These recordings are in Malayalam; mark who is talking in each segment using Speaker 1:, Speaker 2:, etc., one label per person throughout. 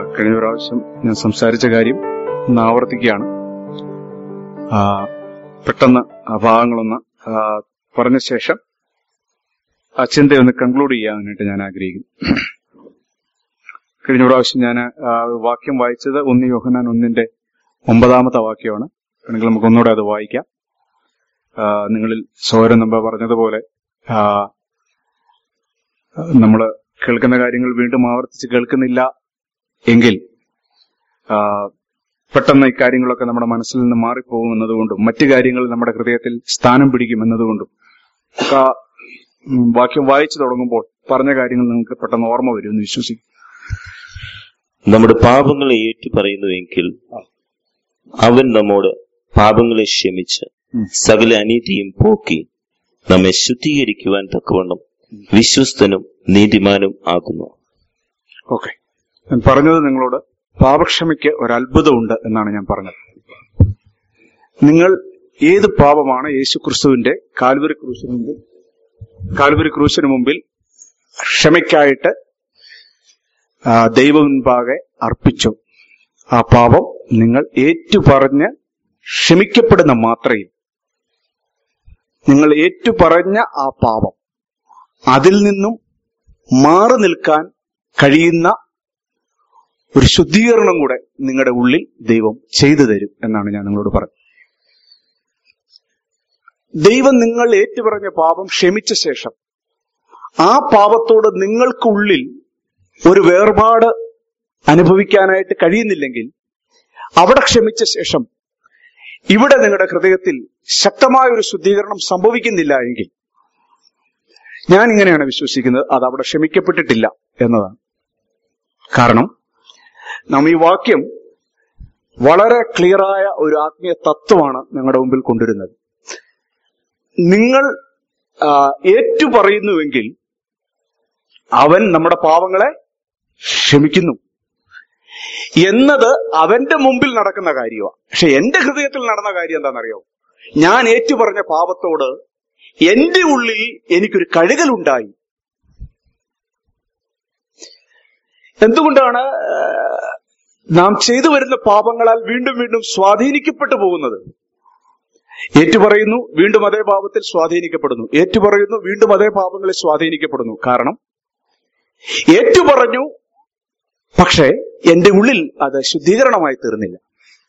Speaker 1: കഴിഞ്ഞ പ്രാവശ്യം ഞാൻ സംസാരിച്ച കാര്യം ഒന്ന് ആവർത്തിക്കുകയാണ് ആ, പെട്ടെന്ന് ആ ഭാഗങ്ങളൊന്ന് ആ, പറഞ്ഞ ശേഷം ആ ചിന്തയൊന്ന് കൺക്ലൂഡ് ചെയ്യാനായിട്ട് ഞാൻ ആഗ്രഹിക്കുന്നു കഴിഞ്ഞ പ്രാവശ്യം ഞാൻ ആ, വാക്യം വായിച്ചത് ഒന്ന് യോഹനാൻ ഒന്നിന്റെ ഒമ്പതാമത്തെ വാക്യമാണ് അല്ലെങ്കിൽ നമുക്ക് ഒന്നുകൂടെ അത് വായിക്കാം ആ, നിങ്ങളിൽ സോരൻ നമ്പ പറഞ്ഞതുപോലെ നമ്മൾ കേൾക്കുന്ന കാര്യങ്ങൾ വീണ്ടും ആവർത്തിച്ച് കേൾക്കുന്നില്ല എങ്കിൽ ആ, പെട്ടെന്ന് ഇക്കാര്യങ്ങളൊക്കെ നമ്മുടെ മനസ്സിൽ നിന്ന് മാറിപ്പോകും എന്നതുകൊണ്ടും മറ്റു കാര്യങ്ങൾ നമ്മുടെ ഹൃദയത്തിൽ സ്ഥാനം പിടിക്കും എന്നതുകൊണ്ടും ഒക്കെ ആ, ഉം, വാക്യം വായിച്ചു തുടങ്ങുമ്പോൾ പറഞ്ഞ കാര്യങ്ങൾ നിങ്ങൾക്ക് പെട്ടെന്ന് ഓർമ്മ വരുമെന്ന് വിശ്വസിക്കും
Speaker 2: നമ്മുടെ പാപങ്ങളെ ഏറ്റു പറയുന്നുവെങ്കിൽ അവൻ നമ്മോട് പാപങ്ങളെ ക്ഷമിച്ച്
Speaker 1: ഉം.
Speaker 2: സകല അനീതിയും പോക്കി നമ്മെ ശുദ്ധീകരിക്കുവാൻ തക്കവണ്ണം വിശ്വസ്തനും നീതിമാനും ആകുന്നു
Speaker 1: ഓക്കെ ഞാൻ പറഞ്ഞത് നിങ്ങളോട് പാപക്ഷമയ്ക്ക് ഒരു അത്ഭുതമുണ്ട് എന്നാണ് ഞാൻ പറഞ്ഞത് നിങ്ങൾ ഏത് പാപമാണ് യേശു ക്രിസ്തുവിന്റെ കാൽവരി ക്രൂശിന് മുമ്പിൽ കാൽവരി ക്രൂശിന് മുമ്പിൽ ക്ഷമയ്ക്കായിട്ട് ആ, ദൈവം മുൻപാകെ അർപ്പിച്ചു ആ പാപം നിങ്ങൾ ഏറ്റുപറഞ്ഞ് ക്ഷമിക്കപ്പെടുന്ന മാത്രയിൽ നിങ്ങൾ ഏറ്റുപറഞ്ഞ ആ പാപം അതിൽ നിന്നും മാറി നിൽക്കാൻ കഴിയുന്ന ഒരു ശുദ്ധീകരണം കൂടെ നിങ്ങളുടെ ഉള്ളിൽ ദൈവം ചെയ്തു തരും എന്നാണ് ഞാൻ നിങ്ങളോട് പറഞ്ഞത് ദൈവം നിങ്ങൾ ഏറ്റുപറഞ്ഞ പാപം ക്ഷമിച്ച ശേഷം ആ പാപത്തോട് നിങ്ങൾക്കുള്ളിൽ ഒരു വേർപാട് അനുഭവിക്കാനായിട്ട് കഴിയുന്നില്ലെങ്കിൽ അവിടെ ക്ഷമിച്ച ശേഷം ഇവിടെ നിങ്ങളുടെ ഹൃദയത്തിൽ ശക്തമായ ഒരു ശുദ്ധീകരണം സംഭവിക്കുന്നില്ല എങ്കിൽ ഞാൻ ഇങ്ങനെയാണ് വിശ്വസിക്കുന്നത് അത് അവിടെ ക്ഷമിക്കപ്പെട്ടിട്ടില്ല എന്നതാണ് കാരണം നാം ഈ വാക്യം വളരെ ക്ലിയറായ ഒരു ആത്മീയ തത്വമാണ് ഞങ്ങളുടെ മുമ്പിൽ കൊണ്ടുവരുന്നത് നിങ്ങൾ ആ, ഏറ്റുപറയുന്നുവെങ്കിൽ അവൻ നമ്മുടെ പാവങ്ങളെ ക്ഷമിക്കുന്നു എന്നത് അവന്റെ മുമ്പിൽ നടക്കുന്ന കാര്യമാണ് പക്ഷെ എന്റെ ഹൃദയത്തിൽ നടന്ന കാര്യം എന്താണെന്നറിയോ ഞാൻ ഏറ്റുപറഞ്ഞ പാപത്തോട് എന്റെ ഉള്ളിൽ എനിക്കൊരു കഴുകലുണ്ടായി എന്തുകൊണ്ടാണ് ആ, നാം ചെയ്തു വരുന്ന പാപങ്ങളാൽ വീണ്ടും വീണ്ടും സ്വാധീനിക്കപ്പെട്ടു പോകുന്നത് ഏറ്റുപറയുന്നു വീണ്ടും അതേ പാപത്തിൽ സ്വാധീനിക്കപ്പെടുന്നു ഏറ്റുപറയുന്നു വീണ്ടും അതേ പാപങ്ങളിൽ സ്വാധീനിക്കപ്പെടുന്നു കാരണം ഏറ്റുപറഞ്ഞു പക്ഷേ എന്റെ ഉള്ളിൽ അത് ശുദ്ധീകരണമായി തീർന്നില്ല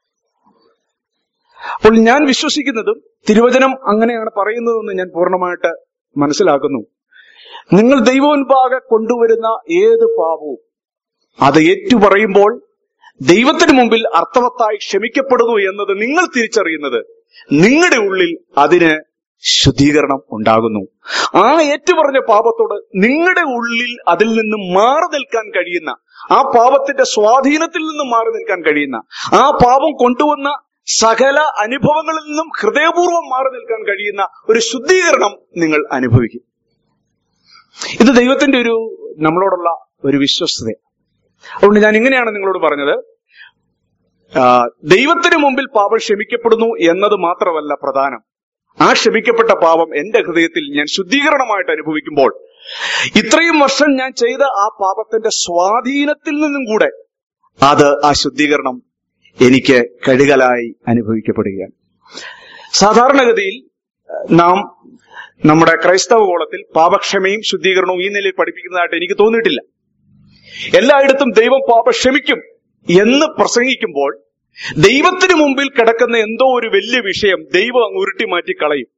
Speaker 1: അപ്പോൾ ഞാൻ വിശ്വസിക്കുന്നതും തിരുവചനം അങ്ങനെയാണ് പറയുന്നതെന്ന് ഞാൻ പൂർണ്ണമായിട്ട് മനസ്സിലാക്കുന്നു നിങ്ങൾ ദൈവമുൻപാകെ കൊണ്ടുവരുന്ന ഏത് പാപവും അത് ഏറ്റുപറയുമ്പോൾ ദൈവത്തിന് മുമ്പിൽ അർത്ഥവത്തായി ക്ഷമിക്കപ്പെടുന്നു എന്നത് നിങ്ങൾ തിരിച്ചറിയുന്നത് നിങ്ങളുടെ ഉള്ളിൽ അതിന് ശുദ്ധീകരണം ഉണ്ടാകുന്നു ആ ഏറ്റുപറഞ്ഞ പാപത്തോട് നിങ്ങളുടെ ഉള്ളിൽ അതിൽ നിന്ന് മാറി നിൽക്കാൻ കഴിയുന്ന ആ പാപത്തിന്റെ സ്വാധീനത്തിൽ നിന്ന് മാറി നിൽക്കാൻ കഴിയുന്ന ആ പാപം കൊണ്ടുവന്ന സകല അനുഭവങ്ങളിൽ നിന്നും ഹൃദയപൂർവ്വം മാറി നിൽക്കാൻ കഴിയുന്ന ഒരു ശുദ്ധീകരണം നിങ്ങൾ അനുഭവിക്കും ഇത് ദൈവത്തിന്റെ ഒരു നമ്മളോടുള്ള ഒരു വിശ്വസ്തത അതുകൊണ്ട് ഞാൻ ഇങ്ങനെയാണ് നിങ്ങളോട് പറഞ്ഞത് ആ, ദൈവത്തിന് മുമ്പിൽ പാപം ക്ഷമിക്കപ്പെടുന്നു എന്നത് മാത്രമല്ല പ്രധാനം ആ ക്ഷമിക്കപ്പെട്ട പാപം എന്റെ ഹൃദയത്തിൽ ഞാൻ ശുദ്ധീകരണമായിട്ട് അനുഭവിക്കുമ്പോൾ ഇത്രയും വർഷം ഞാൻ ചെയ്ത ആ പാപത്തിന്റെ സ്വാധീനത്തിൽ നിന്നും കൂടെ അത് ആ ശുദ്ധീകരണം എനിക്ക് കഴുകലായി അനുഭവിക്കപ്പെടുകയാണ് സാധാരണഗതിയിൽ അഹ്, നാം നമ്മുടെ ക്രൈസ്തവ കോളത്തിൽ പാപക്ഷമയും ശുദ്ധീകരണവും ഈ നിലയിൽ പഠിപ്പിക്കുന്നതായിട്ട് എനിക്ക് തോന്നിയിട്ടില്ല എല്ലായിടത്തും ദൈവം പാപം ക്ഷമിക്കും എന്ന് പ്രസംഗിക്കുമ്പോൾ ദൈവത്തിന് മുമ്പിൽ കിടക്കുന്ന എന്തോ ഒരു വലിയ വിഷയം ദൈവം അങ്ങ് ഉരുട്ടി മാറ്റി കളയും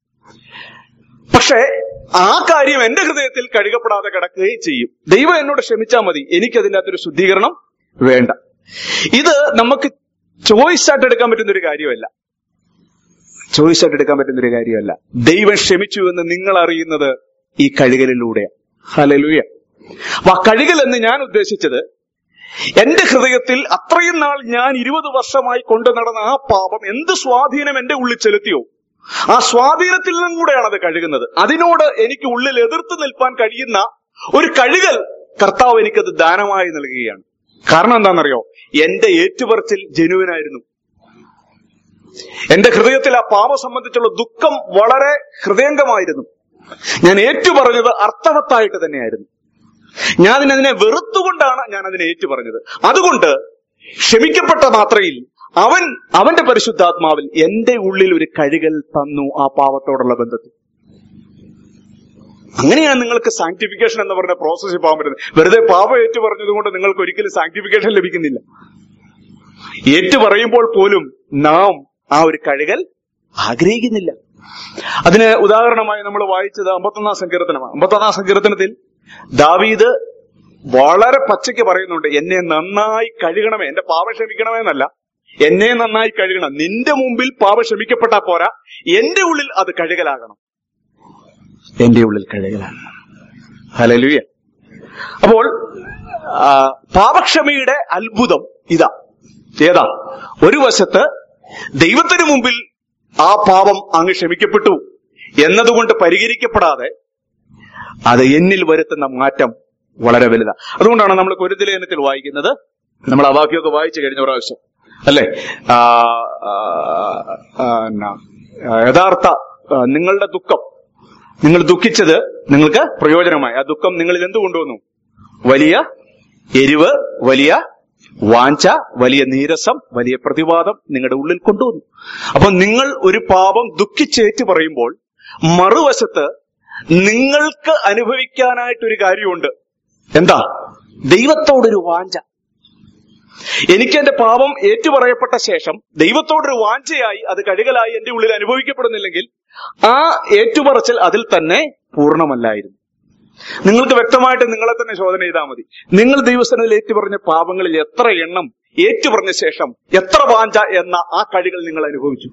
Speaker 1: പക്ഷേ ആ കാര്യം എന്റെ ഹൃദയത്തിൽ കഴുകപ്പെടാതെ കിടക്കുകയും ചെയ്യും ദൈവം എന്നോട് ക്ഷമിച്ചാൽ മതി എനിക്കതിൻ്റെ അകത്തൊരു ശുദ്ധീകരണം വേണ്ട ഇത് നമുക്ക് ചോയ്സ് ആയിട്ട് എടുക്കാൻ പറ്റുന്ന ഒരു കാര്യമല്ല ചോയ്സ് ആയിട്ട് എടുക്കാൻ പറ്റുന്ന ഒരു കാര്യമല്ല ദൈവം ക്ഷമിച്ചു എന്ന് നിങ്ങൾ അറിയുന്നത് ഈ കഴുകലിലൂടെയാണ് ഹലലുയ അപ്പൊ ആ കഴുകൽ എന്ന് ഞാൻ ഉദ്ദേശിച്ചത് എന്റെ ഹൃദയത്തിൽ അത്രയും നാൾ ഞാൻ ഇരുപത് വർഷമായി കൊണ്ടു നടന്ന ആ പാപം എന്ത് സ്വാധീനം എന്റെ ഉള്ളിൽ ചെലുത്തിയോ ആ സ്വാധീനത്തിൽ നിന്നും കൂടെയാണ് അത് കഴുകുന്നത് അതിനോട് എനിക്ക് ഉള്ളിൽ എതിർത്ത് നിൽപ്പാൻ കഴിയുന്ന ഒരു കഴുകൽ കർത്താവ് എനിക്കത് ദാനമായി നൽകുകയാണ് കാരണം എന്താണെന്നറിയോ എന്റെ ഏറ്റുപറച്ചിൽ ജനുവിനായിരുന്നു എന്റെ ഹൃദയത്തിൽ ആ പാപം സംബന്ധിച്ചുള്ള ദുഃഖം വളരെ ഹൃദയംഗമായിരുന്നു ഞാൻ ഏറ്റുപറഞ്ഞത് അർത്ഥവത്തായിട്ട് തന്നെയായിരുന്നു ഞാൻ അതിനെ വെറുത്തുകൊണ്ടാണ് ഞാൻ അതിനെ ഏറ്റു പറഞ്ഞത് അതുകൊണ്ട് ക്ഷമിക്കപ്പെട്ട മാത്രയിൽ അവൻ അവന്റെ പരിശുദ്ധാത്മാവിൽ എന്റെ ഉള്ളിൽ ഒരു കഴുകൽ തന്നു ആ പാവത്തോടുള്ള ബന്ധത്തിൽ അങ്ങനെയാണ് നിങ്ങൾക്ക് സാങ്ക്ടിഫിക്കേഷൻ എന്ന് പറഞ്ഞ പ്രോസസ്സിൽ പോകാൻ പറ്റുന്നത് വെറുതെ പാപം ഏറ്റു പറഞ്ഞതുകൊണ്ട് നിങ്ങൾക്ക് ഒരിക്കലും സാങ്ക്ടിഫിക്കേഷൻ ലഭിക്കുന്നില്ല ഏറ്റു പറയുമ്പോൾ പോലും നാം ആ ഒരു കഴുകൽ ആഗ്രഹിക്കുന്നില്ല അതിന് ഉദാഹരണമായി നമ്മൾ വായിച്ചത് അമ്പത്തൊന്നാം സങ്കീർത്തനമാണ് അമ്പത്തൊന്നാം സങ്കീർത്തനത്തിൽ ദാവീദ് വളരെ പച്ചയ്ക്ക് പറയുന്നുണ്ട് എന്നെ നന്നായി കഴുകണമേ എന്റെ പാപം ക്ഷമിക്കണമേ എന്നല്ല എന്നെ നന്നായി കഴുകണം നിന്റെ മുമ്പിൽ പാപം ക്ഷമിക്കപ്പെട്ടാ പോരാ എന്റെ ഉള്ളിൽ അത് കഴുകലാകണം എന്റെ ഉള്ളിൽ കഴുകലാകണം ഹലലുയ അപ്പോൾ ആ, പാപക്ഷമയുടെ അത്ഭുതം ഇതാ ഏതാ ഒരു വശത്ത് ദൈവത്തിന് മുമ്പിൽ ആ പാപം അങ്ങ് ക്ഷമിക്കപ്പെട്ടു എന്നതുകൊണ്ട് പരിഹരിക്കപ്പെടാതെ അത് എന്നിൽ വരുത്തുന്ന മാറ്റം വളരെ വലുതാ അതുകൊണ്ടാണ് നമ്മൾ കുരുതിലേനത്തിൽ വായിക്കുന്നത് നമ്മൾ ആ വാക്യമൊക്കെ വായിച്ചു കഴിഞ്ഞ പ്രാവശ്യം അല്ലെ ആ, ആ, ആ, എന്നാ, ആ, യഥാർത്ഥ ആ, നിങ്ങളുടെ ദുഃഖം നിങ്ങൾ ദുഃഖിച്ചത് നിങ്ങൾക്ക് പ്രയോജനമായി ആ ദുഃഖം നിങ്ങളിൽ എന്ത് കൊണ്ടുവന്നു വലിയ എരിവ് വലിയ വാഞ്ച വലിയ നീരസം വലിയ പ്രതിവാദം നിങ്ങളുടെ ഉള്ളിൽ കൊണ്ടുവന്നു അപ്പൊ നിങ്ങൾ ഒരു പാപം ദുഃഖിച്ചേറ്റ് പറയുമ്പോൾ മറുവശത്ത് നിങ്ങൾക്ക് അനുഭവിക്കാനായിട്ടൊരു കാര്യമുണ്ട് എന്താ ദൈവത്തോടൊരു വാഞ്ച എനിക്ക് എന്റെ പാപം ഏറ്റുപറയപ്പെട്ട ശേഷം ദൈവത്തോടൊരു വാഞ്ചയായി അത് കഴുകലായി എന്റെ ഉള്ളിൽ അനുഭവിക്കപ്പെടുന്നില്ലെങ്കിൽ ആ ഏറ്റുപറച്ചിൽ അതിൽ തന്നെ പൂർണ്ണമല്ലായിരുന്നു നിങ്ങൾക്ക് വ്യക്തമായിട്ട് നിങ്ങളെ തന്നെ ശോധന ചെയ്താൽ മതി നിങ്ങൾ ദൈവസ്ഥനത്തിൽ ഏറ്റുപറഞ്ഞ പാപങ്ങളിൽ എത്ര എണ്ണം ഏറ്റുപറഞ്ഞ ശേഷം എത്ര വാഞ്ച എന്ന ആ കഴികൾ നിങ്ങൾ അനുഭവിച്ചു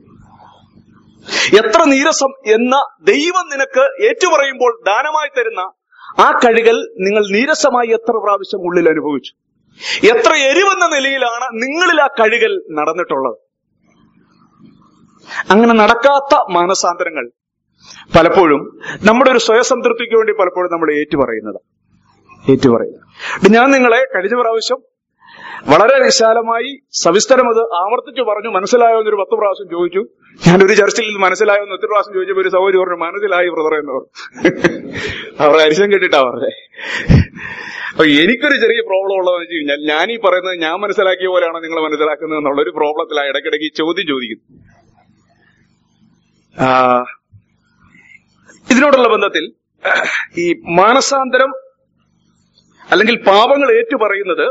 Speaker 1: എത്ര നീരസം എന്ന ദൈവം നിനക്ക് ഏറ്റുപറയുമ്പോൾ ദാനമായി തരുന്ന ആ കഴികൾ നിങ്ങൾ നീരസമായി എത്ര പ്രാവശ്യം ഉള്ളിൽ അനുഭവിച്ചു എത്ര എരിവെന്ന നിലയിലാണ് നിങ്ങളിൽ ആ കഴികൾ നടന്നിട്ടുള്ളത് അങ്ങനെ നടക്കാത്ത മാനസാന്തരങ്ങൾ പലപ്പോഴും നമ്മുടെ ഒരു സ്വയസംതൃപ്തിക്ക് വേണ്ടി പലപ്പോഴും നമ്മൾ ഏറ്റുപറയുന്നത് ഏറ്റുപറയുന്നത് ഞാൻ നിങ്ങളെ കഴിഞ്ഞ പ്രാവശ്യം വളരെ വിശാലമായി സവിസ്തരം അത് ആവർത്തിച്ചു പറഞ്ഞു മനസ്സിലായോ എന്നൊരു പത്ത് പ്രാവശ്യം ചോദിച്ചു ഞാനൊരു ചർച്ചിൽ ഇത് മനസ്സിലായോ എന്ന് ഒത്തിരി പ്രാവശ്യം ചോദിച്ചപ്പോൾ ഒരു സൗകര്യം പറഞ്ഞു മനസ്സിലായി ബ്രദർ എന്ന് പറഞ്ഞു അവർ അരിശം കേട്ടിട്ടാ പറഞ്ഞേ അപ്പൊ എനിക്കൊരു ചെറിയ പ്രോബ്ലം ഉള്ളതെന്ന് വെച്ച് കഴിഞ്ഞാൽ ഞാൻ ഈ പറയുന്നത് ഞാൻ മനസ്സിലാക്കിയ പോലെയാണോ നിങ്ങൾ മനസ്സിലാക്കുന്നത് എന്നുള്ള ഒരു പ്രോബ്ലത്തിലാണ് ഇടയ്ക്കിടയ്ക്ക് ഈ ചോദ്യം ചോദിക്കുന്നത് ആ, ഇതിനോടുള്ള ബന്ധത്തിൽ ഈ മാനസാന്തരം അല്ലെങ്കിൽ പാപങ്ങൾ ഏറ്റുപറയുന്നത്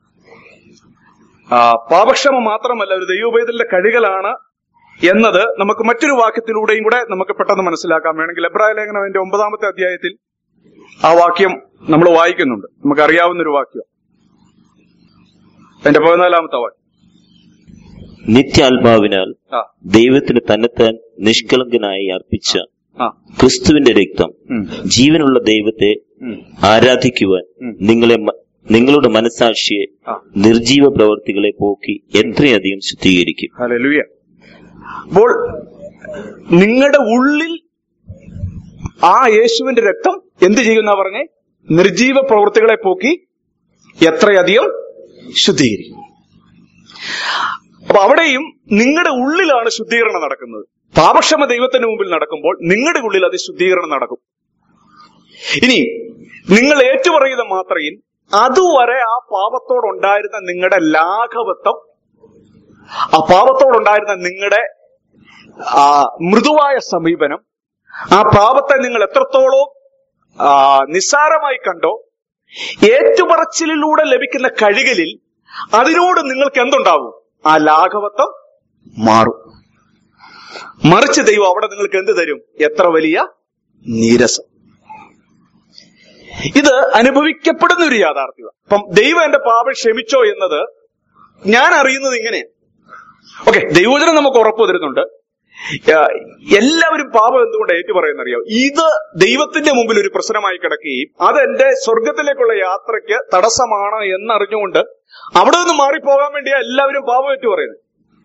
Speaker 1: ആ, പാപക്ഷമ മാത്രമല്ല ഒരു ദൈവോപേതലിന്റെ കഴികളാണ് എന്നത് നമുക്ക് മറ്റൊരു വാക്യത്തിലൂടെയും കൂടെ നമുക്ക് പെട്ടെന്ന് മനസ്സിലാക്കാം വേണമെങ്കിൽ എബ്രായ ലേഖനം അതിന്റെ ഒമ്പതാമത്തെ അധ്യായത്തിൽ ആ വാക്യം നമ്മൾ വായിക്കുന്നുണ്ട് നമുക്കറിയാവുന്ന ഒരു വാക്യം എന്റെ പതിനാലാമത്തെ വാക്യം
Speaker 2: നിത്യാത്മാവിനാൽ
Speaker 1: ആ
Speaker 2: ദൈവത്തിന് തന്നെത്താൻ നിഷ്കളങ്കനായി അർപ്പിച്ച
Speaker 1: ആ
Speaker 2: ക്രിസ്തുവിന്റെ രക്തം
Speaker 1: ഉം,
Speaker 2: ജീവനുള്ള ദൈവത്തെ
Speaker 1: ഉം,
Speaker 2: ആരാധിക്കുവാൻ
Speaker 1: ഉം.
Speaker 2: നിങ്ങളെ മ- നിങ്ങളുടെ മനസാക്ഷിയെ
Speaker 1: ആ
Speaker 2: നിർജീവ പ്രവർത്തികളെ പോക്കി എത്രയധികം ശുദ്ധീകരിക്കും
Speaker 1: ഹല്ലേലൂയ അപ്പോൾ നിങ്ങളുടെ ഉള്ളിൽ ആ യേശുവിന്റെ രക്തം എന്ത് ചെയ്യുന്ന പറഞ്ഞേ നിർജീവ പ്രവൃത്തികളെ പോക്കി എത്രയധികം ശുദ്ധീകരിക്കും അപ്പൊ അവിടെയും നിങ്ങളുടെ ഉള്ളിലാണ് ശുദ്ധീകരണം നടക്കുന്നത് പാപക്ഷമ ദൈവത്തിന് മുമ്പിൽ നടക്കുമ്പോൾ നിങ്ങളുടെ ഉള്ളിൽ അത് ശുദ്ധീകരണം നടക്കും ഇനി നിങ്ങൾ ഏറ്റുപറയുന്ന മാത്രയിൽ അതുവരെ ആ പാപത്തോടുണ്ടായിരുന്ന നിങ്ങളുടെ ലാഘവത്വം ആ പാപത്തോടുണ്ടായിരുന്ന നിങ്ങളുടെ ആ മൃദുവായ സമീപനം ആ പാപത്തെ നിങ്ങൾ എത്രത്തോളം ആ, നിസ്സാരമായി കണ്ടോ ഏറ്റുപറച്ചിലൂടെ ലഭിക്കുന്ന കഴികളിൽ അതിനോട് നിങ്ങൾക്ക് എന്തുണ്ടാവും ആ ലാഘവത്വം മാറും മറിച്ച് ദൈവം അവിടെ നിങ്ങൾക്ക് എന്ത് തരും എത്ര വലിയ നീരസം ഇത് അനുഭവിക്കപ്പെടുന്ന ഒരു യാഥാർത്ഥ്യമാണ് അപ്പം ദൈവം എന്റെ പാപം ക്ഷമിച്ചോ എന്നത് ഞാൻ അറിയുന്നത് ഇങ്ങനെയാണ് ഓക്കെ ദൈവജനം നമുക്ക് ഉറപ്പ് തരുന്നുണ്ട് ആ, എല്ലാവരും പാപം എന്തുകൊണ്ട് ഏറ്റുപറയുന്ന അറിയാം ഇത് ദൈവത്തിന്റെ മുമ്പിൽ ഒരു പ്രശ്നമായി കിടക്കുകയും അത് എന്റെ സ്വർഗത്തിലേക്കുള്ള യാത്രയ്ക്ക് തടസ്സമാണ് എന്നറിഞ്ഞുകൊണ്ട് അവിടെ നിന്ന് മാറിപ്പോകാൻ വേണ്ടിയാ എല്ലാവരും പാപം ഏറ്റുപറയുന്നത്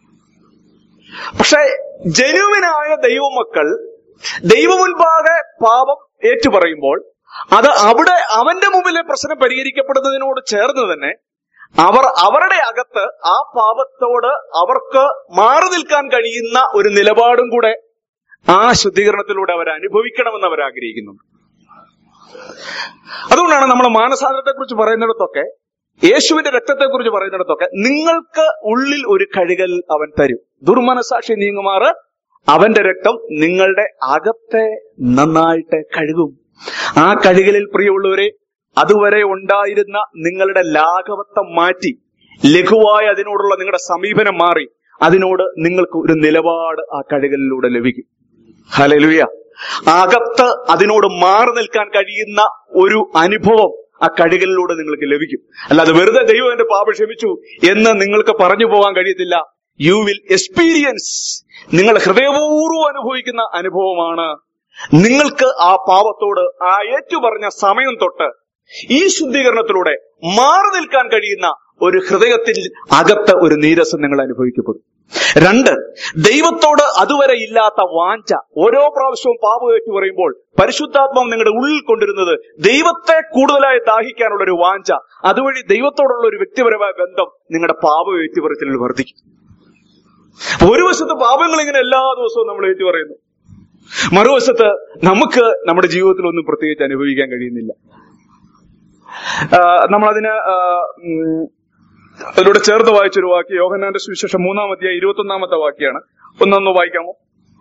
Speaker 1: പക്ഷെ ജനുവിനായ ദൈവമക്കൾ ദൈവമുൻപാകെ പാപം ഏറ്റുപറയുമ്പോൾ അത് അവിടെ അവന്റെ മുമ്പിലെ പ്രശ്നം പരിഹരിക്കപ്പെടുന്നതിനോട് ചേർന്ന് തന്നെ അവർ അവരുടെ അകത്ത് ആ പാപത്തോട് അവർക്ക് മാറി നിൽക്കാൻ കഴിയുന്ന ഒരു നിലപാടും കൂടെ ആ ശുദ്ധീകരണത്തിലൂടെ അവർ അനുഭവിക്കണമെന്ന് അവർ ആഗ്രഹിക്കുന്നുണ്ട് അതുകൊണ്ടാണ് നമ്മൾ മാനസാന്തരത്തെ കുറിച്ച് പറയുന്നിടത്തൊക്കെ യേശുവിന്റെ രക്തത്തെ കുറിച്ച് പറയുന്നിടത്തൊക്കെ നിങ്ങൾക്ക് ഉള്ളിൽ ഒരു കഴുകൽ അവൻ തരും ദുർമനസാക്ഷി നീങ്ങുമാറ് അവന്റെ രക്തം നിങ്ങളുടെ അകത്തെ നന്നായിട്ട് കഴുകും ആ കഴുകലിൽ പ്രിയമുള്ളവരെ അതുവരെ ഉണ്ടായിരുന്ന നിങ്ങളുടെ ലാഘവത്വം മാറ്റി ലഘുവായ അതിനോടുള്ള നിങ്ങളുടെ സമീപനം മാറി അതിനോട് നിങ്ങൾക്ക് ഒരു നിലപാട് ആ കഴുകലിലൂടെ ലഭിക്കും ഹലലുയ അകത്ത് അതിനോട് മാറി നിൽക്കാൻ കഴിയുന്ന ഒരു അനുഭവം ആ കഴുകലിലൂടെ നിങ്ങൾക്ക് ലഭിക്കും അല്ലാതെ വെറുതെ ദൈവം എന്റെ പാപം ക്ഷമിച്ചു എന്ന് നിങ്ങൾക്ക് പറഞ്ഞു പോകാൻ കഴിയത്തില്ല യു വിൽ എക്സ്പീരിയൻസ് നിങ്ങൾ ഹൃദയപൂർവ്വം അനുഭവിക്കുന്ന അനുഭവമാണ് നിങ്ങൾക്ക് ആ പാപത്തോട് ആ ഏറ്റുപറഞ്ഞ സമയം തൊട്ട് ഈ ശുദ്ധീകരണത്തിലൂടെ മാറി നിൽക്കാൻ കഴിയുന്ന ഒരു ഹൃദയത്തിൽ അകത്ത് ഒരു നീരസം നിങ്ങൾ അനുഭവിക്കപ്പെടും രണ്ട് ദൈവത്തോട് അതുവരെ ഇല്ലാത്ത വാഞ്ച ഓരോ പ്രാവശ്യവും പാപം ഏറ്റു പറയുമ്പോൾ പരിശുദ്ധാത്മാവ് നിങ്ങളുടെ ഉള്ളിൽ കൊണ്ടിരുന്നത് ദൈവത്തെ കൂടുതലായി ദാഹിക്കാനുള്ള ഒരു വാഞ്ച അതുവഴി ദൈവത്തോടുള്ള ഒരു വ്യക്തിപരമായ ബന്ധം നിങ്ങളുടെ പാപം ഏറ്റുപറച്ചിലിൽ വർദ്ധിക്കും ഒരു വശത്ത് പാപങ്ങൾ ഇങ്ങനെ എല്ലാ ദിവസവും നമ്മൾ ഏറ്റുപറയുന്നു മറുവശത്ത് നമുക്ക് നമ്മുടെ ജീവിതത്തിൽ ഒന്നും പ്രത്യേകിച്ച് അനുഭവിക്കാൻ കഴിയുന്നില്ല ആ, നമ്മളതിന് ആ, ഉം, അതിലൂടെ ചേർത്ത് വായിച്ചൊരു വാക്യം യോഹന്നാന്റെ സുവിശേഷം മൂന്നാം അധ്യായം ഇരുപത്തി ഒന്നാമത്തെ വാക്യാണ് ഒന്നൊന്ന് വായിക്കാമോ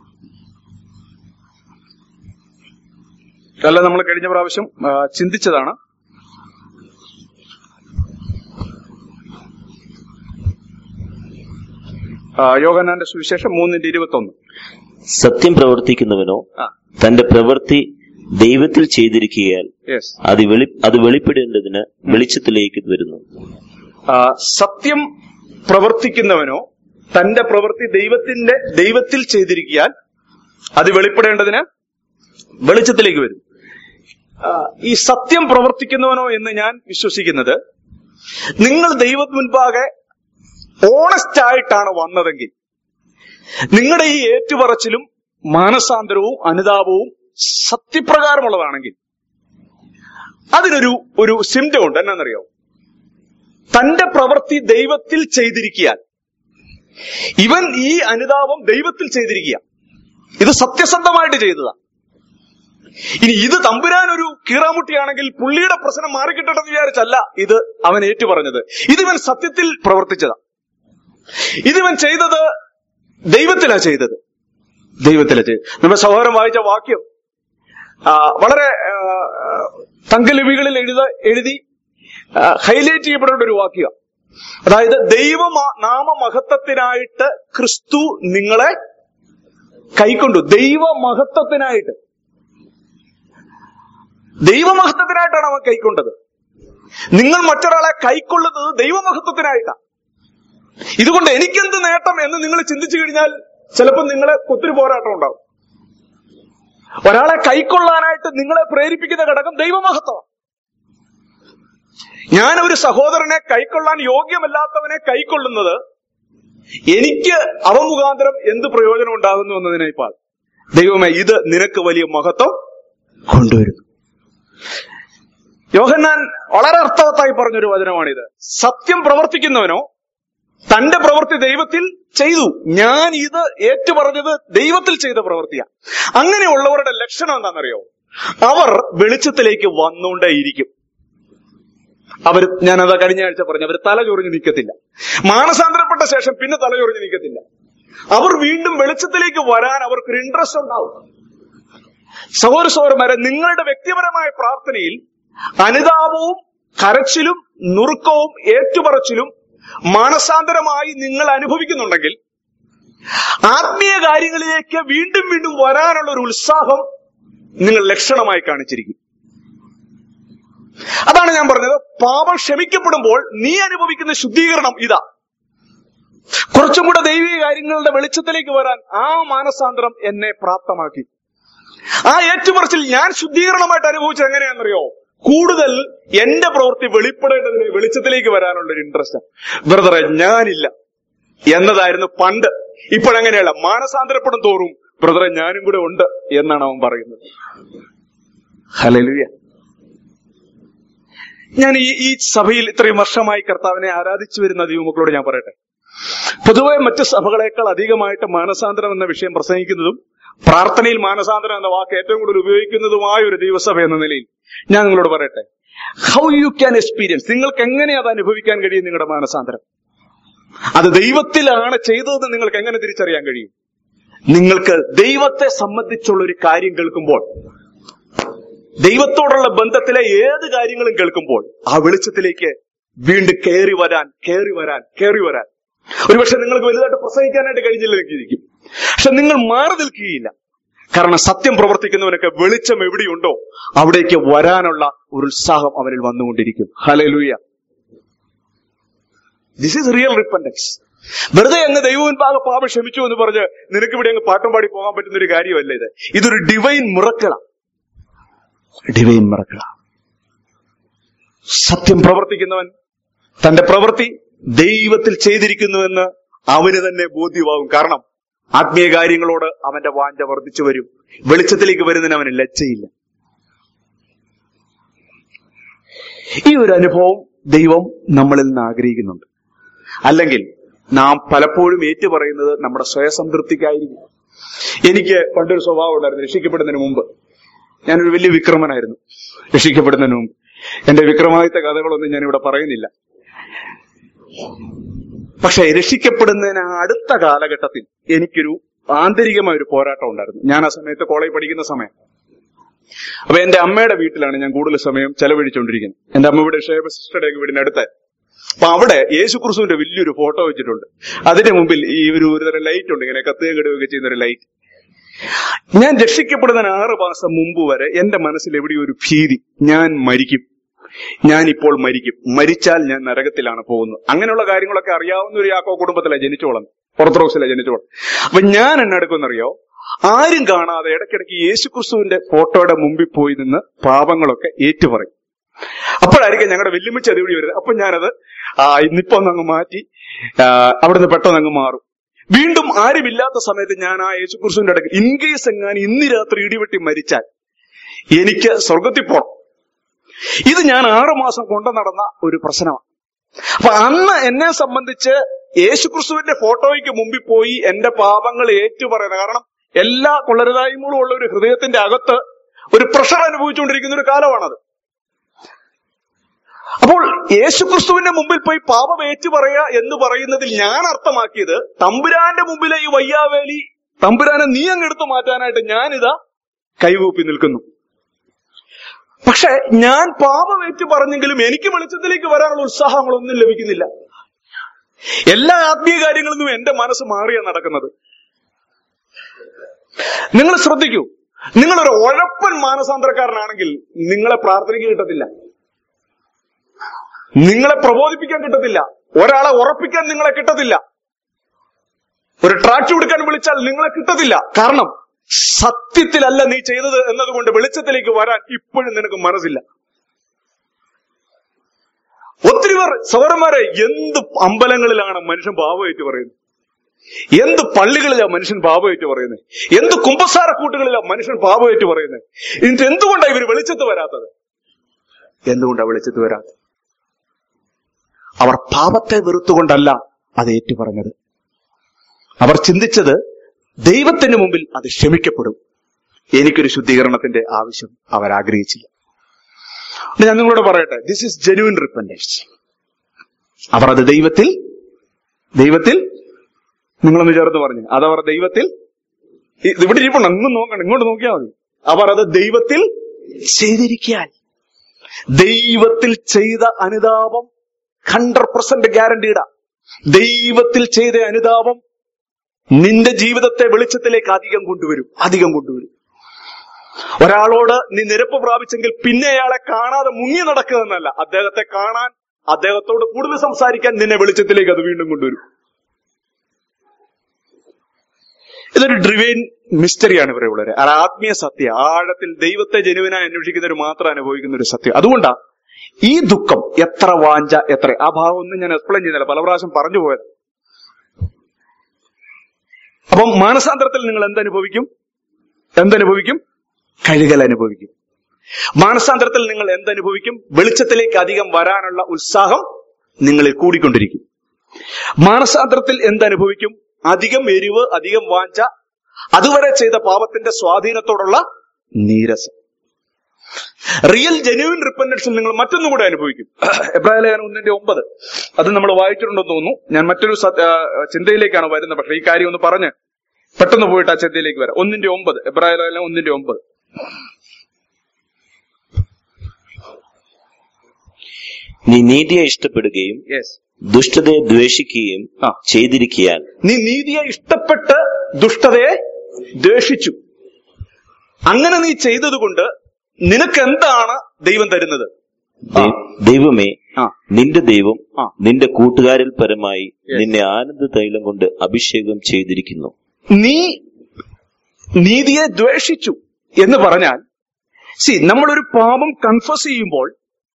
Speaker 1: അല്ല നമ്മൾ കഴിഞ്ഞ പ്രാവശ്യം ആ, ചിന്തിച്ചതാണ് ആ, യോഹന്നാന്റെ സുവിശേഷം മൂന്നിന്റെ ഇരുപത്തി ഒന്ന്
Speaker 2: സത്യം പ്രവർത്തിക്കുന്നവനോ
Speaker 1: ആ
Speaker 2: തന്റെ പ്രവൃത്തി ദൈവത്തിൽ ചെയ്തിരിക്കുകയാൽ
Speaker 1: യെസ്
Speaker 2: അത് വെളി അത് വെളിപ്പെടേണ്ടതിന് വെളിച്ചത്തിലേക്ക് വരുന്നു
Speaker 1: സത്യം പ്രവർത്തിക്കുന്നവനോ തന്റെ പ്രവൃത്തി ദൈവത്തിന്റെ ദൈവത്തിൽ ചെയ്തിരിക്കാൻ അത് വെളിപ്പെടേണ്ടതിന് വെളിച്ചത്തിലേക്ക് വരും ആ, ഈ സത്യം പ്രവർത്തിക്കുന്നവനോ എന്ന് ഞാൻ വിശ്വസിക്കുന്നത് നിങ്ങൾ ദൈവ മുൻപാകെ ഓണസ്റ്റ് ആയിട്ടാണ് വന്നതെങ്കിൽ നിങ്ങളുടെ ഈ ഏറ്റുപറച്ചിലും മാനസാന്തരവും അനുതാപവും സത്യപ്രകാരമുള്ളതാണെങ്കിൽ അതിനൊരു ഒരു സിംറ്റം ഉണ്ട് എന്നാന്നറിയോ തന്റെ പ്രവൃത്തി ദൈവത്തിൽ ചെയ്തിരിക്കാൻ ഇവൻ ഈ അനുതാപം ദൈവത്തിൽ ചെയ്തിരിക്കുക ഇത് സത്യസന്ധമായിട്ട് ചെയ്തതാ ഇനി ഇത് തമ്പുരാൻ ഒരു കീറാമുട്ടിയാണെങ്കിൽ പുള്ളിയുടെ പ്രശ്നം മാറിക്കിട്ടെന്ന് വിചാരിച്ചല്ല ഇത് അവൻ ഏറ്റുപറഞ്ഞത് ഇതിവൻ സത്യത്തിൽ പ്രവർത്തിച്ചതാ ഇതിവൻ ചെയ്തത് ദൈവത്തിലാ ചെയ്തത് ദൈവത്തിലാ ചെയ്തത് നമ്മുടെ സഹോദരൻ വായിച്ച വാക്യം ആ, വളരെ ആ, തങ്കലിപികളിൽ എഴുത എഴുതി ഹൈലൈറ്റ് ചെയ്യപ്പെടേണ്ട ഒരു വാക്യം അതായത് ദൈവ നാമമഹത്വത്തിനായിട്ട് ക്രിസ്തു നിങ്ങളെ കൈക്കൊണ്ടു ദൈവ മഹത്വത്തിനായിട്ട് ദൈവമഹത്വത്തിനായിട്ടാണ് അവൻ കൈക്കൊണ്ടത് നിങ്ങൾ മറ്റൊരാളെ കൈക്കൊള്ളുന്നത് ദൈവമഹത്വത്തിനായിട്ടാണ് ഇതുകൊണ്ട് എനിക്കെന്ത് നേട്ടം എന്ന് നിങ്ങൾ ചിന്തിച്ചു കഴിഞ്ഞാൽ ചിലപ്പോൾ നിങ്ങളെ ഒത്തിരി പോരാട്ടം ഉണ്ടാവും ഒരാളെ കൈക്കൊള്ളാനായിട്ട് നിങ്ങളെ പ്രേരിപ്പിക്കുന്ന ഘടകം ദൈവമഹത്വം ഞാൻ ഒരു സഹോദരനെ കൈക്കൊള്ളാൻ യോഗ്യമല്ലാത്തവനെ കൈക്കൊള്ളുന്നത് എനിക്ക് അവ മുഖാന്തരം എന്ത് പ്രയോജനം ഉണ്ടാകുന്നു എന്നതിനേക്കാൾ ദൈവമേ ഇത് നിനക്ക് വലിയ മഹത്വം കൊണ്ടുവരുന്നു യോഹന്നാൻ വളരെ അർത്ഥവത്തായി പറഞ്ഞൊരു വചനമാണിത് സത്യം പ്രവർത്തിക്കുന്നവനോ തന്റെ പ്രവൃത്തി ദൈവത്തിൽ ചെയ്തു ഞാൻ ഇത് ഏറ്റുപറഞ്ഞത് ദൈവത്തിൽ ചെയ്ത പ്രവൃത്തിയാണ് അങ്ങനെയുള്ളവരുടെ ലക്ഷണം എന്താണെന്നറിയോ അവർ വെളിച്ചത്തിലേക്ക് വന്നുകൊണ്ടേയിരിക്കും അവർ ഞാനത് കഴിഞ്ഞ ആഴ്ച പറഞ്ഞു അവർ തല ചൊറിഞ്ഞ് നിൽക്കത്തില്ല മാനസാന്തരപ്പെട്ട ശേഷം പിന്നെ തല ചൊറിഞ്ഞ് നിൽക്കത്തില്ല അവർ വീണ്ടും വെളിച്ചത്തിലേക്ക് വരാൻ അവർക്കൊരു ഇൻട്രസ്റ്റ് ഉണ്ടാവും സഹോദര സഹോദരന്മാരെ നിങ്ങളുടെ വ്യക്തിപരമായ പ്രാർത്ഥനയിൽ അനുതാപവും കരച്ചിലും നുറുക്കവും ഏറ്റുപറച്ചിലും മാനസാന്തരമായി നിങ്ങൾ അനുഭവിക്കുന്നുണ്ടെങ്കിൽ ആത്മീയ കാര്യങ്ങളിലേക്ക് വീണ്ടും വീണ്ടും വരാനുള്ള ഒരു ഉത്സാഹം നിങ്ങൾ ലക്ഷണമായി കാണിച്ചിരിക്കും അതാണ് ഞാൻ പറഞ്ഞത് പാപം ക്ഷമിക്കപ്പെടുമ്പോൾ നീ അനുഭവിക്കുന്ന ശുദ്ധീകരണം ഇതാ കുറച്ചും കൂടെ ദൈവിക കാര്യങ്ങളുടെ വെളിച്ചത്തിലേക്ക് വരാൻ ആ മാനസാന്തരം എന്നെ പ്രാപ്തമാക്കി ആ ഏറ്റുപറച്ചിൽ ഞാൻ ശുദ്ധീകരണമായിട്ട് അനുഭവിച്ചത് എങ്ങനെയാണെന്നറിയോ കൂടുതൽ എന്റെ പ്രവൃത്തി വെളിപ്പെടേണ്ടതിന് വെളിച്ചത്തിലേക്ക് വരാനുള്ള ഒരു ഇൻട്രസ്റ്റ് ബ്രദറെ ഞാനില്ല എന്നതായിരുന്നു പണ്ട് ഇപ്പോഴെങ്ങനെയല്ല മാനസാന്തരപ്പെടും തോറും ബ്രദറെ ഞാനും കൂടെ ഉണ്ട് എന്നാണ് അവൻ പറയുന്നത് ഹലലുയ ഞാൻ ഈ ഈ സഭയിൽ ഇത്രയും വർഷമായി കർത്താവിനെ ആരാധിച്ചു വരുന്ന ദൈവമക്കളോട് ഞാൻ പറയട്ടെ പൊതുവെ മറ്റ് സഭകളെക്കാൾ അധികമായിട്ട് മാനസാന്തരം എന്ന വിഷയം പ്രസംഗിക്കുന്നതും പ്രാർത്ഥനയിൽ മാനസാന്തരം എന്ന വാക്ക് ഏറ്റവും കൂടുതൽ ഉപയോഗിക്കുന്നതുമായ ഒരു ദൈവസഭ എന്ന നിലയിൽ ഞാൻ നിങ്ങളോട് പറയട്ടെ ഹൗ യു ക്യാൻ എക്സ്പീരിയൻസ് നിങ്ങൾക്ക് എങ്ങനെ അത് അനുഭവിക്കാൻ കഴിയും നിങ്ങളുടെ മാനസാന്തരം അത് ദൈവത്തിലാണ് ചെയ്തതെന്ന് നിങ്ങൾക്ക് എങ്ങനെ തിരിച്ചറിയാൻ കഴിയും നിങ്ങൾക്ക് ദൈവത്തെ സംബന്ധിച്ചുള്ള ഒരു കാര്യം കേൾക്കുമ്പോൾ ദൈവത്തോടുള്ള ബന്ധത്തിലെ ഏത് കാര്യങ്ങളും കേൾക്കുമ്പോൾ ആ വെളിച്ചത്തിലേക്ക് വീണ്ടും കയറി വരാൻ കയറി വരാൻ കയറി വരാൻ ഒരുപക്ഷെ നിങ്ങൾക്ക് വലുതായിട്ട് പ്രസംഗിക്കാനായിട്ട് കഴിഞ്ഞില്ലായിരിക്കും പക്ഷെ നിങ്ങൾ മാറി നിൽക്കുകയില്ല കാരണം സത്യം പ്രവർത്തിക്കുന്നവനൊക്കെ വെളിച്ചം എവിടെയുണ്ടോ അവിടേക്ക് വരാനുള്ള ഒരു ഉത്സാഹം അവനിൽ വന്നുകൊണ്ടിരിക്കും hallelujah this is real repentance വെറുതെ അങ്ങ് ദൈവമുൻപാകെ പാപം ക്ഷമിച്ചു എന്ന് പറഞ്ഞ് നിനക്ക് ഇവിടെ അങ്ങ് പാട്ടും പാടി പോകാൻ പറ്റുന്ന ഒരു കാര്യമല്ല ഇത് ഇതൊരു ഡിവൈൻ മിറക്കളാ ഡിവൈൻ മിറക്കളാ സത്യം പ്രവർത്തിക്കുന്നവൻ തന്റെ പ്രവൃത്തി ദൈവത്തിൽ ചെയ്തിരിക്കുന്നുവെന്ന് അവന് തന്നെ ബോധ്യമാകും കാരണം ആത്മീയ കാര്യങ്ങളോട് അവന്റെ വാഞ്ച വർദ്ധിച്ചു വരും വെളിച്ചത്തിലേക്ക് വരുന്നതിന് അവന് ലജ്ജയില്ല ഈ ഒരു അനുഭവം ദൈവം നമ്മളിൽ നിന്ന് ആഗ്രഹിക്കുന്നുണ്ട് അല്ലെങ്കിൽ നാം പലപ്പോഴും ഏറ്റുപറയുന്നത് നമ്മുടെ സ്വയസംതൃപ്തിക്കായിരിക്കും എനിക്ക് പണ്ടൊരു സ്വഭാവം ഉണ്ടായിരുന്നു രക്ഷിക്കപ്പെടുന്നതിന് മുമ്പ് ഞാനൊരു വലിയ വിക്രമനായിരുന്നു രക്ഷിക്കപ്പെടുന്നതിന് മുമ്പ് എന്റെ വിക്രമാദിത്യ കഥകളൊന്നും ഞാൻ ഇവിടെ പറയുന്നില്ല പക്ഷെ രക്ഷിക്കപ്പെടുന്നതിന് അടുത്ത കാലഘട്ടത്തിൽ എനിക്കൊരു ആന്തരികമായ ഒരു പോരാട്ടം ഉണ്ടായിരുന്നു ഞാൻ ആ സമയത്ത് കോളേജ് പഠിക്കുന്ന സമയം അപ്പൊ എന്റെ അമ്മയുടെ വീട്ടിലാണ് ഞാൻ കൂടുതൽ സമയം ചെലവഴിച്ചുകൊണ്ടിരിക്കുന്നത് എന്റെ അമ്മയുടെ ഷേബ സിസ്റ്ററുടെ വീടിന്റെ അടുത്ത് അപ്പൊ അവിടെ യേശു ക്രിസ്തുവിന്റെ വലിയൊരു ഫോട്ടോ വെച്ചിട്ടുണ്ട് അതിന്റെ മുമ്പിൽ ഈ ഒരു ഒരുതരം ലൈറ്റ് ഉണ്ട് ഇങ്ങനെ കത്തുകയും കെടുകയൊക്കെ ചെയ്യുന്ന ഒരു ലൈറ്റ് ഞാൻ രക്ഷിക്കപ്പെടുന്നതിന് ആറ് മാസം മുമ്പ് വരെ എന്റെ മനസ്സിൽ എവിടെയോ ഒരു ഭീതി ഞാൻ മരിക്കും ഞാൻ ഇപ്പോൾ മരിക്കും മരിച്ചാൽ ഞാൻ നരകത്തിലാണ് പോകുന്നത് അങ്ങനെയുള്ള കാര്യങ്ങളൊക്കെ അറിയാവുന്ന ഒരു യാക്കോ കുടുംബത്തിലെ ജനിച്ചോളം ഓർത്തഡോക്സിലെ ജനിച്ചോളം അപ്പൊ ഞാൻ എന്നെ എടുക്കുന്നറിയോ ആരും കാണാതെ ഇടയ്ക്കിടയ്ക്ക് യേശുക്രിസ്തുവിന്റെ ഫോട്ടോയുടെ മുമ്പിൽ പോയി നിന്ന് പാപങ്ങളൊക്കെ ഏറ്റുപറയും അപ്പോഴായിരിക്കും ഞങ്ങളുടെ വെല്ലുമിച്ച് അതുകൂടി വരുന്നത് അപ്പൊ ഞാനത് ആ ഇന്നിപ്പോ ഒന്ന് അങ്ങ് മാറ്റി ആ, അവിടുന്ന് പെട്ടെന്ന് അങ്ങ് മാറും വീണ്ടും ആരുമില്ലാത്ത സമയത്ത് ഞാൻ ആ യേശുക്രിസ്തുവിന്റെ ഇടയ്ക്ക് ഇൻ കേസ് എങ്ങാനും ഇന്ന് രാത്രി ഇടിവെട്ടി മരിച്ചാൽ എനിക്ക് സ്വർഗത്തിൽ പോണം ഇത് ഞാൻ ആറുമാസം കൊണ്ടു നടന്ന ഒരു പ്രശ്നമാണ് അപ്പൊ അന്ന് എന്നെ സംബന്ധിച്ച് യേശുക്രിസ്തുവിന്റെ ഫോട്ടോയ്ക്ക് മുമ്പിൽ പോയി എന്റെ പാപങ്ങൾ ഏറ്റുപറയുന്നത് കാരണം എല്ലാ കൊള്ളരുതായ്മകളും ഉള്ള ഒരു ഹൃദയത്തിന്റെ അകത്ത് ഒരു പ്രഷർ അനുഭവിച്ചുകൊണ്ടിരിക്കുന്ന ഒരു കാലമാണത് അപ്പോൾ യേശുക്രിസ്തുവിന്റെ മുമ്പിൽ പോയി പാപം ഏറ്റുപറയുക എന്ന് പറയുന്നതിൽ ഞാൻ അർത്ഥമാക്കിയത് തമ്പുരാന്റെ മുമ്പിലെ ഈ വയ്യാവേലി തമ്പുരാനെ നീ അങ്ങ് എടുത്തു മാറ്റാനായിട്ട് ഞാനിതാ കൈകൂപ്പി നിൽക്കുന്നു പക്ഷെ ഞാൻ പാപമേറ്റ് പറഞ്ഞെങ്കിലും എനിക്ക് വെളിച്ചത്തിലേക്ക് വരാനുള്ള ഉത്സാഹങ്ങളൊന്നും ലഭിക്കുന്നില്ല എല്ലാ ആത്മീയ കാര്യങ്ങളിൽ നിന്നും എന്റെ മനസ്സ് മാറിയാ നടക്കുന്നത് നിങ്ങൾ ശ്രദ്ധിക്കൂ നിങ്ങളൊരു ഉഴപ്പൻ മാനസാന്തരക്കാരനാണെങ്കിൽ നിങ്ങളെ പ്രാർത്ഥനയ്ക്ക് കിട്ടത്തില്ല നിങ്ങളെ പ്രബോധിപ്പിക്കാൻ കിട്ടത്തില്ല ഒരാളെ ഉറപ്പിക്കാൻ നിങ്ങളെ കിട്ടത്തില്ല ഒരു ട്രാക്ട് കൊടുക്കാൻ വിളിച്ചാൽ നിങ്ങളെ കിട്ടത്തില്ല കാരണം സത്യത്തിലല്ല നീ ചെയ്തത് എന്നതുകൊണ്ട് വെളിച്ചത്തിലേക്ക് വരാൻ ഇപ്പോഴും നിനക്ക് മനസ്സില്ല ഒത്തിരി പേർ സഹോദരന്മാരെ എന്ത് അമ്പലങ്ങളിലാണ് മനുഷ്യൻ പാവമായിട്ട് പറയുന്നത് എന്ത് പള്ളികളിലാണ് മനുഷ്യൻ പാപമായിട്ട് പറയുന്നത് എന്ത് കുമ്പസാരക്കൂട്ടുകളിലാണ് മനുഷ്യൻ പാപമായിട്ട് പറയുന്നത് എന്നിട്ട് എന്തുകൊണ്ടാണ് ഇവർ വെളിച്ചത്ത് വരാത്തത് എന്തുകൊണ്ടാണ് വെളിച്ചത്ത് വരാത്തത് അവർ പാപത്തെ വെറുത്തുകൊണ്ടല്ല അത് ഏറ്റുപറഞ്ഞത് അവർ ചിന്തിച്ചത് ദൈവത്തിന് മുമ്പിൽ അത് ക്ഷമിക്കപ്പെടും എനിക്കൊരു ശുദ്ധീകരണത്തിന്റെ ആവശ്യം അവർ ആഗ്രഹിച്ചില്ല ഇത് ഞാൻ നിങ്ങളോട് പറയട്ടെ ദിസ് ഇസ് ജെന്യൂൻ റിപ്പൻഡൻസ് അവർ അത് ദൈവത്തിൽ ദൈവത്തിൽ നിങ്ങളൊന്ന് ചേർത്ത് പറഞ്ഞു അതവർ ദൈവത്തിൽ ഇത് ഇവിടെ ഇരിപ്പുണ്ട് അങ്ങ് നോക്കണം ഇങ്ങോട്ട് നോക്കിയാൽ മതി അവർ അത് ദൈവത്തിൽ ചെയ്തിരിക്കാൻ ദൈവത്തിൽ ചെയ്ത അനുതാപം ഹൺഡ്രഡ് പെർസെന്റ് ഗ്യാരണ്ടീഡാ ദൈവത്തിൽ ചെയ്ത അനുതാപം നിന്റെ ജീവിതത്തെ വെളിച്ചത്തിലേക്ക് അധികം കൊണ്ടുവരും അധികം കൊണ്ടുവരും ഒരാളോട് നീ നിരപ്പ് പ്രാപിച്ചെങ്കിൽ പിന്നെ അയാളെ കാണാതെ മുങ്ങി നടക്കുക എന്നല്ല അദ്ദേഹത്തെ കാണാൻ അദ്ദേഹത്തോട് കൂടുതൽ സംസാരിക്കാൻ നിന്നെ വെളിച്ചത്തിലേക്ക് അത് വീണ്ടും കൊണ്ടുവരും ഇതൊരു ഡ്രിവൈൻ മിസ്റ്ററിയാണ് ഇവിടെ ഉള്ളത് അത് ആത്മീയ സത്യ ആഴത്തിൽ ദൈവത്തെ ജനുവിനായി അന്വേഷിക്കുന്നവർ മാത്രം അനുഭവിക്കുന്ന ഒരു സത്യം അതുകൊണ്ടാ ഈ ദുഃഖം എത്ര വാഞ്ച എത്ര ആ ഭാവം ഒന്നും ഞാൻ എക്സ്പ്ലെയിൻ ചെയ്യുന്നില്ല പല പ്രാവശ്യം പറഞ്ഞു പോയത് അപ്പം മാനസാന്തരത്തിൽ നിങ്ങൾ എന്തനുഭവിക്കും എന്തനുഭവിക്കും കഴുകൽ അനുഭവിക്കും മാനസാന്തരത്തിൽ നിങ്ങൾ എന്തനുഭവിക്കും വെളിച്ചത്തിലേക്ക് അധികം വരാനുള്ള ഉത്സാഹം നിങ്ങളിൽ കൂടിക്കൊണ്ടിരിക്കും മാനസാന്തരത്തിൽ എന്തനുഭവിക്കും അധികം എരിവ് അധികം വാഞ്ച അതുവരെ ചെയ്ത പാപത്തിന്റെ സ്വാധീനത്തോടുള്ള നീരസം റിയൽ ജെന്യൂൻ റിപ്പൻഡൻസിൽ നിങ്ങൾ മറ്റൊന്നും കൂടെ അനുഭവിക്കും എബ്രാഹിം ലേഖനം ഒന്നിന്റെ ഒമ്പത് അത് നമ്മൾ വായിച്ചിട്ടുണ്ടെന്ന് തോന്നുന്നു ഞാൻ മറ്റൊരു സത്യ- ആ, ചിന്തയിലേക്കാണ് വരുന്നത് പക്ഷെ ഈ കാര്യം ഒന്ന് പറഞ്ഞ് പെട്ടെന്ന് പോയിട്ട് ആ ചിന്തയിലേക്ക് വരാം ഒന്നിന്റെ ഒമ്പത് എബ്രാഹിം ലേഖനം ഒന്നിന്റെ ഒമ്പത്
Speaker 2: നീ നീതിയെ ഇഷ്ടപ്പെടുകയും
Speaker 1: യെസ്
Speaker 2: ദുഷ്ടതയെ ദ്വേഷിക്കുകയും
Speaker 1: ആ.
Speaker 2: ചെയ്തിരിക്കാൻ
Speaker 1: നീ നീതിയെ ഇഷ്ടപ്പെട്ട് ദുഷ്ടതയെ ദ്വേഷിച്ചു അങ്ങനെ നീ ചെയ്തതുകൊണ്ട് നിനക്ക് എന്താണ് ദൈവം തരുന്നത്
Speaker 2: ദൈ- ദൈവമേ
Speaker 1: ആ
Speaker 2: നിന്റെ ദൈവം
Speaker 1: ആ.
Speaker 2: നിന്റെ കൂട്ടുകാരിൽ പരമായി
Speaker 1: Yes.
Speaker 2: നിന്നെ ആനന്ദ തൈലം കൊണ്ട് അഭിഷേകം ചെയ്തിരിക്കുന്നു
Speaker 1: നീ നീതിയെ ദ്വേഷിച്ചു എന്ന് പറഞ്ഞാൽ സി നമ്മളൊരു പാപം കൺഫസ് ചെയ്യുമ്പോൾ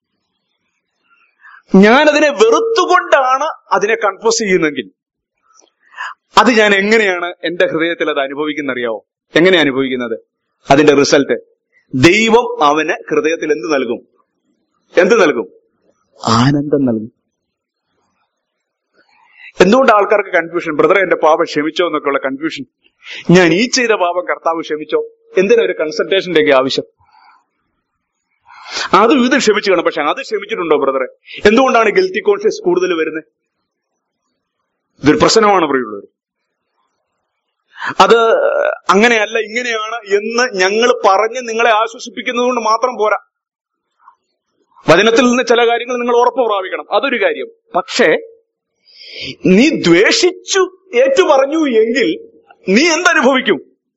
Speaker 1: ഞാൻ അതിനെ വെറുത്തുകൊണ്ടാണ് അതിനെ കൺഫസ് ചെയ്യുന്നെങ്കിൽ അത് ഞാൻ എങ്ങനെയാണ് എന്റെ ഹൃദയത്തിൽ അത് അനുഭവിക്കുന്നറിയാവോ എങ്ങനെ അനുഭവിക്കുന്നത് അതിന്റെ റിസൾട്ട് ദൈവം അവന് ഹൃദയത്തിൽ എന്ത് നൽകും എന്ത് നൽകും ആനന്ദം നൽകും എന്തുകൊണ്ട് ആൾക്കാർക്ക് കൺഫ്യൂഷൻ ബ്രദറെ എന്റെ പാപം ക്ഷമിച്ചോ എന്നൊക്കെയുള്ള കൺഫ്യൂഷൻ ഞാൻ ഈ ചെയ്ത പാപം കർത്താവ് ക്ഷമിച്ചോ എന്തിനാ ഒരു കൺസൾട്ടേഷന്റെ ഒക്കെ ആവശ്യം അത് ഇത് ക്ഷമിച്ചു കാണും പക്ഷെ അത് ക്ഷമിച്ചിട്ടുണ്ടോ ബ്രദറെ എന്തുകൊണ്ടാണ് ഗിൽറ്റി കോൺഷ്യസ് കൂടുതൽ വരുന്നത് ഇതൊരു പ്രശ്നമാണ് പ്രിയുള്ളവർ അത് അങ്ങനെയല്ല ഇങ്ങനെയാണ് എന്ന് ഞങ്ങൾ പറഞ്ഞ് നിങ്ങളെ ആശ്വസിപ്പിക്കുന്നത് കൊണ്ട് മാത്രം പോരാ വചനത്തിൽ നിന്ന് ചില കാര്യങ്ങൾ നിങ്ങൾ ഉറപ്പ് പ്രാപിക്കണം അതൊരു കാര്യം പക്ഷേ നീ ദ്വേഷിച്ചു ഏറ്റു പറഞ്ഞു എങ്കിൽ നീ എന്തനുഭവിക്കും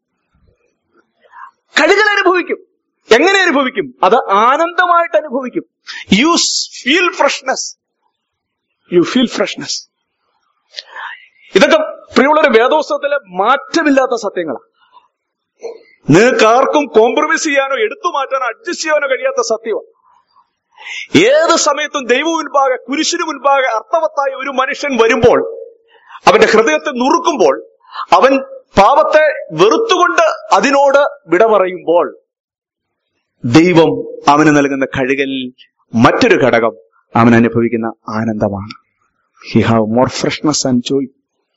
Speaker 1: കഴുകൽ അനുഭവിക്കും എങ്ങനെ അനുഭവിക്കും അത് ആനന്ദമായിട്ട് അനുഭവിക്കും you feel freshness you feel freshness ഇതൊക്കെ പ്രിയമുള്ളൊരു വേദോത്സവത്തിലെ മാറ്റമില്ലാത്ത സത്യങ്ങളാണ് നിങ്ങൾക്ക് ആർക്കും കോംപ്രമൈസ് ചെയ്യാനോ എടുത്തു മാറ്റാനോ അഡ്ജസ്റ്റ് ചെയ്യാനോ കഴിയാത്ത സത്യമാണ് ഏത് സമയത്തും ദൈവ മുൻപാകെ കുരിശിന് മുൻപാകെ അർത്ഥവത്തായ ഒരു മനുഷ്യൻ വരുമ്പോൾ അവന്റെ ഹൃദയത്തെ നുറുക്കുമ്പോൾ അവൻ പാപത്തെ വെറുത്തുകൊണ്ട് അതിനോട് വിട പറയുമ്പോൾ ദൈവം അവന് നൽകുന്ന കഴുകലിൽ മറ്റൊരു ഘടകം അവൻ അനുഭവിക്കുന്ന ആനന്ദമാണ് he have more freshness and joy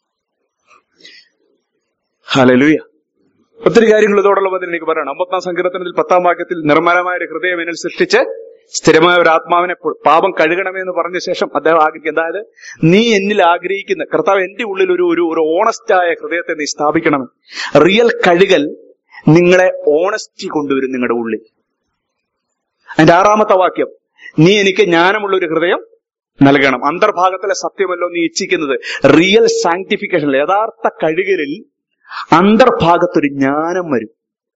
Speaker 1: hallelujah ഒത്തിരി കാര്യങ്ങൾ ഇതോടുള്ള ബന്ധം എനിക്ക് പറയണം അമ്പത്താം സങ്കീർത്തനത്തിൽ പത്താം വാക്യത്തിൽ നിർമ്മലമായ ഒരു ഹൃദയം എന്നിൽ സൃഷ്ടിച്ച് സ്ഥിരമായ ഒരു ആത്മാവിനെ പൊ- പാപം കഴുകണമേ എന്ന് പറഞ്ഞ ശേഷം അദ്ദേഹം ആഗ്രഹിക്കും അതായത് നീ എന്നിൽ ആഗ്രഹിക്കുന്ന കർത്താവ് എന്റെ ഉള്ളിൽ ഒരു ഒരു ഒരു ഓണസ്റ്റ് ആയ ഹൃദയത്തെ നീ സ്ഥാപിക്കണം റിയൽ കഴുകൽ നിങ്ങളെ ഓണസ്റ്റി കൊണ്ടുവരും നിങ്ങളുടെ ഉള്ളിൽ അതിന്റെ ആറാമത്തെ വാക്യം നീ എനിക്ക് ജ്ഞാനമുള്ള ഒരു ഹൃദയം നൽകണം അന്തർഭാഗത്തിലെ സത്യമല്ലോ നീ ഇച്ഛിക്കുന്നത് റിയൽ സാങ്ക്ടിഫിക്കേഷൻ യഥാർത്ഥ കഴുകലിൽ അന്തർഭാഗത്തൊരു ജ്ഞാനം വരും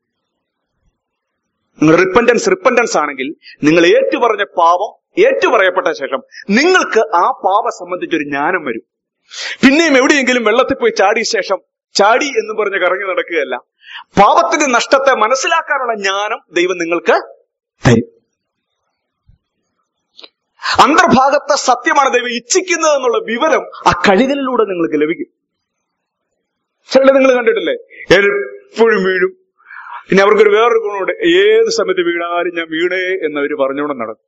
Speaker 1: നിങ്ങൾ റിപ്പൻഡൻസ് റിപ്പൻഡൻസ് ആണെങ്കിൽ നിങ്ങൾ ഏറ്റുപറഞ്ഞ പാപം ഏറ്റുപറയപ്പെട്ട ശേഷം നിങ്ങൾക്ക് ആ പാപം സംബന്ധിച്ചൊരു ജ്ഞാനം വരും പിന്നെയും എവിടെയെങ്കിലും വെള്ളത്തിൽ പോയി ചാടിയ ശേഷം ചാടി എന്ന് പറഞ്ഞ് കറങ്ങി നടക്കുകയല്ല പാപത്തിന്റെ നഷ്ടത്തെ മനസ്സിലാക്കാനുള്ള ജ്ഞാനം ദൈവം നിങ്ങൾക്ക് തരും അന്തർഭാഗത്തെ സത്യമാണ് ദൈവം ഇച്ഛിക്കുന്നത് എന്നുള്ള വിവരം ആ കഴുകലിലൂടെ നിങ്ങൾക്ക് ലഭിക്കും ചിലരെ നിങ്ങൾ കണ്ടിട്ടില്ലേ എപ്പോഴും വീഴും പിന്നെ അവർക്കൊരു വേറൊരു ഗുണമുണ്ട് ഏത് സമയത്ത് വീണാലും ഞാൻ വീണേ എന്നവര് പറഞ്ഞുകൊണ്ട് നടക്കും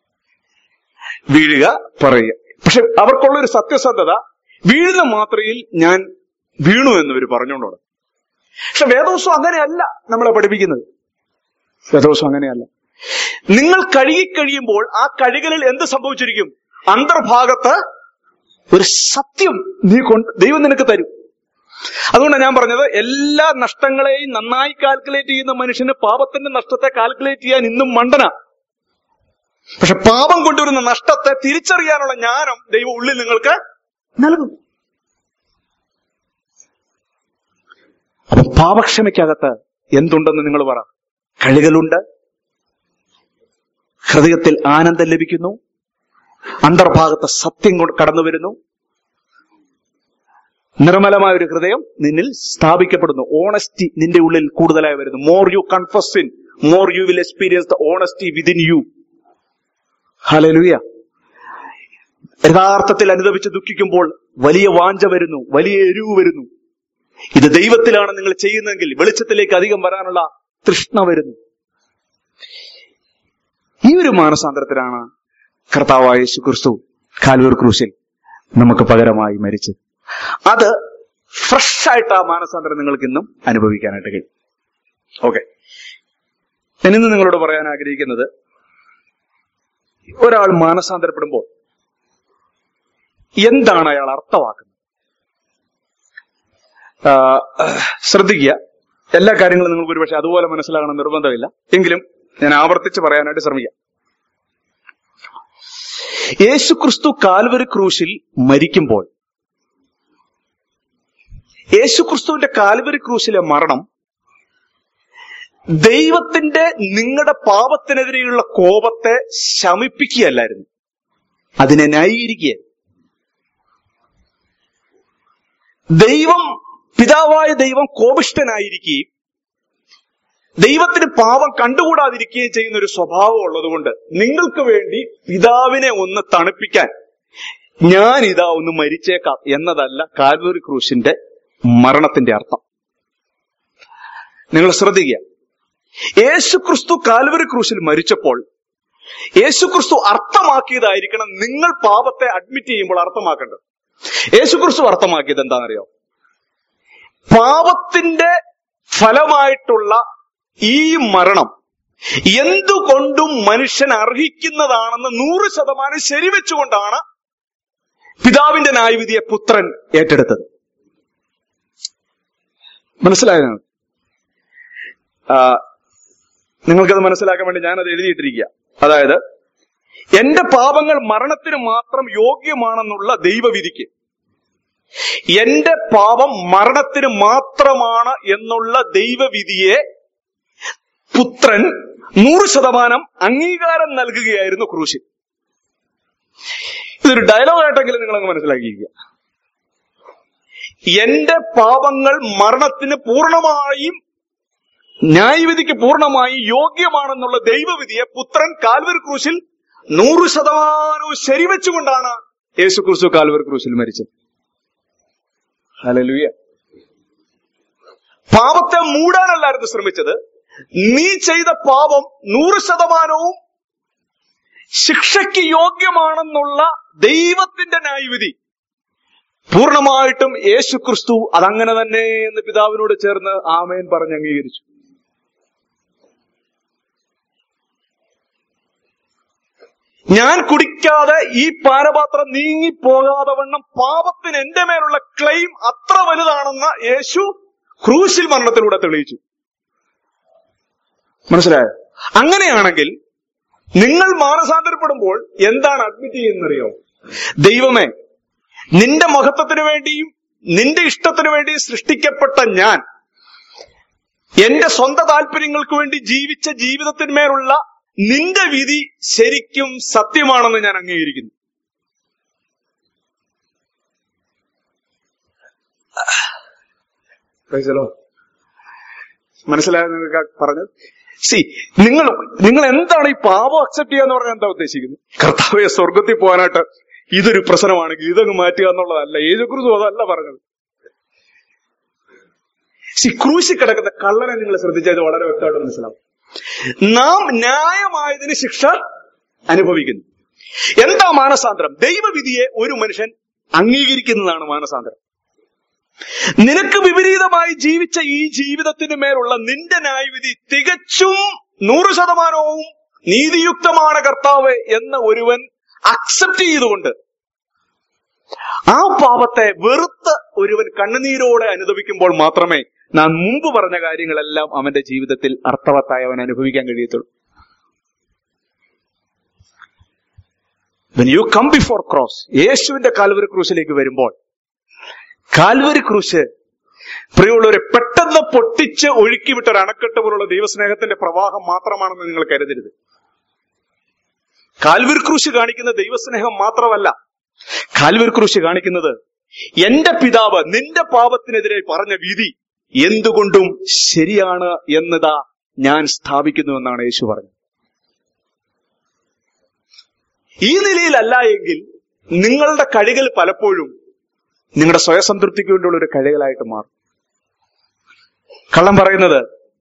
Speaker 1: വീഴുക പറയുക പക്ഷെ അവർക്കുള്ള ഒരു സത്യസന്ധത വീഴുന്ന മാത്രയിൽ ഞാൻ വീണു എന്നവർ പറഞ്ഞുകൊണ്ട് നടക്കും പക്ഷെ വേദോസം അങ്ങനെയല്ല നമ്മളെ പഠിപ്പിക്കുന്നത് വേദോസം അങ്ങനെയല്ല നിങ്ങൾ കഴുകിക്കഴിയുമ്പോൾ ആ കഴുകലിൽ എന്ത് സംഭവിച്ചിരിക്കും അന്തർഭാഗത്ത് ഒരു സത്യം നീ കൊണ്ട് ദൈവം നിനക്ക് തരും അതുകൊണ്ടാണ് ഞാൻ പറഞ്ഞത് എല്ലാ നഷ്ടങ്ങളെയും നന്നായി കാൽക്കുലേറ്റ് ചെയ്യുന്ന മനുഷ്യന് പാപത്തിന്റെ നഷ്ടത്തെ കാൽക്കുലേറ്റ് ചെയ്യാൻ ഇന്നും മണ്ടന പക്ഷെ പാപം കൊണ്ടുവരുന്ന നഷ്ടത്തെ തിരിച്ചറിയാനുള്ള ജ്ഞാനം ദൈവം ഉള്ളിൽ നിങ്ങൾക്ക് നൽകും അപ്പൊ പാപക്ഷമയ്ക്കകത്ത് എന്തുണ്ടെന്ന് നിങ്ങൾ പറ കഴുകലുണ്ട് ഹൃദയത്തിൽ ആനന്ദം ലഭിക്കുന്നു അന്തർഭാഗത്ത് സത്യം കൊണ്ട് കടന്നു വരുന്നു നിർമ്മലമായ ഒരു ഹൃദയം നിന്നിൽ സ്ഥാപിക്കപ്പെടുന്നു ഓണസ്റ്റി നിന്റെ ഉള്ളിൽ കൂടുതലായി വരുന്നു more you confess in more you will experience the honesty within you hallelujah യഥാർത്ഥത്തിൽ അനുദപിച്ച് ദുഃഖിക്കുമ്പോൾ വലിയ വാഞ്ച വരുന്നു വലിയ എരിവ് വരുന്നു ഇത് ദൈവത്തിലാണ് നിങ്ങൾ ചെയ്യുന്നതെങ്കിൽ വെളിച്ചത്തിലേക്ക് അധികം വരാനുള്ള തൃഷ്ണ വരുന്നു ഈ ഒരു മാനസാന്തരത്തിലാണ് കർത്താവായ യേശു ക്രിസ്തു കാൽവർ ക്രൂശിൽ നമുക്ക് പകരമായി മരിച്ചത് അത് ഫ്രഷ് ആയിട്ട് ആ മാനസാന്തരം നിങ്ങൾക്ക് ഇന്നും അനുഭവിക്കാനായിട്ട് കഴിയും ഓക്കെ ഞാൻ ഇന്ന് നിങ്ങളോട് പറയാൻ ആഗ്രഹിക്കുന്നത് ഒരാൾ മാനസാന്തരപ്പെടുമ്പോൾ എന്താണ് അയാൾ അർത്ഥമാക്കുന്നത് ആ, ശ്രദ്ധിക്കുക എല്ലാ കാര്യങ്ങളും നിങ്ങൾക്ക് ഒരുപക്ഷെ അതുപോലെ മനസ്സിലാകണം നിർബന്ധമില്ല എങ്കിലും ഞാൻ ആവർത്തിച്ച് പറയാനായിട്ട് ശ്രമിക്കാം യേശു ക്രിസ്തു കാൽവരി ക്രൂശിൽ മരിക്കുമ്പോൾ യേശു ക്രിസ്തുവിന്റെ കാൽവരി ക്രൂശിലെ മരണം ദൈവത്തിന്റെ നിങ്ങളുടെ പാപത്തിനെതിരെയുള്ള കോപത്തെ ശമിപ്പിക്കുകയല്ലായിരുന്നു അതിനെ ന്യായീകരിക്കുക ദൈവം പിതാവായ ദൈവം കോപിഷ്ഠനായിരിക്കുകയും ദൈവത്തിന് പാപം കണ്ടുകൂടാതിരിക്കുകയും ചെയ്യുന്ന ഒരു സ്വഭാവം ഉള്ളതുകൊണ്ട് നിങ്ങൾക്ക് വേണ്ടി പിതാവിനെ ഒന്ന് തണുപ്പിക്കാൻ ഞാൻ ഇതാ ഒന്ന് മരിച്ചേക്കാം എന്നതല്ല കാൽവറി ക്രൂശിന്റെ മരണത്തിന്റെ അർത്ഥം നിങ്ങൾ ശ്രദ്ധിക്കുക യേശു ക്രിസ്തു കാൽവറി ക്രൂശിൽ മരിച്ചപ്പോൾ യേശു ക്രിസ്തു അർത്ഥമാക്കിയതായിരിക്കണം നിങ്ങൾ പാപത്തെ അഡ്മിറ്റ് ചെയ്യുമ്പോൾ അർത്ഥമാക്കേണ്ടത് യേശു ക്രിസ്തു അർത്ഥമാക്കിയത് എന്താണെന്നറിയോ പാപത്തിന്റെ ഫലമായിട്ടുള്ള ഈ മരണം എന്തുകൊണ്ടും മനുഷ്യൻ അർഹിക്കുന്നതാണെന്ന് നൂറ് ശതമാനം ശരിവെച്ചുകൊണ്ടാണ് പിതാവിന്റെ ന്യായവിധിയെ പുത്രൻ ഏറ്റെടുത്തത് മനസ്സിലായോ നിങ്ങൾക്ക്? ആ, നിങ്ങൾക്കത് മനസ്സിലാക്കാൻ വേണ്ടി ഞാനത് എഴുതിയിട്ടിരിക്കുക അതായത് എന്റെ പാപങ്ങൾ മരണത്തിന് മാത്രം യോഗ്യമാണെന്നുള്ള ദൈവവിധിക്ക് എന്റെ പാപം മരണത്തിന് മാത്രമാണ് എന്നുള്ള ദൈവവിധിയെ പുത്രൻ നൂറ് ശതമാനം അംഗീകാരം നൽകുകയായിരുന്നു ക്രൂശിൽ ഇതൊരു ഡയലോഗായിട്ടെങ്കിലും നിങ്ങളങ്ങ് മനസ്സിലാക്കിയിരിക്കുക എന്റെ പാപങ്ങൾ മരണത്തിന് പൂർണ്ണമായും ന്യായവിധിക്ക് പൂർണ്ണമായും യോഗ്യമാണെന്നുള്ള ദൈവവിധിയെ പുത്രൻ കാൽവർ ക്രൂശിൽ നൂറ് ശതമാനവും ശരിവെച്ചുകൊണ്ടാണ് യേശു ക്രിസ്തു കാൽവർ ക്രൂശിൽ മരിച്ചത് ഹല്ലേലൂയ പാപത്തെ മൂടാനല്ലായിരുന്നു ശ്രമിച്ചത് നീ ചെയ്ത പാപം നൂറ് ശതമാനവും ശിക്ഷയ്ക്ക് യോഗ്യമാണെന്നുള്ള ദൈവത്തിന്റെ ന്യായവിധി പൂർണ്ണമായിട്ടും യേശു ക്രിസ്തു അതങ്ങനെ തന്നെ എന്ന് പിതാവിനോട് ചേർന്ന് ആമേൻ പറഞ്ഞ് അംഗീകരിച്ചു ഞാൻ കുടിക്കാതെ ഈ പാനപാത്രം നീങ്ങിപ്പോകാതെ വണ്ണം പാപത്തിന് എന്റെ മേലുള്ള ക്ലെയിം അത്ര വലുതാണെന്ന് യേശു ക്രൂശിൽ മരണത്തിലൂടെ തെളിയിച്ചു മനസ്സിലായോ അങ്ങനെയാണെങ്കിൽ നിങ്ങൾ മാനസാന്തരപ്പെടുമ്പോൾ എന്താണ് അഡ്മിറ്റ് ചെയ്യുന്നറിയോ ദൈവമേ നിന്റെ മഹത്വത്തിന് വേണ്ടിയും നിന്റെ ഇഷ്ടത്തിനു വേണ്ടിയും സൃഷ്ടിക്കപ്പെട്ട ഞാൻ എന്റെ സ്വന്തം താല്പര്യങ്ങൾക്ക് വേണ്ടി ജീവിച്ച ജീവിതത്തിന്മേലുള്ള നിന്റെ വിധി ശരിക്കും സത്യമാണെന്ന് ഞാൻ അംഗീകരിക്കുന്നു Praise the Lord. മനസ്സിലായോ നിങ്ങൾക്ക് പറഞ്ഞത് സി നിങ്ങൾ നിങ്ങൾ എന്താണ് ഈ പാപം അക്സെപ്റ്റ് ചെയ്യാന്ന് പറഞ്ഞാൽ എന്താ ഉദ്ദേശിക്കുന്നത് കർത്താവെ സ്വർഗത്തിൽ പോകാനായിട്ട് ഇതൊരു പ്രശ്നമാണെങ്കിൽ ഇതങ്ങ് മാറ്റുക എന്നുള്ളതല്ല യേശുക്രിസ്തു അതല്ല പറഞ്ഞത് സി ക്രൂശി കിടക്കുന്ന കള്ളനെ നിങ്ങൾ ശ്രദ്ധിച്ചാൽ ഇത് വളരെ വ്യക്തമായിട്ട് മനസ്സിലാവും നാം ന്യായമായതിന് ശിക്ഷ അനുഭവിക്കുന്നു എന്താ മാനസാന്തരം ദൈവവിധിയെ ഒരു മനുഷ്യൻ അംഗീകരിക്കുന്നതാണ് മാനസാന്തരം നിനക്ക് വിപരീതമായി ജീവിച്ച ഈ ജീവിതത്തിന് മേലുള്ള നിന്റെ ന്യായവിധി തികച്ചും നൂറ് ശതമാനവും നീതിയുക്തമാണ് കർത്താവ് എന്ന് ഒരുവൻ അക്സെപ്റ്റ് ചെയ്തുകൊണ്ട് ആ പാപത്തെ വെറുത്ത് ഒരുവൻ കണ്ണുനീരോടെ അനുഭവിക്കുമ്പോൾ മാത്രമേ നാം മുമ്പ് പറഞ്ഞ കാര്യങ്ങളെല്ലാം അവന്റെ ജീവിതത്തിൽ അർത്ഥവത്തായി അവൻ അനുഭവിക്കാൻ കഴിയത്തുള്ളൂ when you come before cross യേശുവിന്റെ കാൽവരി ക്രൂശിലേക്ക് വരുമ്പോൾ കാൽവരി ക്രൂശ് പ്രിയമുള്ളവരെ പെട്ടെന്ന് പൊട്ടിച്ച് ഒഴുക്കിവിട്ട ഒരു അണക്കെട്ട് പോലുള്ള ദൈവസ്നേഹത്തിന്റെ പ്രവാഹം മാത്രമാണെന്ന് നിങ്ങൾ കരുതരുത് കാൽവരി ക്രൂശ് കാണിക്കുന്ന ദൈവസ്നേഹം മാത്രമല്ല കാൽവരി ക്രൂശ് കാണിക്കുന്നത് എന്റെ പിതാവ് നിന്റെ പാപത്തിനെതിരെ പറഞ്ഞ വിധി എന്തുകൊണ്ടും ശരിയാണ് എന്നതാ ഞാൻ സ്ഥാപിക്കുന്നു എന്നാണ് യേശു പറഞ്ഞത് ഈ നിലയിലല്ല എങ്കിൽ നിങ്ങളുടെ കഴികൾ പലപ്പോഴും നിങ്ങളുടെ സ്വയസംതൃപ്തിക്ക് വേണ്ടിയുള്ള ഒരു കഴികളായിട്ട് മാറും കള്ളം പറയുന്നത്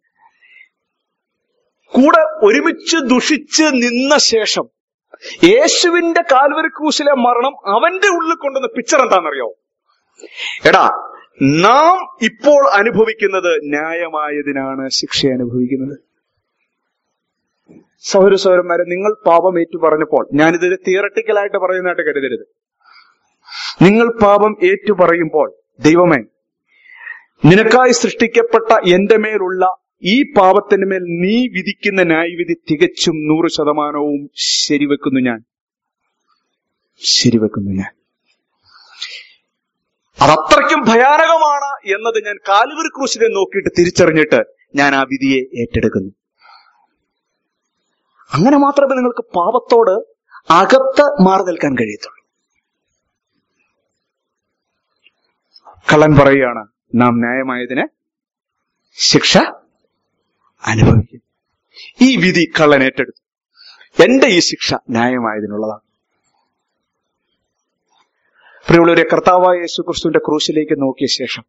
Speaker 1: കൂടെ ഒരുമിച്ച് ദുഷിച്ച് നിന്ന ശേഷം യേശുവിന്റെ കാൽവരി ക്രൂശിലെ മരണം അവന്റെ ഉള്ളിൽ കൊണ്ടുവന്ന പിക്ചർ എന്താണെന്നറിയോ എടാ നാം ഇപ്പോൾ അനുഭവിക്കുന്നത് ന്യായമായതിനാണ് ശിക്ഷ അനുഭവിക്കുന്നത് സൗര സൗരന്മാരെ നിങ്ങൾ പാപം ഏറ്റു പറഞ്ഞപ്പോൾ ഞാനിത് തിയറട്ടിക്കലായിട്ട് പറയുന്നതായിട്ട് കരുതരുത് നിങ്ങൾ പാപം ഏറ്റു പറയുമ്പോൾ ദൈവമേ നിനക്കായി സൃഷ്ടിക്കപ്പെട്ട എന്റെ മേലുള്ള ഈ പാപത്തിന് മേൽ നീ വിധിക്കുന്ന ന്യായവിധി തികച്ചും നൂറ് ശതമാനവും ശരിവെക്കുന്നു ഞാൻ ശരിവെക്കുന്നു ഞാൻ അതത്രയ്ക്കും ഭയാനകമാണ് എന്നത് ഞാൻ കാലുവരി ക്രൂശിനെ നോക്കിയിട്ട് തിരിച്ചറിഞ്ഞിട്ട് ഞാൻ ആ വിധിയെ ഏറ്റെടുക്കുന്നു അങ്ങനെ മാത്രമേ നിങ്ങൾക്ക് പാപത്തോട് അകത്ത് മാറി നിൽക്കാൻ കഴിയത്തുള്ളൂ കള്ളൻ പറയുകയാണ് നാം ന്യായമായതിന് ശിക്ഷ അനുഭവിക്കും ഈ വിധി കള്ളൻ ഏറ്റെടുത്തു എന്റെ ഈ ശിക്ഷ ന്യായമായതിനുള്ളതാണ് പ്രിയമുള്ളവരെ കർത്താവായ യേശു ക്രിസ്തുവിന്റെ ക്രൂശിലേക്ക് നോക്കിയ ശേഷം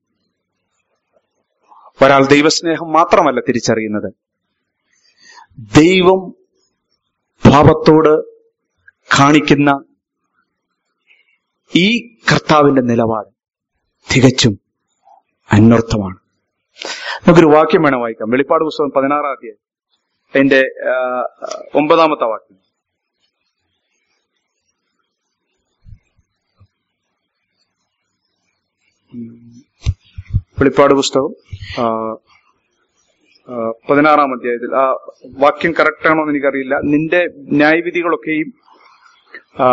Speaker 1: ഒരാൾ ദൈവസ്നേഹം മാത്രമല്ല തിരിച്ചറിയുന്നത് ദൈവം പാപത്തോട് കാണിക്കുന്ന ഈ കർത്താവിന്റെ നിലപാട് തികച്ചും അന്വർത്ഥമാണ് നമുക്കൊരു വാക്യം വേണം വായിക്കാം വെളിപ്പാട് പുസ്തകം പതിനാറാം അധ്യായം അതിന്റെ ആ, ഒമ്പതാമത്തെ വാക്യം വെളിപ്പാട് പുസ്തകം ആ, ആ, പതിനാറാം അധ്യായത്തിൽ ആ വാക്യം കറക്റ്റ് ആണോ എന്ന് എനിക്കറിയില്ല നിന്റെ ന്യായവിധികളൊക്കെയും ആ,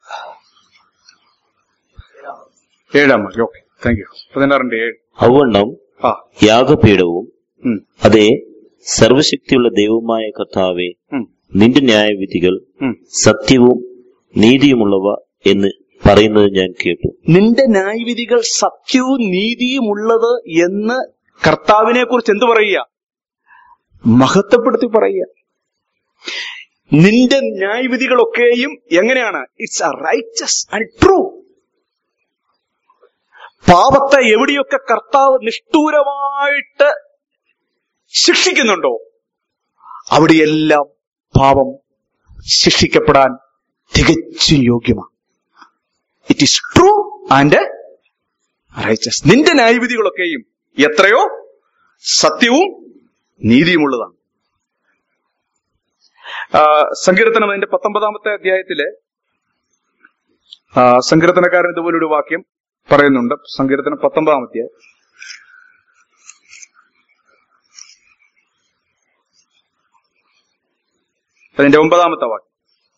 Speaker 1: ഏഴാം വാക്യം ഓക്കെ താങ്ക് യു പതിനാറിന്റെ ഏഴ്
Speaker 2: അവണ്ണം
Speaker 1: ആ
Speaker 2: യാഗപീഠവും
Speaker 1: ഉം,
Speaker 2: അതേ സർവശക്തിയുള്ള ദൈവമായ കർത്താവെ
Speaker 1: ഉം,
Speaker 2: നിന്റെ ന്യായവിധികൾ
Speaker 1: ഉം.
Speaker 2: സത്യവും നീതിയുമുള്ളവ എന്ന് പറയുന്നത് ഞാൻ കേട്ടു
Speaker 1: നിന്റെ ന്യായവിധികൾ സത്യവും നീതിയും ഉള്ളത് എന്ന് കർത്താവിനെ കുറിച്ച് എന്ത് പറയുക മഹത്വപ്പെടുത്തി പറയുക നിന്റെ ന്യായവിധികളൊക്കെയും എങ്ങനെയാണ് it's a righteous and true പാപത്തെ എവിടെയൊക്കെ കർത്താവ് നിഷ്ഠൂരമായിട്ട് ശിക്ഷിക്കുന്നുണ്ടോ അവിടെയെല്ലാം പാപം ശിക്ഷിക്കപ്പെടാൻ തികച്ചും യോഗ്യമാണ് it is true and righteous നിന്റെ ന്യായവിധികളൊക്കെയും എത്രയോ സത്യവും നീതിയുമുള്ളതാണ് ആ, സങ്കീർത്തനം അതിന്റെ പത്തൊമ്പതാമത്തെ അധ്യായത്തിലെ ആ, സങ്കീർത്തനക്കാരൻ ഇതുപോലൊരു വാക്യം പറയുന്നുണ്ട് സങ്കീർത്തനം പത്തൊമ്പതാമത്തെ അതിന്റെ ഒമ്പതാമത്തെ വാക്യം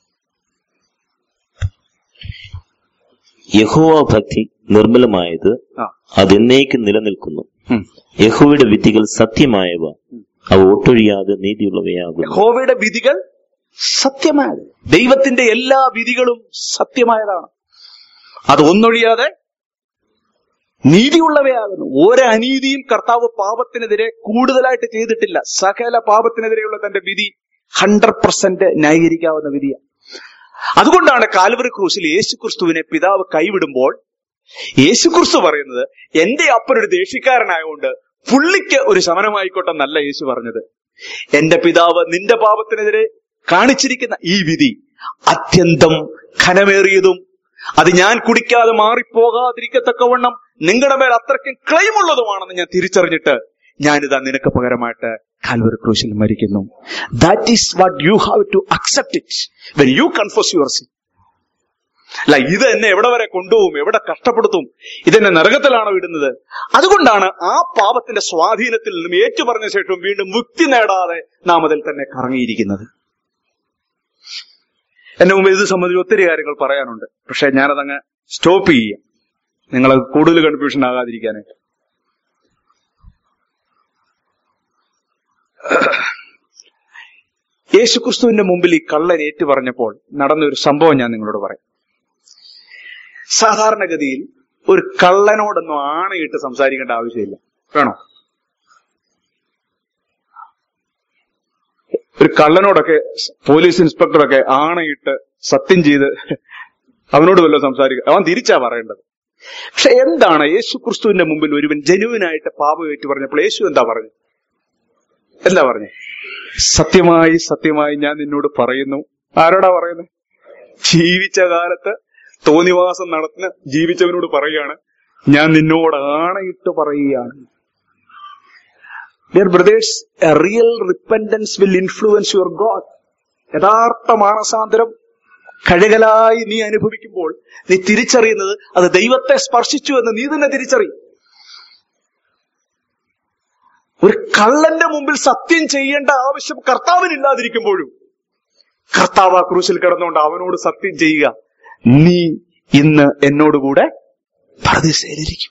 Speaker 2: യഹോവ ഭക്തി നിർമ്മലമായത്
Speaker 1: ആ
Speaker 2: അതെന്നേക്ക് നിലനിൽക്കുന്നു
Speaker 1: ഉം.
Speaker 2: യഹോവയുടെ വിധികൾ സത്യമായവ അവ ഒട്ടൊഴിയാതെ നീതിയുള്ളവയാകുന്നു
Speaker 1: യഹോവയുടെ വിധികൾ സത്യമായത് ദൈവത്തിന്റെ എല്ലാ വിധികളും സത്യമായതാണ് അത് ഒന്നൊഴിയാതെ നീതിയുള്ളവയാകുന്നു ഒരു അനീതിയും കർത്താവ് പാപത്തിനെതിരെ കൂടുതലായിട്ട് ചെയ്തിട്ടില്ല സകല പാപത്തിനെതിരെയുള്ള തന്റെ വിധി ഹൺഡ്രഡ് പെർസെന്റ് ന്യായീകരിക്കാവുന്ന വിധിയാണ് അതുകൊണ്ടാണ് കാൽവറി ക്രൂശിൽ യേശുക്രിസ്തുവിനെ പിതാവ് കൈവിടുമ്പോൾ യേശുക്രിസ്തു പറയുന്നത് എന്റെ അപ്പനൊരു ദേഷ്യക്കാരനായതുകൊണ്ട് പുള്ളിക്ക് ഒരു ശമനമായിക്കോട്ടെ എന്നല്ല യേശു പറഞ്ഞത് എന്റെ പിതാവ് നിന്റെ പാപത്തിനെതിരെ കാണിച്ചിരിക്കുന്ന ഈ വിധി അത്യന്തം ഘനമേറിയതും അത് ഞാൻ കുടിക്കാതെ മാറിപ്പോകാതിരിക്കത്തക്കവണ്ണം നിങ്ങളുടെ മേൽ അത്രയ്ക്കും ക്ലെയിം ഉള്ളതുമാണെന്ന് ഞാൻ തിരിച്ചറിഞ്ഞിട്ട് ഞാനിതാ നിനക്ക് പകരമായിട്ട് കാൽവറി ക്രൂശിൽ മരിക്കുന്നു that is what you have to accept it when you confess your sin അല്ല ഇത് എന്നെ എവിടെ വരെ കൊണ്ടുപോകും എവിടെ കഷ്ടപ്പെടുത്തും ഇതെന്നെ നരകത്തിലാണോ ഇടുന്നത് അതുകൊണ്ടാണ് ആ പാപത്തിന്റെ സ്വാധീനത്തിൽ നിന്നും ഏറ്റുപറഞ്ഞ ശേഷം വീണ്ടും മുക്തി നേടാതെ നാം അതിൽ തന്നെ കറങ്ങിയിരിക്കുന്നത് എന്റെ മുമ്പ് ഇത് സംബന്ധിച്ച് ഒത്തിരി കാര്യങ്ങൾ പറയാനുണ്ട് പക്ഷെ ഞാനതങ്ങ് സ്റ്റോപ്പ് ചെയ്യാം നിങ്ങൾ കൂടുതൽ കൺഫ്യൂഷൻ ആകാതിരിക്കാനായിട്ട് യേശുക്രിസ്തുവിന്റെ മുമ്പിൽ ഈ കള്ളൻ ഏറ്റു പറഞ്ഞപ്പോൾ നടന്ന ഒരു സംഭവം ഞാൻ നിങ്ങളോട് പറയാം സാധാരണഗതിയിൽ ഒരു കള്ളനോടൊന്നും ആണയിട്ട് സംസാരിക്കേണ്ട ആവശ്യമില്ല വേണോ ഒരു കള്ളനോടൊക്കെ പോലീസ് ഇൻസ്പെക്ടറൊക്കെ ആണയിട്ട് സത്യം ചെയ്ത് അവനോട് വല്ലതും സംസാരിക്കുക അവൻ തിരിച്ചാ പറയേണ്ടത് പക്ഷെ എന്താണ് യേശു ക്രിസ്തുവിന്റെ മുമ്പിൽ ഒരുവൻ ജനുവിനായിട്ട് പാപം ഏറ്റു പറഞ്ഞപ്പോൾ യേശു എന്താ പറഞ്ഞു എന്താ പറഞ്ഞു സത്യമായി സത്യമായി ഞാൻ നിന്നോട് പറയുന്നു ആരോടാ പറയുന്നത് ജീവിച്ച കാലത്ത് തോന്നിവാസം നടത്തുന്ന ജീവിച്ചവനോട് പറയുകയാണ് ഞാൻ നിന്നോട് ആണയിട്ട് പറയുകയാണ് dear brothers a real repentance will influence your God യഥാർത്ഥ മാനസാന്തരം കഴുകലായി നീ അനുഭവിക്കുമ്പോൾ നീ തിരിച്ചറിയുന്നത് അത് ദൈവത്തെ സ്പർശിച്ചു എന്ന് നീ തന്നെ തിരിച്ചറിയും ഒരു കള്ളന്റെ മുമ്പിൽ സത്യം ചെയ്യേണ്ട ആവശ്യം കർത്താവിനില്ലാതിരിക്കുമ്പോഴും കർത്താവ് ആ ക്രൂശിൽ കിടന്നുകൊണ്ട് അവനോട് സത്യം ചെയ്യുക നീ ഇന്ന് എന്നോടുകൂടെ പരദേശയിലിരിക്കും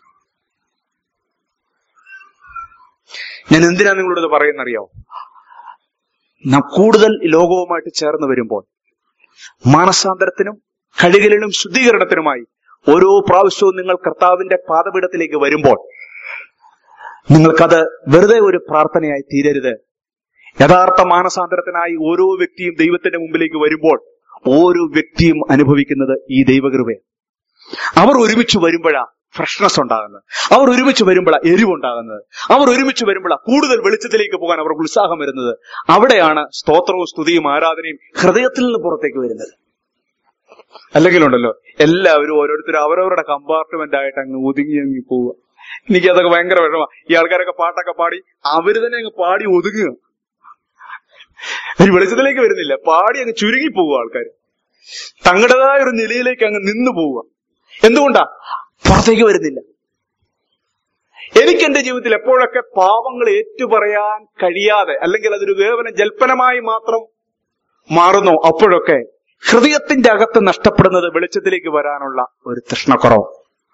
Speaker 1: ഞാൻ എന്തിനാ നിങ്ങളോട് ഇത് പറയുന്നറിയാവോ നാം കൂടുതൽ ഈ ലോകവുമായിട്ട് ചേർന്ന് വരുമ്പോൾ മാനസാന്തരത്തിനും കഴുകലിനും ശുദ്ധീകരണത്തിനുമായി ഓരോ പ്രാവശ്യവും നിങ്ങൾ കർത്താവിന്റെ പാദപീഠത്തിലേക്ക് വരുമ്പോൾ നിങ്ങൾക്കത് വെറുതെ ഒരു പ്രാർത്ഥനയായി തീരരുത് യഥാർത്ഥ മാനസാന്തരത്തിനായി ഓരോ വ്യക്തിയും ദൈവത്തിന്റെ മുമ്പിലേക്ക് വരുമ്പോൾ ഓരോ വ്യക്തിയും അനുഭവിക്കുന്നത് ഈ ദൈവകൃപയാണ് അവർ ഒരുമിച്ച് വരുമ്പോഴാ ഫ്രഷ്നെസ് ഉണ്ടാകുന്നത് അവർ ഒരുമിച്ച് വരുമ്പോഴാ എരിവുണ്ടാകുന്നത് അവർ ഒരുമിച്ച് വരുമ്പോഴാ കൂടുതൽ വെളിച്ചത്തിലേക്ക് പോകാൻ അവർക്ക് ഉത്സാഹം വരുന്നത് അവിടെയാണ് സ്തോത്രവും സ്തുതിയും ആരാധനയും ഹൃദയത്തിൽ നിന്ന് പുറത്തേക്ക് വരുന്നത് അല്ലെങ്കിൽ ഉണ്ടല്ലോ എല്ലാവരും ഓരോരുത്തരും അവരവരുടെ കമ്പാർട്ട്മെന്റ് ആയിട്ട് അങ്ങ് ഒതുങ്ങി അങ്ങ് പോവുക എനിക്ക് അതൊക്കെ ഭയങ്കര വിഷമ ഈ ആൾക്കാരൊക്കെ പാട്ടൊക്കെ പാടി അവര് തന്നെ അങ്ങ് പാടി ഒതുങ്ങുക ഒരു വെളിച്ചത്തിലേക്ക് വരുന്നില്ല പാടി അങ്ങ് ചുരുങ്ങി പോവുക ആൾക്കാർ തങ്ങളുടേതായ ഒരു നിലയിലേക്ക് അങ്ങ് നിന്നു പോവുക എന്തുകൊണ്ടാ പുറത്തേക്ക് വരുന്നില്ല എനിക്ക് എന്റെ ജീവിതത്തിൽ എപ്പോഴൊക്കെ പാവങ്ങൾ ഏറ്റുപറയാൻ കഴിയാതെ അല്ലെങ്കിൽ അതൊരു കേവലം ജൽപ്പനമായി മാത്രം മാറുന്നു അപ്പോഴൊക്കെ ഹൃദയത്തിന്റെ അകത്ത് നഷ്ടപ്പെടുന്നത് വെളിച്ചത്തിലേക്ക് വരാനുള്ള ഒരു തൃഷ്ണക്കുറവ്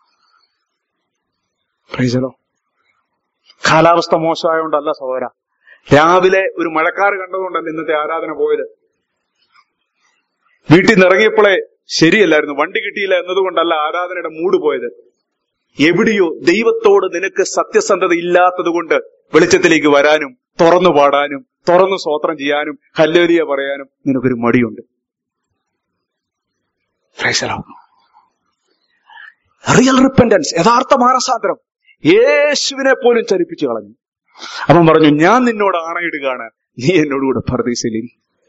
Speaker 1: പ്രൈസലോ കാലാവസ്ഥ മോശമായോണ്ടല്ല സഹോദര രാവിലെ ഒരു മഴക്കാറ് കണ്ടതുകൊണ്ടല്ല ഇന്നത്തെ ആരാധന പോയത് വീട്ടിൽ നിന്ന് ഇറങ്ങിയപ്പോഴേ ശരിയല്ലായിരുന്നു വണ്ടി കിട്ടിയില്ല എന്നതുകൊണ്ടല്ല ആരാധനയുടെ മൂഡ് പോയത് എവിടെയോ ദൈവത്തോട് നിനക്ക് സത്യസന്ധത ഇല്ലാത്തത് കൊണ്ട് വെളിച്ചത്തിലേക്ക് വരാനും തുറന്നു പാടാനും തുറന്നു സ്വോത്രം ചെയ്യാനും ഹല്ലേലിയ പറയാനും നിനക്കൊരു മടിയുണ്ട് റിയൽ റിപ്പൻഡൻസ് യഥാർത്ഥ മാനസാന്തരം യേശുവിനെ പോലും ചലിപ്പിച്ചു കളഞ്ഞു അവൻ പറഞ്ഞു ഞാൻ നിന്നോട് ആണയിടുകയാണ് നീ എന്നോടുകൂടെ പർദീസിലിരി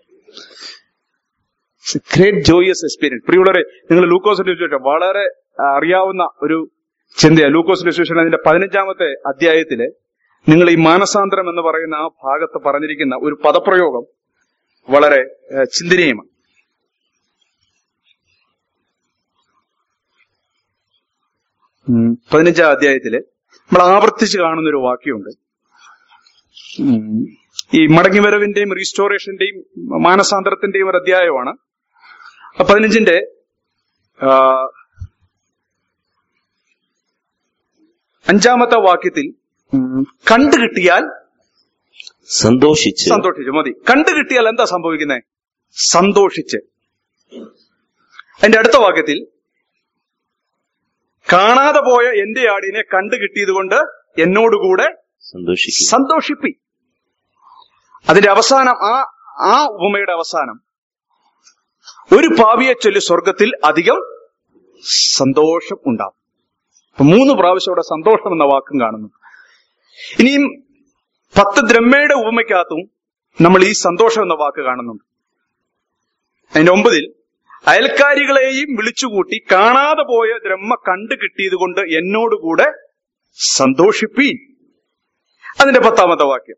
Speaker 1: ഗ്രേറ്റ് ജോയിയസ് എക്സ്പീരിയൻസ് പ്രിയുള്ളവരെ നിങ്ങൾ ലൂക്കോസിന്റെ വിശേഷം വളരെ ആ, അറിയാവുന്ന ഒരു ചിന്തയാണ് ലൂക്കോസിന്റെ വിശേഷം അതിന്റെ പതിനഞ്ചാമത്തെ അധ്യായത്തില് നിങ്ങൾ ഈ മാനസാന്തരം എന്ന് പറയുന്ന ആ ഭാഗത്ത് പറഞ്ഞിരിക്കുന്ന ഒരു പദപ്രയോഗം വളരെ ആ, ചിന്തനീയമാണ് ഉം, പതിനഞ്ചാം അധ്യായത്തില് നമ്മൾ ആവർത്തിച്ച് കാണുന്ന ഒരു വാക്യമുണ്ട് ഉം, ഈ മടങ്ങിവരവിന്റെയും റീസ്റ്റോറേഷന്റെയും മാനസാന്തരത്തിന്റെയും ഒരു അധ്യായമാണ് ആ പതിനഞ്ചിന്റെ ആ, അഞ്ചാമത്തെ വാക്യത്തിൽ ഉം, കണ്ടു കിട്ടിയാൽ
Speaker 2: സന്തോഷിച്ച്
Speaker 1: സന്തോഷിച്ചു മതി കണ്ടു കിട്ടിയാൽ എന്താ സംഭവിക്കുന്നത് സന്തോഷിച്ച് അതിന്റെ അടുത്ത വാക്യത്തിൽ കാണാതെ പോയ എന്റെ ആടിനെ കണ്ടു കിട്ടിയത് കൊണ്ട് എന്നോടുകൂടെ
Speaker 2: സന്തോഷിക്കുക
Speaker 1: സന്തോഷിപ്പി അതിന്റെ അവസാനം ആ ആ ഉപമയുടെ അവസാനം ഒരു പാവിയെ ചൊല്ലി സ്വർഗത്തിൽ അധികം സന്തോഷം ഉണ്ടാവും അപ്പൊ മൂന്ന് പ്രാവശ്യം അവിടെ സന്തോഷം എന്ന വാക്കും കാണുന്നു ഇനിയും പത്ത് ദ്രമ്മയുടെ ഉപമയ്ക്കകത്തും നമ്മൾ ഈ സന്തോഷം എന്ന വാക്ക് കാണുന്നുണ്ട് അതിന്റെ ഒമ്പതിൽ അയൽക്കാരികളെയും വിളിച്ചുകൂട്ടി കാണാതെ പോയ ദ്രമ്മ കണ്ടു കിട്ടിയത് കൊണ്ട് എന്നോടുകൂടെ സന്തോഷിപ്പീൻ അതിന്റെ പത്താമത്തെ വാക്യം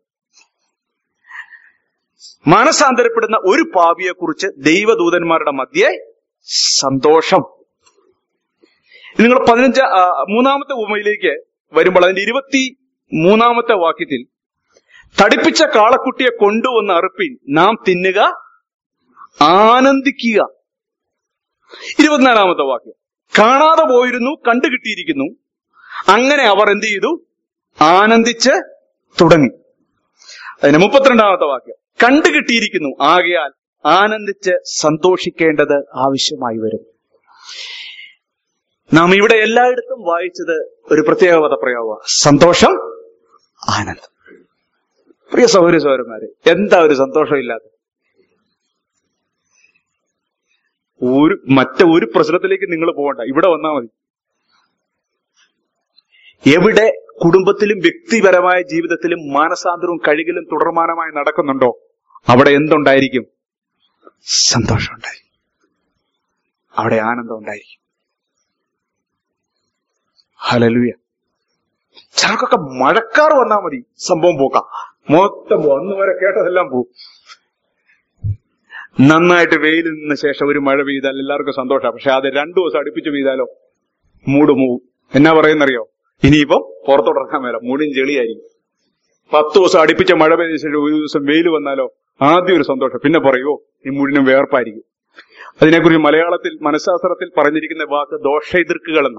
Speaker 1: മാനസാന്തരപ്പെടുന്ന ഒരു പാപിയെ കുറിച്ച് ദൈവദൂതന്മാരുടെ മധ്യേ സന്തോഷം നിങ്ങൾ പതിനഞ്ച് ആ, മൂന്നാമത്തെ ഉപമയിലേക്ക് വരുമ്പോൾ അതിന്റെ ഇരുപത്തി മൂന്നാമത്തെ വാക്യത്തിൽ തടിപ്പിച്ച കാളക്കുട്ടിയെ കൊണ്ടുവന്ന് അറുപ്പിൻ നാം തിന്നുക ആനന്ദിക്കുക ഇരുപത്തിനാലാമത്തെ വാക്യം കാണാതെ പോയിരുന്നു കണ്ടു കിട്ടിയിരിക്കുന്നു അങ്ങനെ അവർ എന്ത് ചെയ്തു ആനന്ദിച്ച് തുടങ്ങി അതിന് മുപ്പത്തിരണ്ടാമത്തെ വാക്യം കണ്ടു കിട്ടിയിരിക്കുന്നു ആകയാൽ ആനന്ദിച്ച് സന്തോഷിക്കേണ്ടത് ആവശ്യമായി വരും നാം ഇവിടെ എല്ലായിടത്തും വായിച്ചത് ഒരു പ്രത്യേക പദപ്രയോഗമാണ് സന്തോഷം ആനന്ദം പ്രിയ സൗകര്യ സൗരന്മാരെ എന്താ ഒരു സന്തോഷമില്ലാത്ത ഒരു മറ്റ ഒരു പ്രശ്നത്തിലേക്ക് നിങ്ങൾ പോകണ്ട ഇവിടെ വന്നാൽ മതി എവിടെ കുടുംബത്തിലും വ്യക്തിപരമായ ജീവിതത്തിലും മാനസാന്തരവും കഴുകലും തുടർമാനമായി നടക്കുന്നുണ്ടോ അവിടെ എന്തുണ്ടായിരിക്കും സന്തോഷം ഉണ്ടായിരിക്കും അവിടെ ആനന്ദം ഉണ്ടായിരിക്കും ഹലലുയ ചിലർക്കൊക്കെ മഴക്കാർ വന്നാൽ മതി സംഭവം പോക്കാം മൊത്തം പോകും അന്ന് വരെ കേട്ടതെല്ലാം പോകും നന്നായിട്ട് വെയിൽ നിന്ന ശേഷം ഒരു മഴ പെയ്താൽ എല്ലാവർക്കും സന്തോഷമാണ് പക്ഷെ അത് രണ്ടു ദിവസം അടുപ്പിച്ച് പെയ്താലോ മൂട് മൂവും എന്നാ പറയുന്നറിയോ ഇനിയിപ്പം പുറത്തോട്ടിറങ്ങാൻ മേല മൂടും ചെളിയായിരിക്കും പത്ത് ദിവസം അടുപ്പിച്ച മഴ പെയ്ത ശേഷം ഒരു ദിവസം വെയിൽ വന്നാലോ ആദ്യം ഒരു സന്തോഷം പിന്നെ പറയുമോ ഈ മുഴുവനും വേർപ്പായിരിക്കും അതിനെക്കുറിച്ച് മലയാളത്തിൽ മനഃശാസ്ത്രത്തിൽ പറഞ്ഞിരിക്കുന്ന വാക്ക് ദോഷെതിർക്കുകൾ എന്ന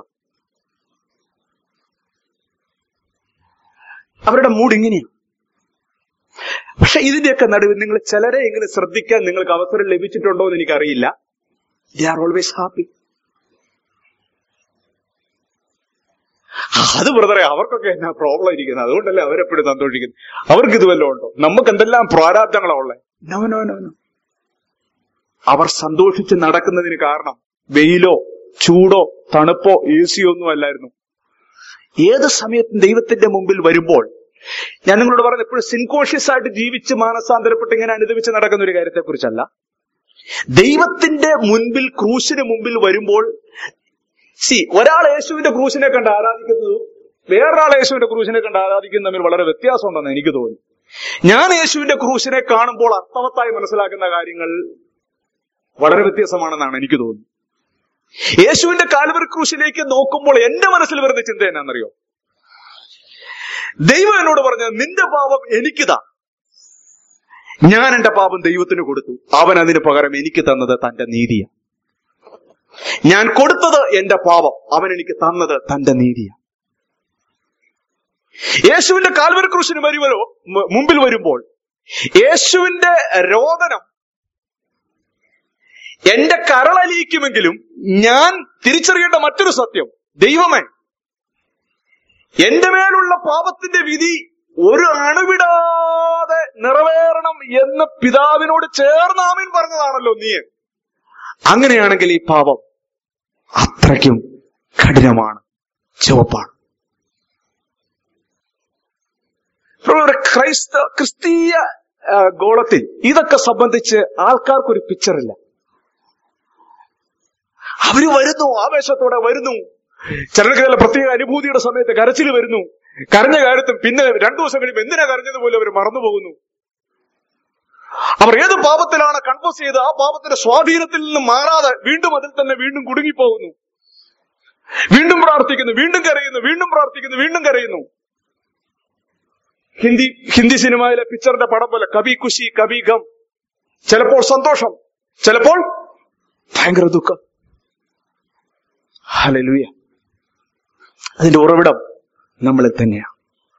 Speaker 1: അവരുടെ മൂഡ് ഇങ്ങനെയാണ് പക്ഷെ ഇതിന്റെയൊക്കെ നടുവിൽ നിങ്ങൾ ചിലരെ എങ്ങനെ ശ്രദ്ധിക്കാൻ നിങ്ങൾക്ക് അവസരം ലഭിച്ചിട്ടുണ്ടോ എന്ന് എനിക്കറിയില്ല ദേ ആർ ഓൾവേസ് ഹാപ്പി അത് ബ്രദറെ അവർക്കൊക്കെ എന്നാ പ്രോബ്ലം ഇരിക്കുന്നത് അതുകൊണ്ടല്ലേ അവരെപ്പോഴും സന്തോഷിക്കുന്നത് അവർക്ക് ഇത് വല്ലതും ഉണ്ടോ നമുക്ക് എന്തെല്ലാം പ്രാരാബ്ദങ്ങളാ ഉള്ളത് നോ നോ നോ നോ അവർ സന്തോഷിച്ച് നടക്കുന്നതിന് കാരണം വെയിലോ ചൂടോ തണുപ്പോ എ സിയോ ഒന്നും അല്ലായിരുന്നു ഏത് സമയത്തും ദൈവത്തിന്റെ മുമ്പിൽ വരുമ്പോൾ ഞാൻ നിങ്ങളോട് പറഞ്ഞത് എപ്പോഴും സിൻകോഷ്യസ് ആയിട്ട് ജീവിച്ച് മാനസാന്തരപ്പെട്ട് ഇങ്ങനെ അനുദവിച്ച് നടക്കുന്ന ഒരു കാര്യത്തെ കുറിച്ചല്ല ദൈവത്തിന്റെ മുൻപിൽ ക്രൂശിന് മുമ്പിൽ വരുമ്പോൾ സി ഒരാൾ യേശുവിന്റെ ക്രൂശിനെ കണ്ട് ആരാധിക്കുന്നതും വേറൊരാൾ യേശുവിന്റെ ക്രൂശിനെ കണ്ട് ആരാധിക്കുന്നതും തമ്മിൽ വളരെ വ്യത്യാസമുണ്ടെന്ന് എനിക്ക് തോന്നി ഞാൻ യേശുവിന്റെ ക്രൂശിനെ കാണുമ്പോൾ അർത്ഥവത്തായി മനസ്സിലാക്കുന്ന കാര്യങ്ങൾ വളരെ വ്യത്യാസമാണെന്നാണ് എനിക്ക് തോന്നുന്നത് യേശുവിന്റെ കാൽവറി ക്രൂശിലേക്ക് നോക്കുമ്പോൾ എന്റെ മനസ്സിൽ വരുന്ന ചിന്ത എന്നാണെന്നറിയോ ദൈവം എന്നോട് പറഞ്ഞത് നിന്റെ പാപം എനിക്കിതാ ഞാൻ എന്റെ പാപം ദൈവത്തിന് കൊടുത്തു അവൻ അതിന് പകരം എനിക്ക് തന്നത് തന്റെ നീതിയാണ് ഞാൻ കൊടുത്തത് എന്റെ പാപം അവൻ എനിക്ക് തന്നത് തന്റെ നീതിയാണ് യേശുവിന്റെ കാൽവരി ക്രൂശിന് വരുവരോ മു- മുമ്പിൽ വരുമ്പോൾ യേശുവിന്റെ രോദനം എന്റെ കരളലിയിക്കുമെങ്കിലും ഞാൻ തിരിച്ചറിയേണ്ട മറ്റൊരു സത്യം ദൈവമേ എന്റെ മേലുള്ള പാപത്തിന്റെ വിധി ഒരു അണുവിടാതെ നിറവേറണം എന്ന് പിതാവിനോട് ചേർന്ന് ആമീൻ പറഞ്ഞതാണല്ലോ നീ അങ്ങനെയാണെങ്കിൽ ഈ പാപം അത്രയ്ക്കും കഠിനമാണ് ചുവപ്പാണ് ഒരു ക്രൈസ്ത ക്രിസ്തീയ ആ, ഗോളത്തിൽ ഇതൊക്കെ സംബന്ധിച്ച് ആൾക്കാർക്കൊരു പിക്ചറില്ല അവര് വരുന്നു ആവേശത്തോടെ വരുന്നു ചിലർക്ക് ചില പ്രത്യേക അനുഭൂതിയുടെ സമയത്ത് കരച്ചിൽ വരുന്നു കരഞ്ഞ കാര്യത്തും പിന്നെ രണ്ടു ദിവസം കഴിയുമ്പോൾ എന്തിനാ കരഞ്ഞത് പോലും അവർ മറന്നുപോകുന്നു അവർ ഏത് പാപത്തിലാണ് കൺഫോസ് ചെയ്ത് ആ പാപത്തിന്റെ സ്വാധീനത്തിൽ നിന്ന് മാറാതെ വീണ്ടും അതിൽ തന്നെ വീണ്ടും കുടുങ്ങിപ്പോകുന്നു വീണ്ടും പ്രാർത്ഥിക്കുന്നു വീണ്ടും കരയുന്നു വീണ്ടും പ്രാർത്ഥിക്കുന്നു വീണ്ടും കരയുന്നു ഹിന്ദി ഹിന്ദി സിനിമയിലെ പിക്ചറിന്റെ പടം പോലെ കബി ഖുഷി കബി ഗം ചിലപ്പോൾ സന്തോഷം ചിലപ്പോൾ ഭയങ്കര ദുഃഖം ഹലലുയ അതിന്റെ ഉറവിടം നമ്മളിൽ തന്നെയാണ്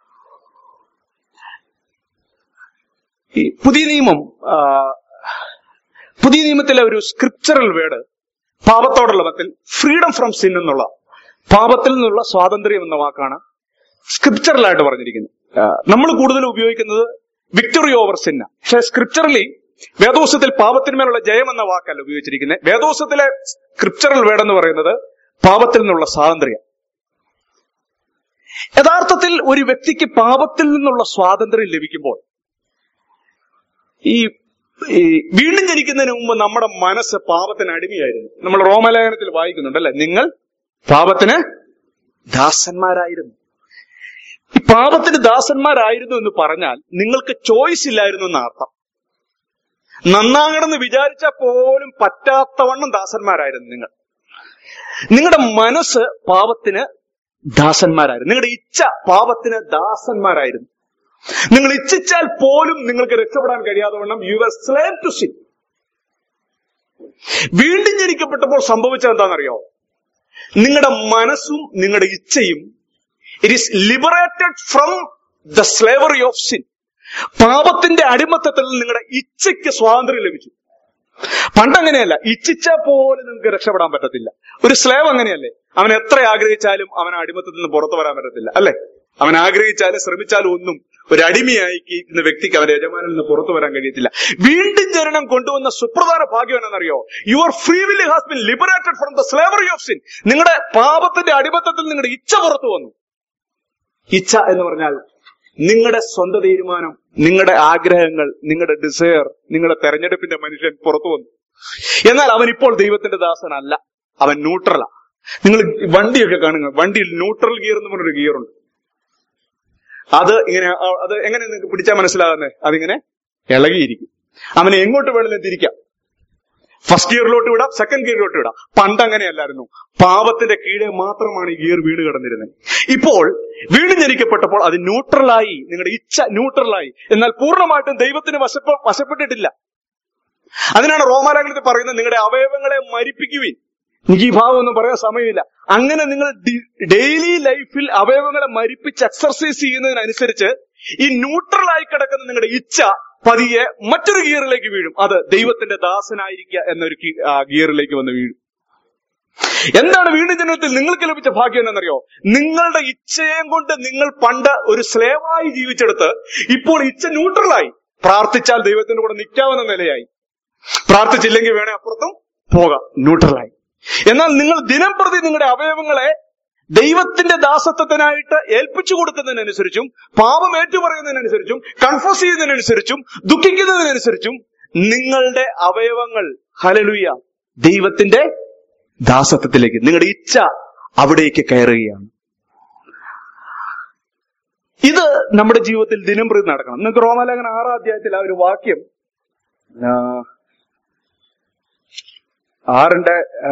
Speaker 1: ഈ പുതിയ നിയമം ആ, പുതിയ നിയമത്തിലെ ഒരു സ്ക്രിപ്ചറൽ വേർഡ് പാപത്തോടുള്ള മത്തിൽ ഫ്രീഡം ഫ്രം സിൻ എന്നുള്ള പാപത്തിൽ നിന്നുള്ള സ്വാതന്ത്ര്യം എന്ന വാക്കാണ് സ്ക്രിപ്ചറലായിട്ട് പറഞ്ഞിരിക്കുന്നത് നമ്മൾ കൂടുതൽ ഉപയോഗിക്കുന്നത് വിക്ടറി ഓവർ സിന്ന പക്ഷെ സ്ക്രിപ്ചറലി വേദോസത്തിൽ പാപത്തിന്മേലുള്ള ജയം എന്ന വാക്കല്ല ഉപയോഗിച്ചിരിക്കുന്നത് വേദോസത്തിലെ സ്ക്രിപ്ചറൽ വേർഡ് എന്ന് പറയുന്നത് പാപത്തിൽ നിന്നുള്ള സ്വാതന്ത്ര്യം യഥാർത്ഥത്തിൽ ഒരു വ്യക്തിക്ക് പാപത്തിൽ നിന്നുള്ള സ്വാതന്ത്ര്യം ലഭിക്കുമ്പോൾ ഈ ഈ വീണ്ടും ജനിക്കുന്നതിന് മുമ്പ് നമ്മുടെ മനസ്സ് പാപത്തിന് അടിമയായിരുന്നു നമ്മൾ റോമലേഖനത്തിൽ വായിക്കുന്നുണ്ട് അല്ലെ നിങ്ങൾ പാപത്തിന് ദാസന്മാരായിരുന്നു ഈ പാപത്തിന് ദാസന്മാരായിരുന്നു എന്ന് പറഞ്ഞാൽ നിങ്ങൾക്ക് ചോയ്സ് ഇല്ലായിരുന്നു എന്ന അർത്ഥം നന്നാകണമെന്ന് വിചാരിച്ചാൽ പോലും പറ്റാത്തവണ്ണം ദാസന്മാരായിരുന്നു നിങ്ങൾ നിങ്ങളുടെ മനസ്സ് പാപത്തിന് ദാസന്മാരായിരുന്നു നിങ്ങളുടെ ഇച്ഛ പാപത്തിന് ദാസന്മാരായിരുന്നു നിങ്ങൾ ഇച്ഛിച്ചാൽ പോലും നിങ്ങൾക്ക് രക്ഷപ്പെടാൻ കഴിയാതെ വണ്ണം you are slave to sin വീണ്ടും ജനിക്കപ്പെട്ടപ്പോൾ സംഭവിച്ചത് എന്താണെന്നറിയോ നിങ്ങളുടെ മനസ്സും നിങ്ങളുടെ ഇച്ഛയും it is liberated from the slavery of sin പാപത്തിന്റെ അടിമത്തത്തിൽ നിന്ന് നിങ്ങളുടെ ഇച്ഛയ്ക്ക് സ്വാതന്ത്ര്യം ലഭിച്ചു പണ്ടങ്ങനെയല്ല ഇച്ഛിച്ചാൽ പോലും നിങ്ങൾക്ക് രക്ഷപ്പെടാൻ പറ്റത്തില്ല ഒരു സ്ലേവ് അങ്ങനെയല്ലേ അവൻ എത്ര ആഗ്രഹിച്ചാലും അവൻ ആ അടിമത്തത്തിൽ നിന്ന് പുറത്തു വരാൻ പറ്റത്തില്ല അല്ലെ അവൻ ആഗ്രഹിച്ചാലും ശ്രമിച്ചാലും ഒന്നും ഒരു അടിമയായി ഇന്ന വ്യക്തിക്ക് അവന്റെ യജമാനിൽ നിന്ന് പുറത്തു വരാൻ കഴിയത്തില്ല വീണ്ടും ജനനം കൊണ്ടുവന്ന സുപ്രധാന ഭാഗ്യം എന്നറിയോ your free will has been liberated from the slavery of sin നിങ്ങളുടെ പാപത്തിന്റെ അടിമത്തത്തിൽ നിങ്ങളുടെ ഇച്ഛ പുറത്തു വന്നു ഇച്ഛ എന്ന് പറഞ്ഞാൽ നിങ്ങളുടെ സ്വന്തം തീരുമാനം നിങ്ങളുടെ ആഗ്രഹങ്ങൾ നിങ്ങളുടെ ഡിസയർ നിങ്ങളുടെ തെരഞ്ഞെടുപ്പിന്റെ മനുഷ്യൻ പുറത്തു വന്നു എന്നാൽ അവൻ ഇപ്പോൾ ദൈവത്തിന്റെ ദാസനല്ല അവൻ ന്യൂട്രലാ നിങ്ങൾ വണ്ടിയൊക്കെ കാണുക വണ്ടിയിൽ ന്യൂട്രൽ ഗിയർ എന്ന് പറഞ്ഞൊരു ഗിയർ ഉണ്ട് അത് ഇങ്ങനെ ആ, അത് എങ്ങനെ നിങ്ങൾക്ക് പിടിച്ചാൽ മനസ്സിലാകുന്നത് അതിങ്ങനെ ഇളകിയിരിക്കും അവനെ എങ്ങോട്ട് വേണമെങ്കിലും തിരിക്കാം ഫസ്റ്റ് ഗിയറിലോട്ട് വിടാം സെക്കൻഡ് ഗിയറിലോട്ട് വിടാം പണ്ട് അങ്ങനെയല്ലായിരുന്നു പാപത്തിന്റെ കീഴെ മാത്രമാണ് ഈ ഗിയർ വീണ് കിടന്നിരുന്നത് ഇപ്പോൾ വീണ് ജനിക്കപ്പെട്ടപ്പോൾ അത് ന്യൂട്രലായി നിങ്ങളുടെ ഇച്ഛ ന്യൂട്രലായി എന്നാൽ പൂർണ്ണമായിട്ടും ദൈവത്തിന് വശപ്പ വശപ്പെട്ടിട്ടില്ല അതിനാണ് റോമാലേഖനത്തിൽ പറയുന്നത് നിങ്ങളുടെ അവയവങ്ങളെ മരിപ്പിക്കുവിൻ എനിക്ക് ഈ ഭാവം ഒന്നും പറയാൻ സമയമില്ല അങ്ങനെ നിങ്ങൾ ഡെയിലി ലൈഫിൽ അവയവങ്ങളെ മരിപ്പിച്ച് എക്സർസൈസ് ചെയ്യുന്നതിനനുസരിച്ച് ഈ ന്യൂട്രലായി കിടക്കുന്ന നിങ്ങളുടെ ഇച്ഛ പതിയെ മറ്റൊരു ഗിയറിലേക്ക് വീഴും അത് ദൈവത്തിന്റെ ദാസനായിരിക്കുക എന്നൊരു ഗി- ആ, ഗിയറിലേക്ക് വന്ന് വീഴും എന്താണ് വീണ്ടും ജനനത്തിൽ നിങ്ങൾക്ക് ലഭിച്ച ഭാഗ്യം എന്നറിയോ നിങ്ങളുടെ ഇച്ഛയും കൊണ്ട് നിങ്ങൾ പണ്ട് ഒരു സ്ലേവായി ജീവിച്ചെടുത്ത് ഇപ്പോൾ ഇച്ഛ ന്യൂട്രലായി പ്രാർത്ഥിച്ചാൽ ദൈവത്തിന്റെ കൂടെ നിൽക്കാവുന്ന നിലയായി പ്രാർത്ഥിച്ചില്ലെങ്കിൽ വേണേ അപ്പുറത്തും പോകാം ന്യൂട്രലായി എന്നാൽ നിങ്ങൾ ദിനം പ്രതി നിങ്ങളുടെ അവയവങ്ങളെ ദൈവത്തിന്റെ ദാസത്വത്തിനായിട്ട് ഏൽപ്പിച്ചു കൊടുക്കുന്നതിനനുസരിച്ചും പാപം ഏറ്റുപറയുന്നതിനനുസരിച്ചും കൺഫ്യൂസ് ചെയ്യുന്നതിനനുസരിച്ചും ദുഃഖിക്കുന്നതിനനുസരിച്ചും നിങ്ങളുടെ അവയവങ്ങൾ ഹലലുയ ദൈവത്തിന്റെ ദാസത്വത്തിലേക്ക് നിങ്ങളുടെ ഇച്ഛ അവിടേക്ക് കയറുകയാണ് ഇത് നമ്മുടെ ജീവിതത്തിൽ ദിനം പ്രതി നടക്കണം നിങ്ങൾക്ക് റോമാലേഖന ആറാം അധ്യായത്തിൽ ആ ഒരു വാക്യം ആ, ആറിന്റെ ആ,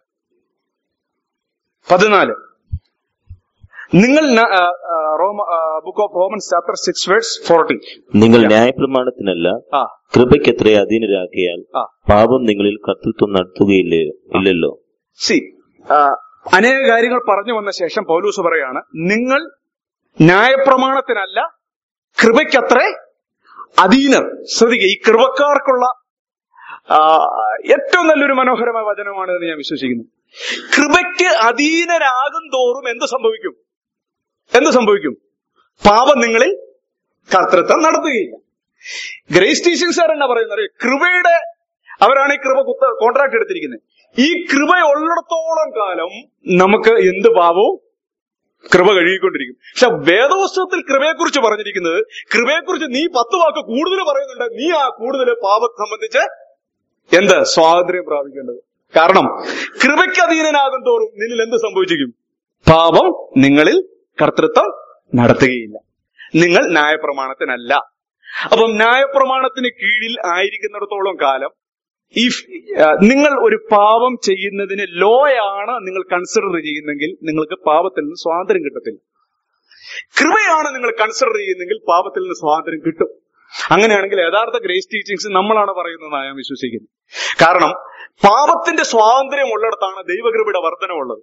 Speaker 1: പതിനാല് നിങ്ങൾ ന- ആ, ആ, റോമ book of Romans chapter six verse forty
Speaker 2: നിങ്ങൾ ന്യായപ്രമാണത്തിനല്ല
Speaker 1: ആ
Speaker 2: കൃപയ്ക്കെത്ര അധീനരാക്കിയാൽ
Speaker 1: ആ
Speaker 2: പാപം നിങ്ങളിൽ കർത്തൃത്വം നടത്തുകയില്ലയോ ഇല്ലല്ലോ
Speaker 1: സി അനേക കാര്യങ്ങൾ പറഞ്ഞു വന്ന ശേഷം പൗലൂസ് പറയാണ് നിങ്ങൾ ന്യായപ്രമാണത്തിനല്ല കൃപയ്ക്കത്രേ അധീനർ ശ്രദ്ധിക്കുക ഈ കൃപക്കാർക്കുള്ള ആ, ഏറ്റവും നല്ലൊരു മനോഹരമായ വചനമാണ് എന്ന് ഞാൻ വിശ്വസിക്കുന്നു കൃപയ്ക്ക് അധീനരാകും തോറും എന്ത് സംഭവിക്കും എന്ത് സംഭവിക്കും പാപം നിങ്ങളിൽ കർത്തൃത്വം നടത്തുകയില്ല ഗ്രേസ് ടീച്ചിങ് സാർ എന്നാ പറയുന്നത് അറിയോ? കൃപയുടെ അവരാണ് ഈ കൃപ കുത്ത കോൺട്രാക്ട് എടുത്തിരിക്കുന്നത് ഈ കൃപ ഉള്ളിടത്തോളം കാലം നമുക്ക് എന്ത് പാപവും കൃപ കഴുകിക്കൊണ്ടിരിക്കും പക്ഷെ വേദപുസ്തകത്തിൽ കൃപയെക്കുറിച്ച് പറഞ്ഞിരിക്കുന്നത് കൃപയെക്കുറിച്ച് നീ പത്ത് വാക്ക് കൂടുതൽ പറയുന്നുണ്ട് നീ ആ കൂടുതൽ പാപത്തെ സംബന്ധിച്ച് എന്ത് സ്വാതന്ത്ര്യം പ്രാപിക്കേണ്ടത് കാരണം കൃപയ്ക്ക് അധീനനാകും തോറും നിന്നിൽ എന്ത് സംഭവിച്ചിരിക്കും പാപം നിങ്ങളിൽ കർത്തൃത്വം നടത്തുകയില്ല നിങ്ങൾ ന്യായപ്രമാണത്തിനല്ല അപ്പം ന്യായപ്രമാണത്തിന് കീഴിൽ ആയിരിക്കുന്നിടത്തോളം കാലം ഈ നിങ്ങൾ ഒരു പാപം ചെയ്യുന്നതിന് ലോയാണ് നിങ്ങൾ കൺസിഡർ ചെയ്യുന്നെങ്കിൽ നിങ്ങൾക്ക് പാപത്തിൽ നിന്ന് സ്വാതന്ത്ര്യം കിട്ടത്തില്ല കൃപയാണ് നിങ്ങൾ കൺസിഡർ ചെയ്യുന്നെങ്കിൽ പാപത്തിൽ നിന്ന് സ്വാതന്ത്ര്യം കിട്ടും അങ്ങനെയാണെങ്കിൽ യഥാർത്ഥ ഗ്രേസ് ടീച്ചിങ്സ് നമ്മളാണ് പറയുന്നതെന്നാണ് ഞാൻ വിശ്വസിക്കുന്നത് കാരണം പാപത്തിന്റെ സ്വാതന്ത്ര്യം ഉള്ളിടത്താണ് ദൈവകൃപയുടെ വർധനമുള്ളത്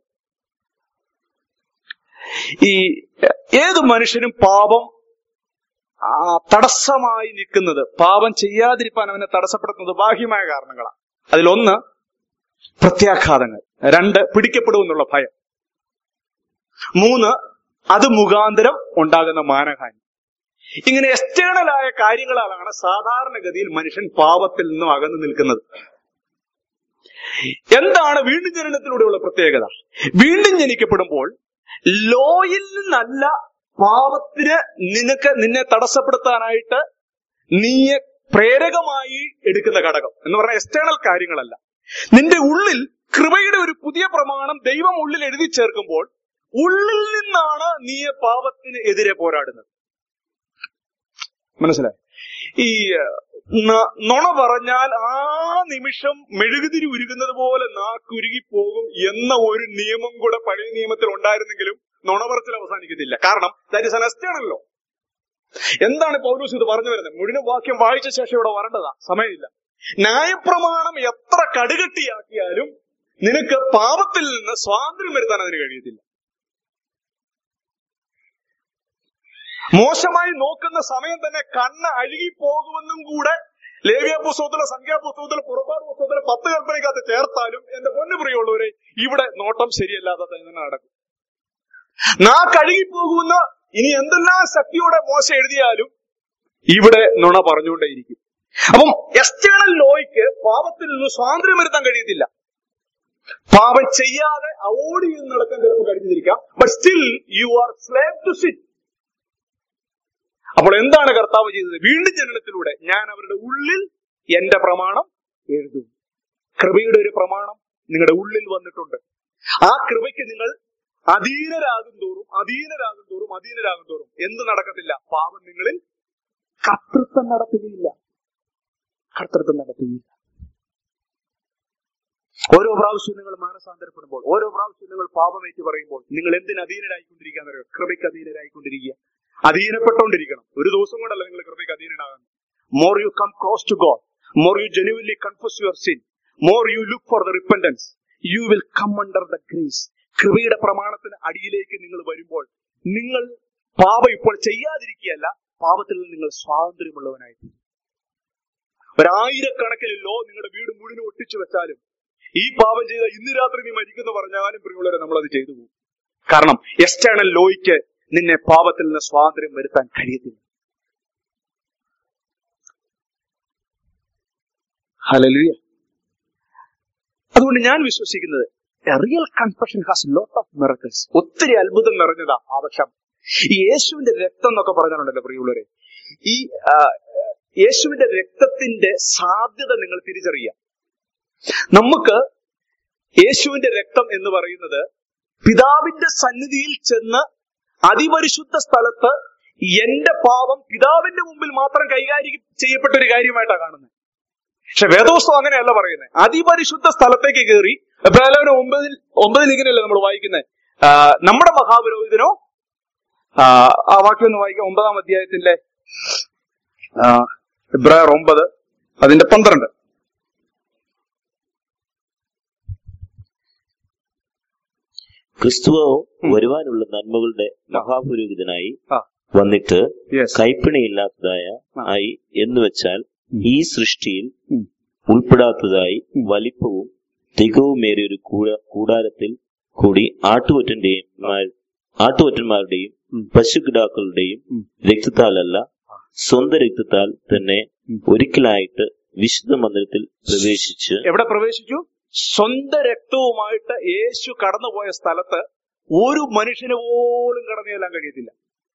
Speaker 1: ഈ ഏത് മനുഷ്യനും പാപം ആ, തടസ്സമായി നിൽക്കുന്നത് പാപം ചെയ്യാതിരിക്കാൻ അവനെ തടസ്സപ്പെടുത്തുന്നത് ബാഹ്യമായ കാരണങ്ങളാണ് അതിലൊന്ന് പ്രത്യാഘാതങ്ങൾ രണ്ട് പിടിക്കപ്പെടുമെന്നുള്ള ഭയം മൂന്ന് അത് മുഖാന്തരം ഉണ്ടാകുന്ന മാനഹാനി ഇങ്ങനെ എക്സ്റ്റേണൽ ആയ കാര്യങ്ങളാലാണ് സാധാരണഗതിയിൽ മനുഷ്യൻ പാപത്തിൽ നിന്നും അകന്നു നിൽക്കുന്നത് എന്താണ് വീണ്ടും ജനനത്തിലൂടെയുള്ള പ്രത്യേകത വീണ്ടും ജനിക്കപ്പെടുമ്പോൾ ലോയിൽ നിന്നല്ല പാപത്തിന് നിനക്ക് നിന്നെ തടസ്സപ്പെടുത്താനായിട്ട് നീയെ പ്രേരകമായി എടുക്കുന്ന ഘടകം എന്ന് പറഞ്ഞാൽ എക്സ്റ്റേണൽ കാര്യങ്ങളല്ല നിന്റെ ഉള്ളിൽ കൃപയുടെ ഒരു പുതിയ പ്രമാണം ദൈവം ഉള്ളിൽ എഴുതി ചേർക്കുമ്പോൾ ഉള്ളിൽ നിന്നാണ് നീയെ പാപത്തിന് എതിരെ പോരാടുന്നത് മനസ്സിലായി ഈ ന- നുണ പറഞ്ഞാൽ ആ നിമിഷം മെഴുകുതിരി ഉരുകുന്നത് പോലെ നാക്കുരുകി പോകും എന്ന ഒരു നിയമം കൂടെ പഴയ നിയമത്തിൽ ഉണ്ടായിരുന്നെങ്കിലും നുണ പറച്ചിൽ അവസാനിക്കത്തില്ല കാരണം ദാറ്റ് ഇസ് അനസ്റ്റാണല്ലോ എന്താണ് പൗലൂസ് ഇത് പറഞ്ഞു വരുന്നത് മുഴുവൻ വാക്യം വായിച്ച ശേഷം ഇവിടെ വരേണ്ടതാ സമയമില്ല ന്യായപ്രമാണം എത്ര കടുകട്ടിയാക്കിയാലും നിനക്ക് പാപത്തിൽ നിന്ന് സ്വാതന്ത്ര്യം വരുത്താൻ അതിന് കഴിയത്തില്ല മോശമായി നോക്കുന്ന സമയം തന്നെ കണ്ണ് അഴുകി പോകുമെന്നും കൂടെ ലേവ്യ പുസ്തകത്തിലെ സംഖ്യാപുസ്തകത്തിലെ പുറപ്പാട് പുസ്തകത്തിലെ പത്ത് കൽപ്പനയ്ക്കകത്ത് ചേർത്താലും എന്റെ പൊന്നു പ്രിയമുള്ളവരെ ഇവിടെ നോട്ടം ശരിയല്ലാതെ തന്നെ നടക്കും നാ കഴുകി പോകുന്ന ഇനി എന്തെല്ലാം ശക്തിയോടെ മോശ എഴുതിയാലും ഇവിടെ നുണ പറഞ്ഞുകൊണ്ടേയിരിക്കും അപ്പം എക്സ്റ്റേണൽ ലോയ്ക്ക് പാപത്തിൽ നിന്ന് സ്വാതന്ത്ര്യം വരുത്താൻ കഴിയത്തില്ല പാപം ചെയ്യാതെ അവോയ്ഡ് ചെയ്ത് നടക്കാൻ ചിലപ്പോൾ കഴിഞ്ഞിരിക്കാം but still you are slave to sin അപ്പോൾ എന്താണ് കർത്താവ് ചെയ്തത് വീണ്ടും ജനനത്തിലൂടെ ഞാൻ അവരുടെ ഉള്ളിൽ എന്റെ പ്രമാണം എഴുതും കൃപയുടെ ഒരു പ്രമാണം നിങ്ങളുടെ ഉള്ളിൽ വന്നിട്ടുണ്ട് ആ കൃപയ്ക്ക് നിങ്ങൾ അധീനരാകും തോറും അധീനരാകും തോറും അധീനരാകും തോറും എന്ത് നടക്കത്തില്ല പാപം നിങ്ങളിൽ കർത്തൃത്വം നടത്തുകയില്ല കർത്തൃത്വം നടത്തുകയില്ല ഓരോ പ്രാവശ്യവും നിങ്ങൾ മാനസാന്തരപ്പെടുമ്പോൾ ഓരോ പ്രാവശ്യവും നിങ്ങൾ പാപമേറ്റ് പറയുമ്പോൾ നിങ്ങൾ എന്തിന് അധീനരായിക്കൊണ്ടിരിക്കാൻ അറിയോ കൃപയ്ക്ക് അധീനരായിക്കൊണ്ടിരിക്കുക അധീനപ്പെട്ടുകൊണ്ടിരിക്കണം ഒരു ദിവസം കൊണ്ടല്ല നിങ്ങൾ കൃപയ്ക്ക് അധീനനാകുന്നത് more you come close to God more you genuinely confess your sin more you look for the repentance you will come under the grace കൃപയുടെ പ്രമാണത്തിന് അടിയിലേക്ക് നിങ്ങൾ വരുമ്പോൾ നിങ്ങൾ പാപം ഇപ്പോൾ ചെയ്യാതിരിക്കുകയല്ല പാപത്തിൽ നിന്ന് നിങ്ങൾ സ്വാതന്ത്ര്യമുള്ളവനായി തീരും. ഒരായിരക്കണക്കിന് ലോ നിങ്ങളുടെ വീട് മുഴുവൻ ഒട്ടിച്ചു വെച്ചാലും ഈ പാപം ചെയ്ത ഇന്ന് രാത്രി നീ മരിക്കുന്നു പറഞ്ഞാലും പ്രിയമുള്ളവരെ നമ്മൾ അത് ചെയ്തു പോകും കാരണം എക്സ്റ്റേണൽ ലോയ്ക്ക് നിന്നെ പാപത്തിൽ നിന്ന് സ്വാതന്ത്ര്യം വരുത്താൻ കഴിയത്തില്ല ഹലലുയ അതുകൊണ്ട് ഞാൻ വിശ്വസിക്കുന്നത് real confession has lot of miracles ഒത്തിരി അത്ഭുതം നിറഞ്ഞതാ പാപക്ഷം ഈ യേശുവിന്റെ രക്തം എന്നൊക്കെ പറഞ്ഞാലുണ്ടല്ലോ പ്രിയുള്ളവരെ ഈ ആ, യേശുവിന്റെ രക്തത്തിന്റെ സാധ്യത നിങ്ങൾ തിരിച്ചറിയുക നമുക്ക് യേശുവിന്റെ രക്തം എന്ന് പറയുന്നത് പിതാവിന്റെ സന്നിധിയിൽ ചെന്ന് അതിപരിശുദ്ധ സ്ഥലത്ത് എന്റെ പാപം പിതാവിന്റെ മുമ്പിൽ മാത്രം കൈകാര്യം ചെയ്യപ്പെട്ട ഒരു കാര്യമായിട്ടാണ് കാണുന്നത് പക്ഷെ വേദോസ്തം അങ്ങനെയല്ല പറയുന്നത് അതിപരിശുദ്ധ സ്ഥലത്തേക്ക് കയറി എബ്രാഹിം ഒമ്പതിൽ ഒമ്പതിൽ ഇങ്ങനെയല്ലേ നമ്മൾ വായിക്കുന്നത് നമ്മുടെ മഹാപുരോഹിതനോ ആ, ആ വാക്യം ഒന്ന് വായിക്കാം ഒമ്പതാം അധ്യായത്തിന്റെ ആ, എബ്രായർ ഒമ്പത് അതിന്റെ പന്ത്രണ്ട്
Speaker 2: ക്രിസ്തുവോ വരുവാനുള്ള നന്മകളുടെ മഹാപുരോഹിതനായി
Speaker 1: ആ.
Speaker 2: വന്നിട്ട്
Speaker 1: യെസ്
Speaker 2: കൈപ്പിണിയില്ലാത്തതായ
Speaker 1: ആ.
Speaker 2: ആയി എന്ന് വെച്ചാൽ ഈ സൃഷ്ടിയിൽ
Speaker 1: ഉം.
Speaker 2: ഉൾപ്പെടാത്തതായി
Speaker 1: ഉം.
Speaker 2: വലിപ്പവും തികവുമേറിയ ഒരു കൂട- കൂടാരത്തിൽ കൂടി ആട്ടുകൊറ്റന്റെയും മാ- ആട്ടുകൊറ്റന്മാരുടെയും
Speaker 1: ഉം.
Speaker 2: പശുകിടാക്കളുടെയും
Speaker 1: ഉം.
Speaker 2: രക്തത്താലല്ല സ്വന്തം രക്തത്താൽ തന്നെ
Speaker 1: ഉം.
Speaker 2: ഒരിക്കലായിട്ട് വിശുദ്ധ മന്ദിരത്തിൽ പ്രവേശിച്ച്
Speaker 1: എവിടെ പ്രവേശിച്ചു സ്വന്തം രക്തവുമായിട്ട് യേശു കടന്നുപോയ സ്ഥലത്ത് ഒരു മനുഷ്യന് പോലും കടന്നു ചെല്ലാൻ കഴിയത്തില്ല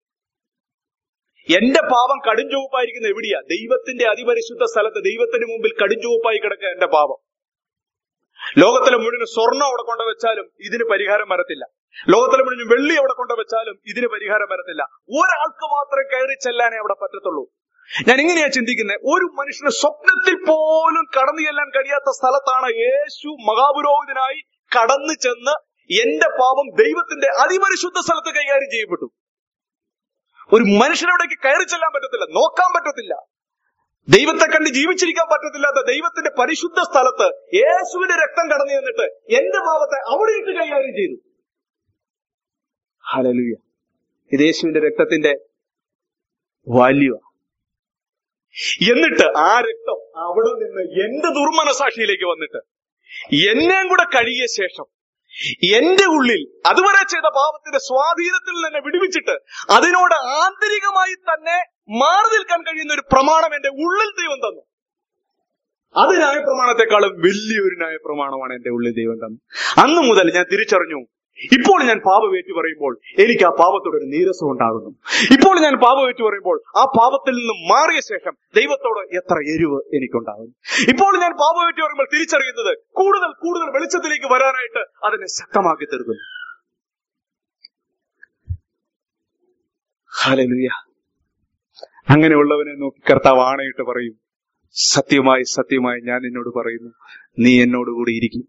Speaker 1: എന്റെ പാപം കടുംചുവപ്പായിരിക്കുന്ന എവിടെയാ ദൈവത്തിന്റെ അതിപരിശുദ്ധ സ്ഥലത്ത് ദൈവത്തിന് മുമ്പിൽ കടുംചുവപ്പായി കിടക്കുക എന്റെ പാപം ലോകത്തിലെ മുഴുവൻ സ്വർണ്ണം അവിടെ കൊണ്ടുവച്ചാലും ഇതിന് പരിഹാരം വരത്തില്ല ലോകത്തിലെ മുഴുവൻ വെള്ളി അവിടെ കൊണ്ടുവച്ചാലും ഇതിന് പരിഹാരം വരത്തില്ല ഒരാൾക്ക് മാത്രം കയറി ചെല്ലാനേ അവിടെ പറ്റത്തുള്ളൂ ഞാൻ ഇങ്ങനെയാ ചിന്തിക്കുന്നത് ഒരു മനുഷ്യന് സ്വപ്നത്തിൽ പോലും കടന്നു ചെല്ലാൻ കഴിയാത്ത സ്ഥലത്താണ് യേശു മഹാപുരോഹിതനായി കടന്നു ചെന്ന് എന്റെ പാപം ദൈവത്തിന്റെ അതിപരിശുദ്ധ സ്ഥലത്ത് കൈകാര്യം ചെയ്യപ്പെട്ടു ഒരു മനുഷ്യനവിടേക്ക് കയറി ചെല്ലാൻ പറ്റത്തില്ല നോക്കാൻ പറ്റത്തില്ല ദൈവത്തെ കണ്ട് ജീവിച്ചിരിക്കാൻ പറ്റത്തില്ലാത്ത ദൈവത്തിന്റെ പരിശുദ്ധ സ്ഥലത്ത് യേശുവിന്റെ രക്തം കടന്നു ചെന്നിട്ട് എന്റെ പാപത്തെ അവിടെ ഇട്ട് കൈകാര്യം ചെയ്തു ഹലലുയ ഇത് യേശുവിന്റെ രക്തത്തിന്റെ വാല്യൂ എന്നിട്ട് ആ രക്തം അവിടെ നിന്ന് എന്റെ ദുർമനസാക്ഷിയിലേക്ക് വന്നിട്ട് എന്നെയും കൂടെ കഴിയ ശേഷം എന്റെ ഉള്ളിൽ അതുവരെ ചെയ്ത പാപത്തിന്റെ സ്വാധീനത്തിൽ തന്നെ വിടുവിച്ചിട്ട് അതിനോട് ആന്തരികമായി തന്നെ മാറി നിൽക്കാൻ കഴിയുന്ന ഒരു പ്രമാണം എന്റെ ഉള്ളിൽ ദൈവം തന്നു അത് ന്യായപ്രമാണത്തെക്കാളും വലിയൊരു ന്യായപ്രമാണമാണ് എന്റെ ഉള്ളിൽ ദൈവം തന്നു അന്ന് മുതൽ ഞാൻ തിരിച്ചറിഞ്ഞു ഇപ്പോൾ ഞാൻ പാപമേറ്റു പറയുമ്പോൾ എനിക്ക് ആ പാപത്തോട് ഒരു നീരസം ഉണ്ടാകുന്നു ഇപ്പോൾ ഞാൻ പാപമേറ്റു പറയുമ്പോൾ ആ പാപത്തിൽ നിന്ന് മാറിയ ശേഷം ദൈവത്തോട് എത്ര എരിവ് എനിക്കുണ്ടാകുന്നു ഇപ്പോൾ ഞാൻ പാപമേറ്റു പറയുമ്പോൾ തിരിച്ചറിയുന്നത് കൂടുതൽ കൂടുതൽ വെളിച്ചത്തിലേക്ക് വരാനായിട്ട് അതിനെ ശക്തമാക്കി തീർക്കുന്നു ഹല്ലേലൂയ അങ്ങനെയുള്ളവനെ നോക്കി കർത്താവ് ആണയിട്ട് പറയും സത്യമായി സത്യമായി ഞാൻ നിന്നോട് പറയുന്നു നീ എന്നോട് കൂടി ഇരിക്കും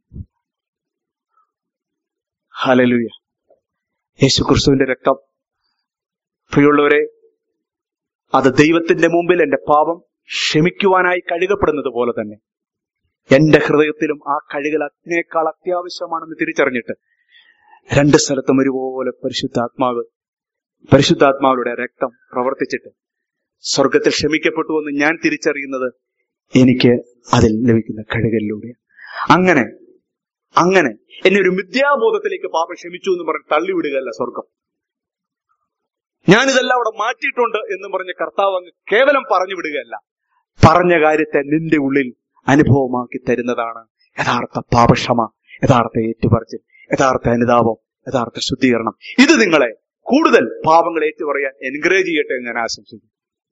Speaker 1: ഹലലുയ യേശു ക്രിസ്തുവിന്റെ രക്തം പ്രിയമുള്ളവരെ അത് ദൈവത്തിന്റെ മുമ്പിൽ എന്റെ പാപം ക്ഷമിക്കുവാനായി കഴുകപ്പെടുന്നത് പോലെ തന്നെ എന്റെ ഹൃദയത്തിലും ആ കഴുകൽ അതിനേക്കാൾ അത്യാവശ്യമാണെന്ന് തിരിച്ചറിഞ്ഞിട്ട് രണ്ട് സ്ഥലത്തും ഒരുപോലെ പരിശുദ്ധാത്മാവ് പരിശുദ്ധാത്മാവിയുടെ രക്തം പ്രവർത്തിച്ചിട്ട് സ്വർഗത്തിൽ ക്ഷമിക്കപ്പെട്ടു എന്ന് ഞാൻ തിരിച്ചറിയുന്നത് എനിക്ക് അതിൽ ലഭിക്കുന്ന കഴുകലിലൂടെ അങ്ങനെ അങ്ങനെ എന്നെ ഒരു മിഥ്യാബോധത്തിലേക്ക് പാപം ക്ഷമിച്ചു എന്ന് പറഞ്ഞ് തള്ളിവിടുകയല്ല സ്വർഗം ഞാനിതെല്ലാം അവിടെ മാറ്റിയിട്ടുണ്ട് എന്ന് പറഞ്ഞ് കർത്താവ് അങ്ങ് കേവലം പറഞ്ഞു വിടുകയല്ല പറഞ്ഞ കാര്യത്തെ നിന്റെ ഉള്ളിൽ അനുഭവമാക്കി തരുന്നതാണ് യഥാർത്ഥ പാപക്ഷമ യഥാർത്ഥ ഏറ്റുപറച്ചിൽ യഥാർത്ഥ അനുതാപം യഥാർത്ഥ ശുദ്ധീകരണം ഇത് നിങ്ങളെ കൂടുതൽ പാപങ്ങൾ ഏറ്റുപറയാൻ എൻകറേജ് ചെയ്യട്ടെ എന്ന് ഞാൻ ആശംസിക്കുന്നു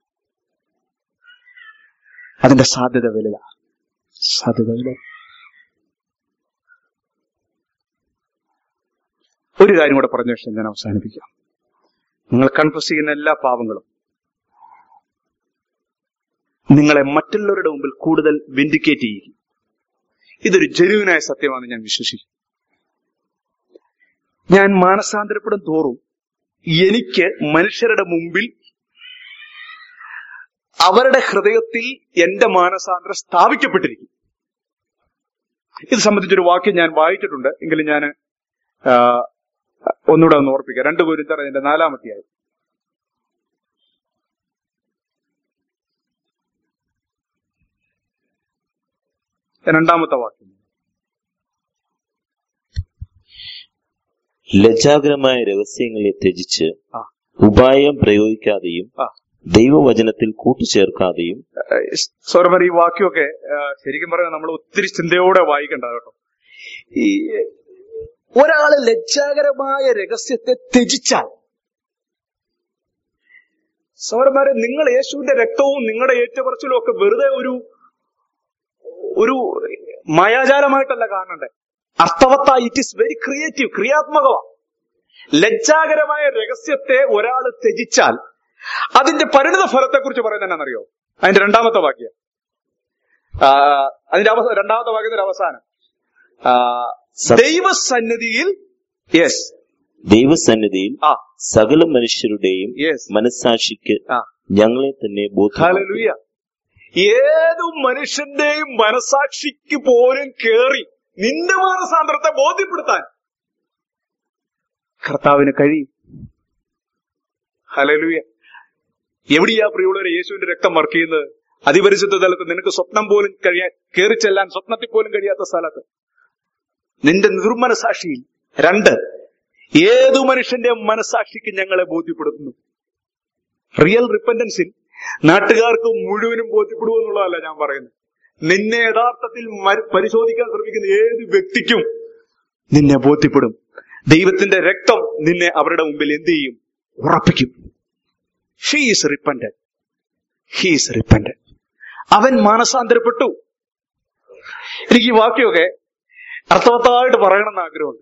Speaker 1: അതിന്റെ സാധ്യത വലുതാ സാധ്യത വലുതാ ഒരു കാര്യം കൂടെ പറഞ്ഞ ശേഷം ഞാൻ അവസാനിപ്പിക്കാം നിങ്ങൾ കൺഫസ് ചെയ്യുന്ന എല്ലാ പാവങ്ങളും നിങ്ങളെ മറ്റുള്ളവരുടെ മുമ്പിൽ കൂടുതൽ വിൻഡിക്കേറ്റ് ചെയ്യും ഇതൊരു ജനുവിനായ സത്യമാണ് ഞാൻ വിശ്വസിക്കും ഞാൻ മാനസാന്തരപ്പെടും തോറും എനിക്ക് മനുഷ്യരുടെ മുമ്പിൽ അവരുടെ ഹൃദയത്തിൽ എന്റെ മാനസാന്തരം സ്ഥാപിക്കപ്പെട്ടിരിക്കും ഇത് സംബന്ധിച്ചൊരു വാക്യം ഞാൻ വായിച്ചിട്ടുണ്ട് എങ്കിലും ഞാൻ ഒന്നുകൂടെ ഒന്ന് ഓർപ്പിക്കാം രണ്ട് പേരും അതിന്റെ നാലാമത്തെയായി രണ്ടാമത്തെ വാക്യം
Speaker 2: ലജ്ജാകരമായ രഹസ്യങ്ങളെ ത്യജിച്ച്
Speaker 1: ആ.
Speaker 2: ഉപായം പ്രയോഗിക്കാതെയും
Speaker 1: ആ.
Speaker 2: ദൈവവചനത്തിൽ കൂട്ടുചേർക്കാതെയും
Speaker 1: സൗരമർ ഈ വാക്യമൊക്കെ ആ, ശരിക്കും പറഞ്ഞാൽ നമ്മൾ ഒത്തിരി ചിന്തയോടെ വായിക്കേണ്ടത് കേട്ടോ ഈ ഒരാള് ലജ്ജാകരമായ രഹസ്യത്തെ ത്യജിച്ചാൽ സൗരന്മാരെ നിങ്ങൾ യേശുവിന്റെ രക്തവും നിങ്ങളുടെ ഏറ്റുപറച്ചിലും ഒക്കെ വെറുതെ ഒരു ഒരു മായാജാലമായിട്ടല്ല കാണണ്ടേ അർത്ഥവത്ത ഇറ്റ് ഇസ് വെരി ക്രിയേറ്റീവ് ക്രിയാത്മകമാണ് ലജ്ജാകരമായ രഹസ്യത്തെ ഒരാൾ ത്യജിച്ചാൽ അതിന്റെ പരിണിത ഫലത്തെ കുറിച്ച് പറയുന്നത് എന്നാണെന്നറിയോ അതിന്റെ രണ്ടാമത്തെ വാക്യം ആ, അതിന്റെ അവസ രണ്ടാമത്തെ വാക്യത്തിന്റെ അവസാനം ആ,
Speaker 2: സ-
Speaker 1: ദൈവസന്നിധിയിൽ യെസ്
Speaker 2: ദൈവസന്നിധിയിൽ
Speaker 1: ആ
Speaker 2: സകല മനുഷ്യരുടെയും
Speaker 1: യെസ്
Speaker 2: മനസാക്ഷിക്ക്
Speaker 1: ആ
Speaker 2: ഞങ്ങളെ തന്നെ ബോധ്യമാക്കി
Speaker 1: ഹല്ലേലൂയ ഏതു മനുഷ്യന്റെയും മനസാക്ഷിക്ക് പോലും കേറി നിന്റെ മാനസാന്തരത്തെ ബോധ്യപ്പെടുത്താൻ കർത്താവിന് കഴിയും ഹലലുയ എവിടെയാ പ്രിയുള്ളവരെ യേശുവിന്റെ രക്തം വർക്ക് ചെയ്യുന്നത് അതിപരിശുദ്ധ തലത്ത് നിനക്ക് സ്വപ്നം പോലും കഴിയാൻ കയറി ചെല്ലാൻ സ്വപ്നത്തിൽ പോലും കഴിയാത്ത സ്ഥലത്ത് നിന്റെ നിർമ്മനസാക്ഷിയിൽ രണ്ട് ഏതു മനുഷ്യന്റെ മനസാക്ഷിക്ക് ഞങ്ങളെ ബോധ്യപ്പെടുത്തുന്നു റിയൽ റിപ്പൻഡൻസിൽ നാട്ടുകാർക്ക് മുഴുവനും ബോധ്യപ്പെടുമെന്നുള്ളതല്ല ഞാൻ പറയുന്നത് നിന്നെ യഥാർത്ഥത്തിൽ മര- പരിശോധിക്കാൻ ശ്രമിക്കുന്ന ഏത് വ്യക്തിക്കും നിന്നെ ബോധ്യപ്പെടും ദൈവത്തിന്റെ രക്തം നിന്നെ അവരുടെ മുമ്പിൽ എന്ത് ചെയ്യും ഉറപ്പിക്കും she is repent he is repent അവൻ മാനസാന്തരപ്പെട്ടു എനിക്ക് ഈ വാക്യമൊക്കെ അർത്ഥവത്തായിട്ട് പറയണമെന്ന് ആഗ്രഹമുണ്ട്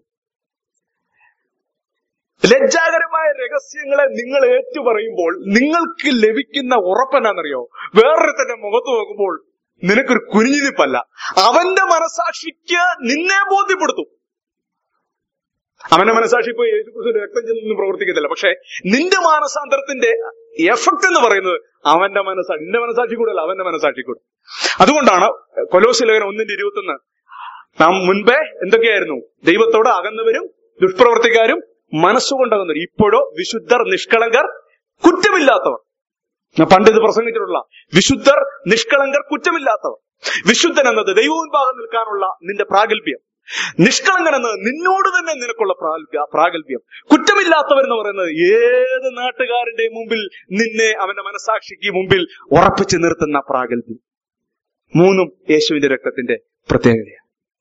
Speaker 1: ലജ്ജാകരമായ രഹസ്യങ്ങളെ നിങ്ങൾ ഏറ്റുപറയുമ്പോൾ നിങ്ങൾക്ക് ലഭിക്കുന്ന ഉറപ്പെന്നാന്നറിയോ വേറൊരുത്തന്റെ മുഖത്ത് നോക്കുമ്പോൾ നിനക്കൊരു കുനിഞ്ഞിരിപ്പല്ല അവന്റെ മനസാക്ഷിക്ക് നിന്നെ ബോധ്യപ്പെടുത്തും അവന്റെ മനസാക്ഷി ഇപ്പൊ യേശുക്രിസ്തുവിന്റെ രക്തം ചെന്നൊന്നും പ്രവർത്തിക്കത്തില്ല പക്ഷെ നിന്റെ മാനസാന്തരത്തിന്റെ എഫക്ട് എന്ന് പറയുന്നത് അവന്റെ മനസ്സാക്ഷി നിന്റെ മനസാക്ഷി കൂടെ അല്ല അവന്റെ മനസാക്ഷി കൂടെ അതുകൊണ്ടാണ് കൊലോസി ലേഖനം ഒന്നിന്റെ ഇരുപത്തൊന്ന് നാം മുൻപേ എന്തൊക്കെയായിരുന്നു ദൈവത്തോട് അകന്നവരും ദുഷ്പ്രവർത്തിക്കാരും മനസ്സുകൊണ്ടകുന്നവർ ഇപ്പോഴോ വിശുദ്ധർ നിഷ്കളങ്കർ കുറ്റമില്ലാത്തവർ ഞാൻ പണ്ട് ഇത് പ്രസംഗിച്ചിട്ടുള്ള വിശുദ്ധർ നിഷ്കളങ്കർ കുറ്റമില്ലാത്തവർ വിശുദ്ധൻ എന്നത് ദൈവമുൻപാകം നിൽക്കാനുള്ള നിന്റെ പ്രാഗൽഭ്യം നിഷ്കളങ്കൻ എന്നത് നിന്നോട് തന്നെ നിനക്കുള്ള പ്രാഗൽഭ്യ- പ്രാഗൽഭ്യം കുറ്റമില്ലാത്തവർ എന്ന് പറയുന്നത് ഏത് നാട്ടുകാരന്റെ മുമ്പിൽ നിന്നെ അവന്റെ മനസാക്ഷിക്ക് മുമ്പിൽ ഉറപ്പിച്ചു നിർത്തുന്ന പ്രാഗൽഭ്യം മൂന്നും യേശുവിന്റെ രക്തത്തിന്റെ പ്രത്യേകതയാണ്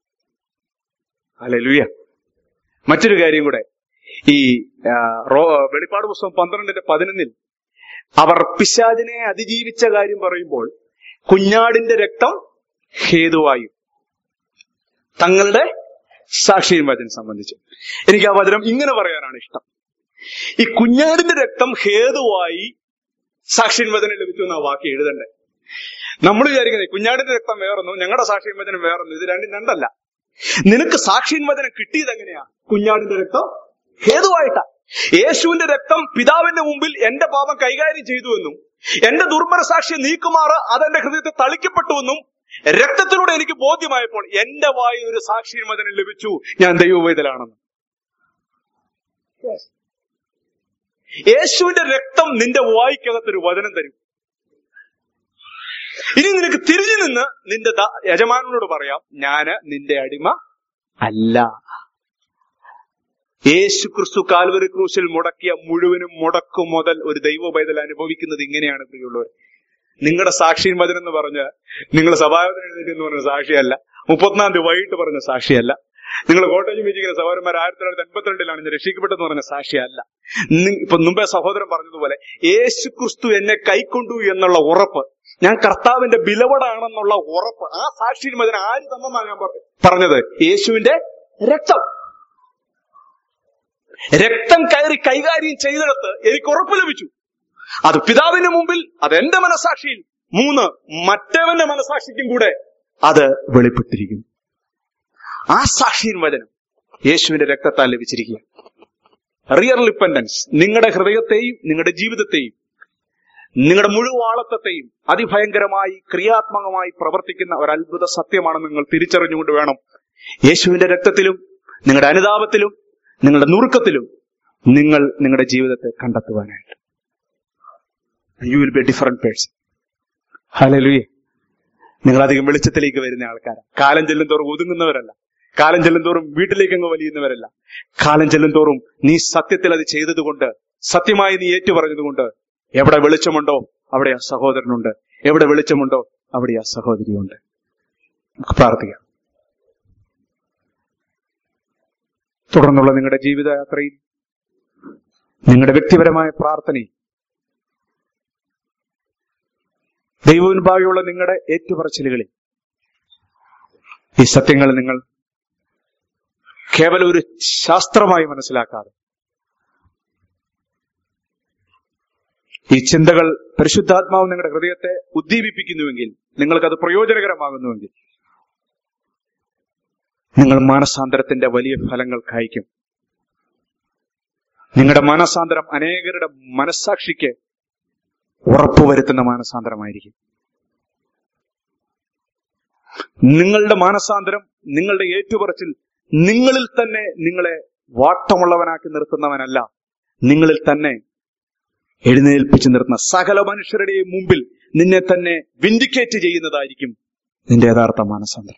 Speaker 1: അല്ലെ മറ്റൊരു കാര്യം കൂടെ ഈ ആ, റോ- വെളിപ്പാട് പുസ്തകം പന്ത്രണ്ടിന്റെ പതിനൊന്നിൽ അവർ പിശാചിനെ അതിജീവിച്ച കാര്യം പറയുമ്പോൾ കുഞ്ഞാടിന്റെ രക്തം ഹേതുവായും തങ്ങളുടെ സാക്ഷിയും വചനം സംബന്ധിച്ച് എനിക്ക് ആ വചനം ഇങ്ങനെ പറയാനാണ് ഇഷ്ടം ഈ കുഞ്ഞാടിന്റെ രക്തം ഹേതുവായി സാക്ഷിയും വചനം ലഭിച്ചു എന്ന വാക്ക് എഴുതണ്ടേ നമ്മൾ വിചാരിക്കുന്നത് കുഞ്ഞാടിന്റെ രക്തം വേറൊന്നും ഞങ്ങളുടെ സാക്ഷിയും വചനം വേറൊന്നും ഇത് രണ്ടും രണ്ടല്ല നിനക്ക് സാക്ഷിയും വചനം കിട്ടിയത് എങ്ങനെയാ കുഞ്ഞാടിന്റെ രക്തം ഹേതുവായിട്ടാ യേശുവിന്റെ രക്തം പിതാവിന്റെ മുമ്പിൽ എന്റെ പാപം കൈകാര്യം ചെയ്തുവെന്നും എന്റെ ദുർബല സാക്ഷിയെ നീക്കുമാറ് അതെന്റെ ഹൃദയത്തെ തളിക്കപ്പെട്ടുവെന്നും രക്തത്തിലൂടെ എനിക്ക് ബോധ്യമായപ്പോൾ എന്റെ വായിൽ ഒരു സാക്ഷിയും വചനം ലഭിച്ചു ഞാൻ ദൈവവേദലാണെന്ന് യേശുവിന്റെ രക്തം നിന്റെ വായിക്കകത്തൊരു വചനം തരും ഇനി നിനക്ക് തിരിഞ്ഞു നിന്ന് നിന്റെ ദാ- യജമാനനോട് പറയാം ഞാന് നിന്റെ അടിമ അല്ല യേശു ക്രിസ്തു കാൽവരി ക്രൂശിൽ മുടക്കിയ മുഴുവനും മുടക്കു മുതൽ ഒരു ദൈവ പൈതൽ അനുഭവിക്കുന്നത് ഇങ്ങനെയാണ് പ്രിയുള്ളവർ നിങ്ങളുടെ സാക്ഷിയും വചനം എന്ന് പറഞ്ഞ് നിങ്ങൾ സഭായോധന എഴുന്നേറ്റ് എന്ന് പറഞ്ഞ സാക്ഷിയല്ല മുപ്പത്തിനാം തീയതി വൈകിട്ട് പറഞ്ഞ സാക്ഷിയല്ല നിങ്ങൾ കോട്ടയം വെച്ചിരിക്കുന്ന സഹോദരന്മാർ ആയിരത്തി തൊള്ളായിരത്തി എൺപത്തിരണ്ടിലാണ് ഞാൻ രക്ഷിക്കപ്പെട്ടെന്ന് പറഞ്ഞ സാക്ഷിയല്ല നി- ഇപ്പൊ മുമ്പേ സഹോദരൻ പറഞ്ഞതുപോലെ യേശു ക്രിസ്തു എന്നെ കൈക്കൊണ്ടു എന്നുള്ള ഉറപ്പ് ഞാൻ കർത്താവിന്റെ ബിലവടാണെന്നുള്ള ഉറപ്പ് ആ സാക്ഷിയും അതിന് ആര് തന്നെന്നാണ് ഞാൻ പറ- പറഞ്ഞത് യേശുവിന്റെ രക്തം രക്തം കയറി കൈകാര്യം ചെയ്തിടത്ത് എനിക്ക് ഉറപ്പ് ലഭിച്ചു അത് പിതാവിന് മുമ്പിൽ അത് എന്റെ മനസാക്ഷിയിൽ മൂന്ന് മറ്റവന്റെ മനസാക്ഷിക്കും കൂടെ അത് വെളിപ്പെട്ടിരിക്കുന്നു ആ സാക്ഷിയൻ വചനം യേശുവിന്റെ രക്തത്താൽ ലഭിച്ചിരിക്കുക റിയൽ റിപ്പൻഡൻസ് നിങ്ങളുടെ ഹൃദയത്തെയും നിങ്ങളുടെ ജീവിതത്തെയും നിങ്ങളുടെ മുഴുവാളത്വത്തെയും അതിഭയങ്കരമായി ക്രിയാത്മകമായി പ്രവർത്തിക്കുന്ന ഒരു അത്ഭുത സത്യമാണ് നിങ്ങൾ തിരിച്ചറിഞ്ഞുകൊണ്ട് വേണം യേശുവിന്റെ രക്തത്തിലും നിങ്ങളുടെ അനുതാപത്തിലും നിങ്ങളുടെ നുറുക്കത്തിലും നിങ്ങൾ നിങ്ങളുടെ ജീവിതത്തെ കണ്ടെത്തുവാനായിട്ട് you will be a different person hallelujah നിങ്ങൾ അധികം വെളിച്ചത്തിലേക്ക് വരുന്ന ആൾക്കാരാണ് കാലം ചെല്ലും തോറും ഒതുങ്ങുന്നവരല്ല കാലം ചെല്ലും തോറും വീട്ടിലേക്ക് അങ്ങ് വലിയുന്നവരല്ല കാലം ചെല്ലും തോറും നീ സത്യത്തിൽ അത് ചെയ്തതുകൊണ്ട് സത്യമായി നീ ഏറ്റുപറഞ്ഞതുകൊണ്ട് എവിടെ വെളിച്ചമുണ്ടോ അവിടെ ആ സഹോദരനുണ്ട് എവിടെ വെളിച്ചമുണ്ടോ അവിടെ ആ സഹോദരിയുണ്ട് നമുക്ക് പ്രാർത്ഥിക്കാം തുടർന്നുള്ള നിങ്ങളുടെ ജീവിതയാത്രയിൽ നിങ്ങളുടെ വ്യക്തിപരമായ പ്രാർത്ഥനയിൽ ദൈവമുൻപാകെയുള്ള നിങ്ങളുടെ ഏറ്റുപറച്ചിലുകളിൽ ഈ സത്യങ്ങൾ നിങ്ങൾ കേവലം ഒരു ശാസ്ത്രമായി മനസ്സിലാക്കാതെ ഈ ചിന്തകൾ പരിശുദ്ധാത്മാവ് നിങ്ങളുടെ ഹൃദയത്തെ ഉദ്ദീപിപ്പിക്കുന്നുവെങ്കിൽ നിങ്ങൾക്കത് പ്രയോജനകരമാകുന്നുവെങ്കിൽ നിങ്ങൾ മാനസാന്തരത്തിന്റെ വലിയ ഫലങ്ങൾ കായ്ക്കും നിങ്ങളുടെ മാനസാന്തരം അനേകരുടെ മനസ്സാക്ഷിക്ക് ഉറപ്പുവരുത്തുന്ന മാനസാന്തരമായിരിക്കും നിങ്ങളുടെ മാനസാന്തരം നിങ്ങളുടെ ഏറ്റുപറച്ചിൽ നിങ്ങളിൽ തന്നെ നിങ്ങളെ വാട്ടമുള്ളവനാക്കി നിർത്തുന്നവനല്ല നിങ്ങളിൽ തന്നെ എഴുന്നേൽപ്പിച്ചു നിർത്തുന്ന സകല മനുഷ്യരുടെയും മുമ്പിൽ നിന്നെ തന്നെ വിൻഡിക്കേറ്റ് ചെയ്യുന്നതായിരിക്കും നിന്റെ യഥാർത്ഥ മാനസാന്തരം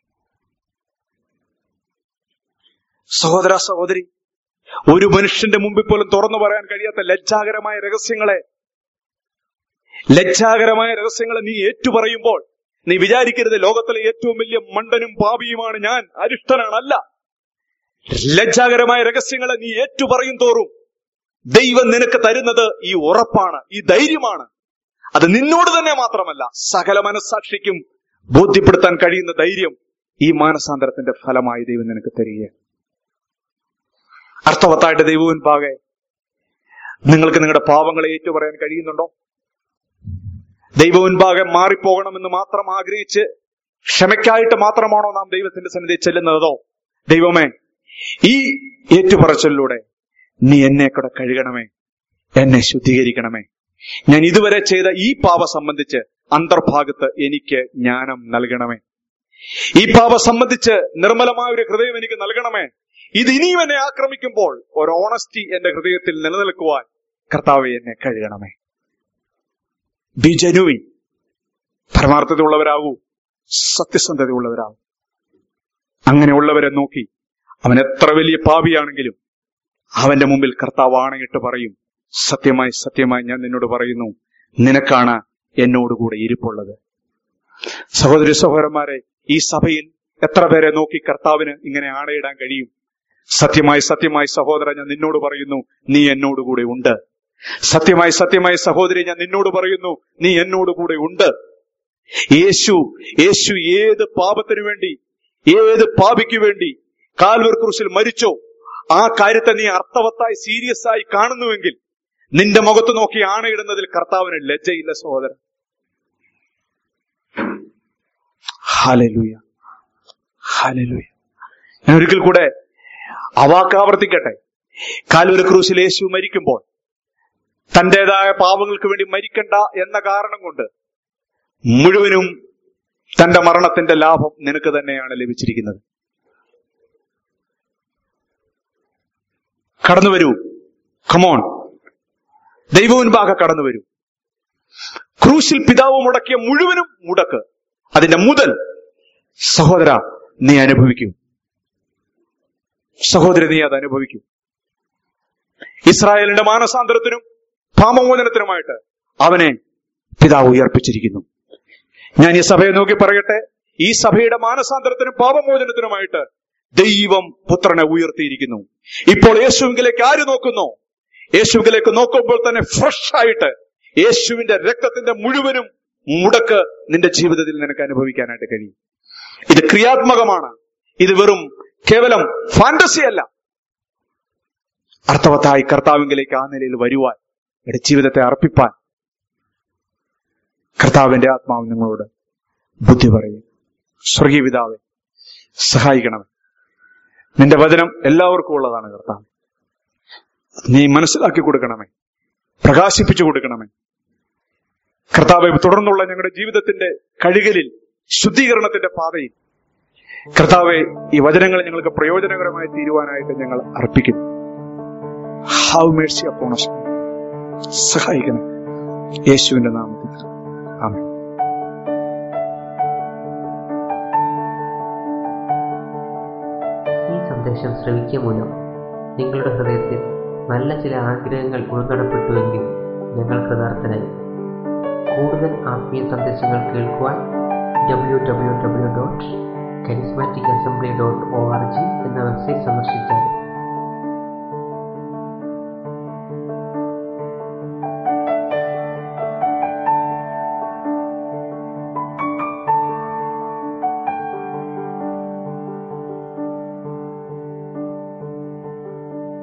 Speaker 1: സഹോദര സഹോദരി ഒരു മനുഷ്യന്റെ മുമ്പിൽ പോലും തുറന്നു പറയാൻ കഴിയാത്ത ലജ്ജാകരമായ രഹസ്യങ്ങളെ ലജ്ജാകരമായ രഹസ്യങ്ങളെ നീ ഏറ്റുപറയുമ്പോൾ നീ വിചാരിക്കരുത് ലോകത്തിലെ ഏറ്റവും വലിയ മണ്ടനും പാപിയുമാണ് ഞാൻ അരിഷ്ടനാണ് അല്ല ലജ്ജാകരമായ രഹസ്യങ്ങളെ നീ ഏറ്റുപറയും തോറും ദൈവം നിനക്ക് തരുന്നത് ഈ ഉറപ്പാണ് ഈ ധൈര്യമാണ് അത് നിന്നോട് തന്നെ മാത്രമല്ല സകല മനസ്സാക്ഷിക്കും ബോധ്യപ്പെടുത്താൻ കഴിയുന്ന ധൈര്യം ഈ മാനസാന്തരത്തിന്റെ ഫലമായി ദൈവം നിനക്ക് തരികയാണ് അർത്ഥവത്തായിട്ട് ദൈവവും പാകെ നിങ്ങൾക്ക് നിങ്ങളുടെ പാവങ്ങളെ ഏറ്റുപറയാൻ കഴിയുന്നുണ്ടോ ദൈവമുൻപാകെ മാറിപ്പോകണമെന്ന് മാത്രം ആഗ്രഹിച്ച് ക്ഷമയ്ക്കായിട്ട് മാത്രമാണോ നാം ദൈവത്തിന്റെ സന്നിധി ചെല്ലുന്നതോ ദൈവമേ ഈ ഏറ്റുപറച്ചിലൂടെ നീ എന്നെ കൂടെ കഴുകണമേ എന്നെ ശുദ്ധീകരിക്കണമേ ഞാൻ ഇതുവരെ ചെയ്ത ഈ പാപ സംബന്ധിച്ച് അന്തർഭാഗത്ത് എനിക്ക് ജ്ഞാനം നൽകണമേ ഈ പാപ സംബന്ധിച്ച് നിർമ്മലമായ ഒരു ഹൃദയം എനിക്ക് നൽകണമേ ഇത് ഇനിയും എന്നെ ആക്രമിക്കുമ്പോൾ ഒരു ഓണസ്റ്റി എന്റെ ഹൃദയത്തിൽ നിലനിൽക്കുവാൻ കർത്താവെ എന്നെ കഴുകണമേ ബി ജനുവിൻ പരമാർത്ഥതയുള്ളവരാകൂ സത്യസന്ധതയുള്ളവരാകൂ അങ്ങനെയുള്ളവരെ നോക്കി അവൻ എത്ര വലിയ പാപിയാണെങ്കിലും അവന്റെ മുമ്പിൽ കർത്താവ് ആണയിട്ട് പറയും സത്യമായി സത്യമായി ഞാൻ നിന്നോട് പറയുന്നു നിനക്കാണ് എന്നോടുകൂടെ ഇരിപ്പുള്ളത് സഹോദരി സഹോദരന്മാരെ ഈ സഭയിൽ എത്ര പേരെ നോക്കി കർത്താവിന് ഇങ്ങനെ ആണയിടാൻ കഴിയും സത്യമായി സത്യമായി സഹോദര ഞാൻ നിന്നോട് പറയുന്നു നീ എന്നോടുകൂടെ ഉണ്ട് സത്യമായി സത്യമായി സഹോദരി ഞാൻ നിന്നോട് പറയുന്നു നീ എന്നോടുകൂടെ ഉണ്ട് യേശു യേശു ഏത് പാപത്തിനു വേണ്ടി ഏത് പാപിക്കു വേണ്ടി കാൽവർ ക്രൂശിൽ മരിച്ചോ ആ കാര്യത്തെ നീ അർത്ഥവത്തായി സീരിയസ് ആയി കാണുന്നുവെങ്കിൽ നിന്റെ മുഖത്ത് നോക്കി ആണയിടുന്നതിൽ കർത്താവിന് ലജ്ജയില്ല സഹോദരൻ ഹാലലൂയ ഹാലലൂയ ഞാൻ ഒരിക്കൽ കൂടെ അവാക്കാവർത്തിക്കട്ടെ കാൽവര ക്രൂശിൽ യേശു മരിക്കുമ്പോൾ തന്റേതായ പാവങ്ങൾക്ക് വേണ്ടി മരിക്കണ്ട എന്ന കാരണം കൊണ്ട് മുഴുവനും തന്റെ മരണത്തിന്റെ ലാഭം നിനക്ക് തന്നെയാണ് ലഭിച്ചിരിക്കുന്നത് കടന്നു വരൂ കമോൺ ദൈവമുൻപാകെ കടന്നു വരൂ ക്രൂശിൽ പിതാവ് മുടക്കിയ മുഴുവനും മുടക്ക് അതിന്റെ മുതൽ സഹോദര നീ അനുഭവിക്കൂ സഹോദരി നീ അത് അനുഭവിക്കൂ ഇസ്രായേലിന്റെ മാനസാന്തരത്തിനും പാമമോചനത്തിനുമായിട്ട് അവനെ പിതാവ് ഉയർപ്പിച്ചിരിക്കുന്നു ഞാൻ ഈ സഭയെ നോക്കി പറയട്ടെ ഈ സഭയുടെ മാനസാന്തരത്തിനും പാപമോചനത്തിനുമായിട്ട് ദൈവം പുത്രനെ ഉയർത്തിയിരിക്കുന്നു ഇപ്പോൾ യേശുവിലേക്ക് ആര് നോക്കുന്നു യേശുവിലേക്ക് നോക്കുമ്പോൾ തന്നെ ഫ്രഷ് ആയിട്ട് യേശുവിന്റെ രക്തത്തിന്റെ മുഴുവനും മുടക്ക് നിന്റെ ജീവിതത്തിൽ നിനക്ക് അനുഭവിക്കാനായിട്ട് കഴിയും ഇത് ക്രിയാത്മകമാണ് ഇത് വെറും കേവലം ഫാന്റസി അല്ല അർത്ഥവത്തായി കർത്താവിങ്കിലേക്ക് ആ നിലയിൽ വരുവാൻ എന്റെ ജീവിതത്തെ അർപ്പിപ്പാൻ കർത്താവിന്റെ ആത്മാവ് നിങ്ങളോട് ബുദ്ധി പറയും സ്വർഗീയ പിതാവെ സഹായിക്കണമേ നിന്റെ വചനം എല്ലാവർക്കും ഉള്ളതാണ് കർത്താവ് നീ മനസ്സിലാക്കി കൊടുക്കണമേ പ്രകാശിപ്പിച്ചു കൊടുക്കണമേ കർത്താവെ തുടർന്നുള്ള ഞങ്ങളുടെ ജീവിതത്തിന്റെ കഴുകലിൽ ശുദ്ധീകരണത്തിന്റെ പാതയിൽ കർത്താവെ ഈ വചനങ്ങൾ ഞങ്ങൾക്ക് പ്രയോജനകരമായി തീരുവാനായിട്ട് ഞങ്ങൾ അർപ്പിക്കുന്നു ഹാവ് മേഴ്സി അപ്പോണ സഹായിക്കണം യേശുവിന്റെ നാമത്തിൽ ആമേൻ
Speaker 3: ഈ സന്ദേശം ശ്രവിക്കുക മൂലം നിങ്ങളുടെ ഹൃദയത്തിൽ നല്ല ചില ആഗ്രഹങ്ങൾ ഉൾനടപ്പെട്ടുവെങ്കിൽ ഞങ്ങൾ കൃതാർത്ഥനായി കൂടുതൽ ആത്മീയ സന്ദേശങ്ങൾ കേൾക്കുവാൻ W W W dot charismatic assembly dot O R G എന്ന വെബ്സൈറ്റ് സന്ദർശിച്ചാൽ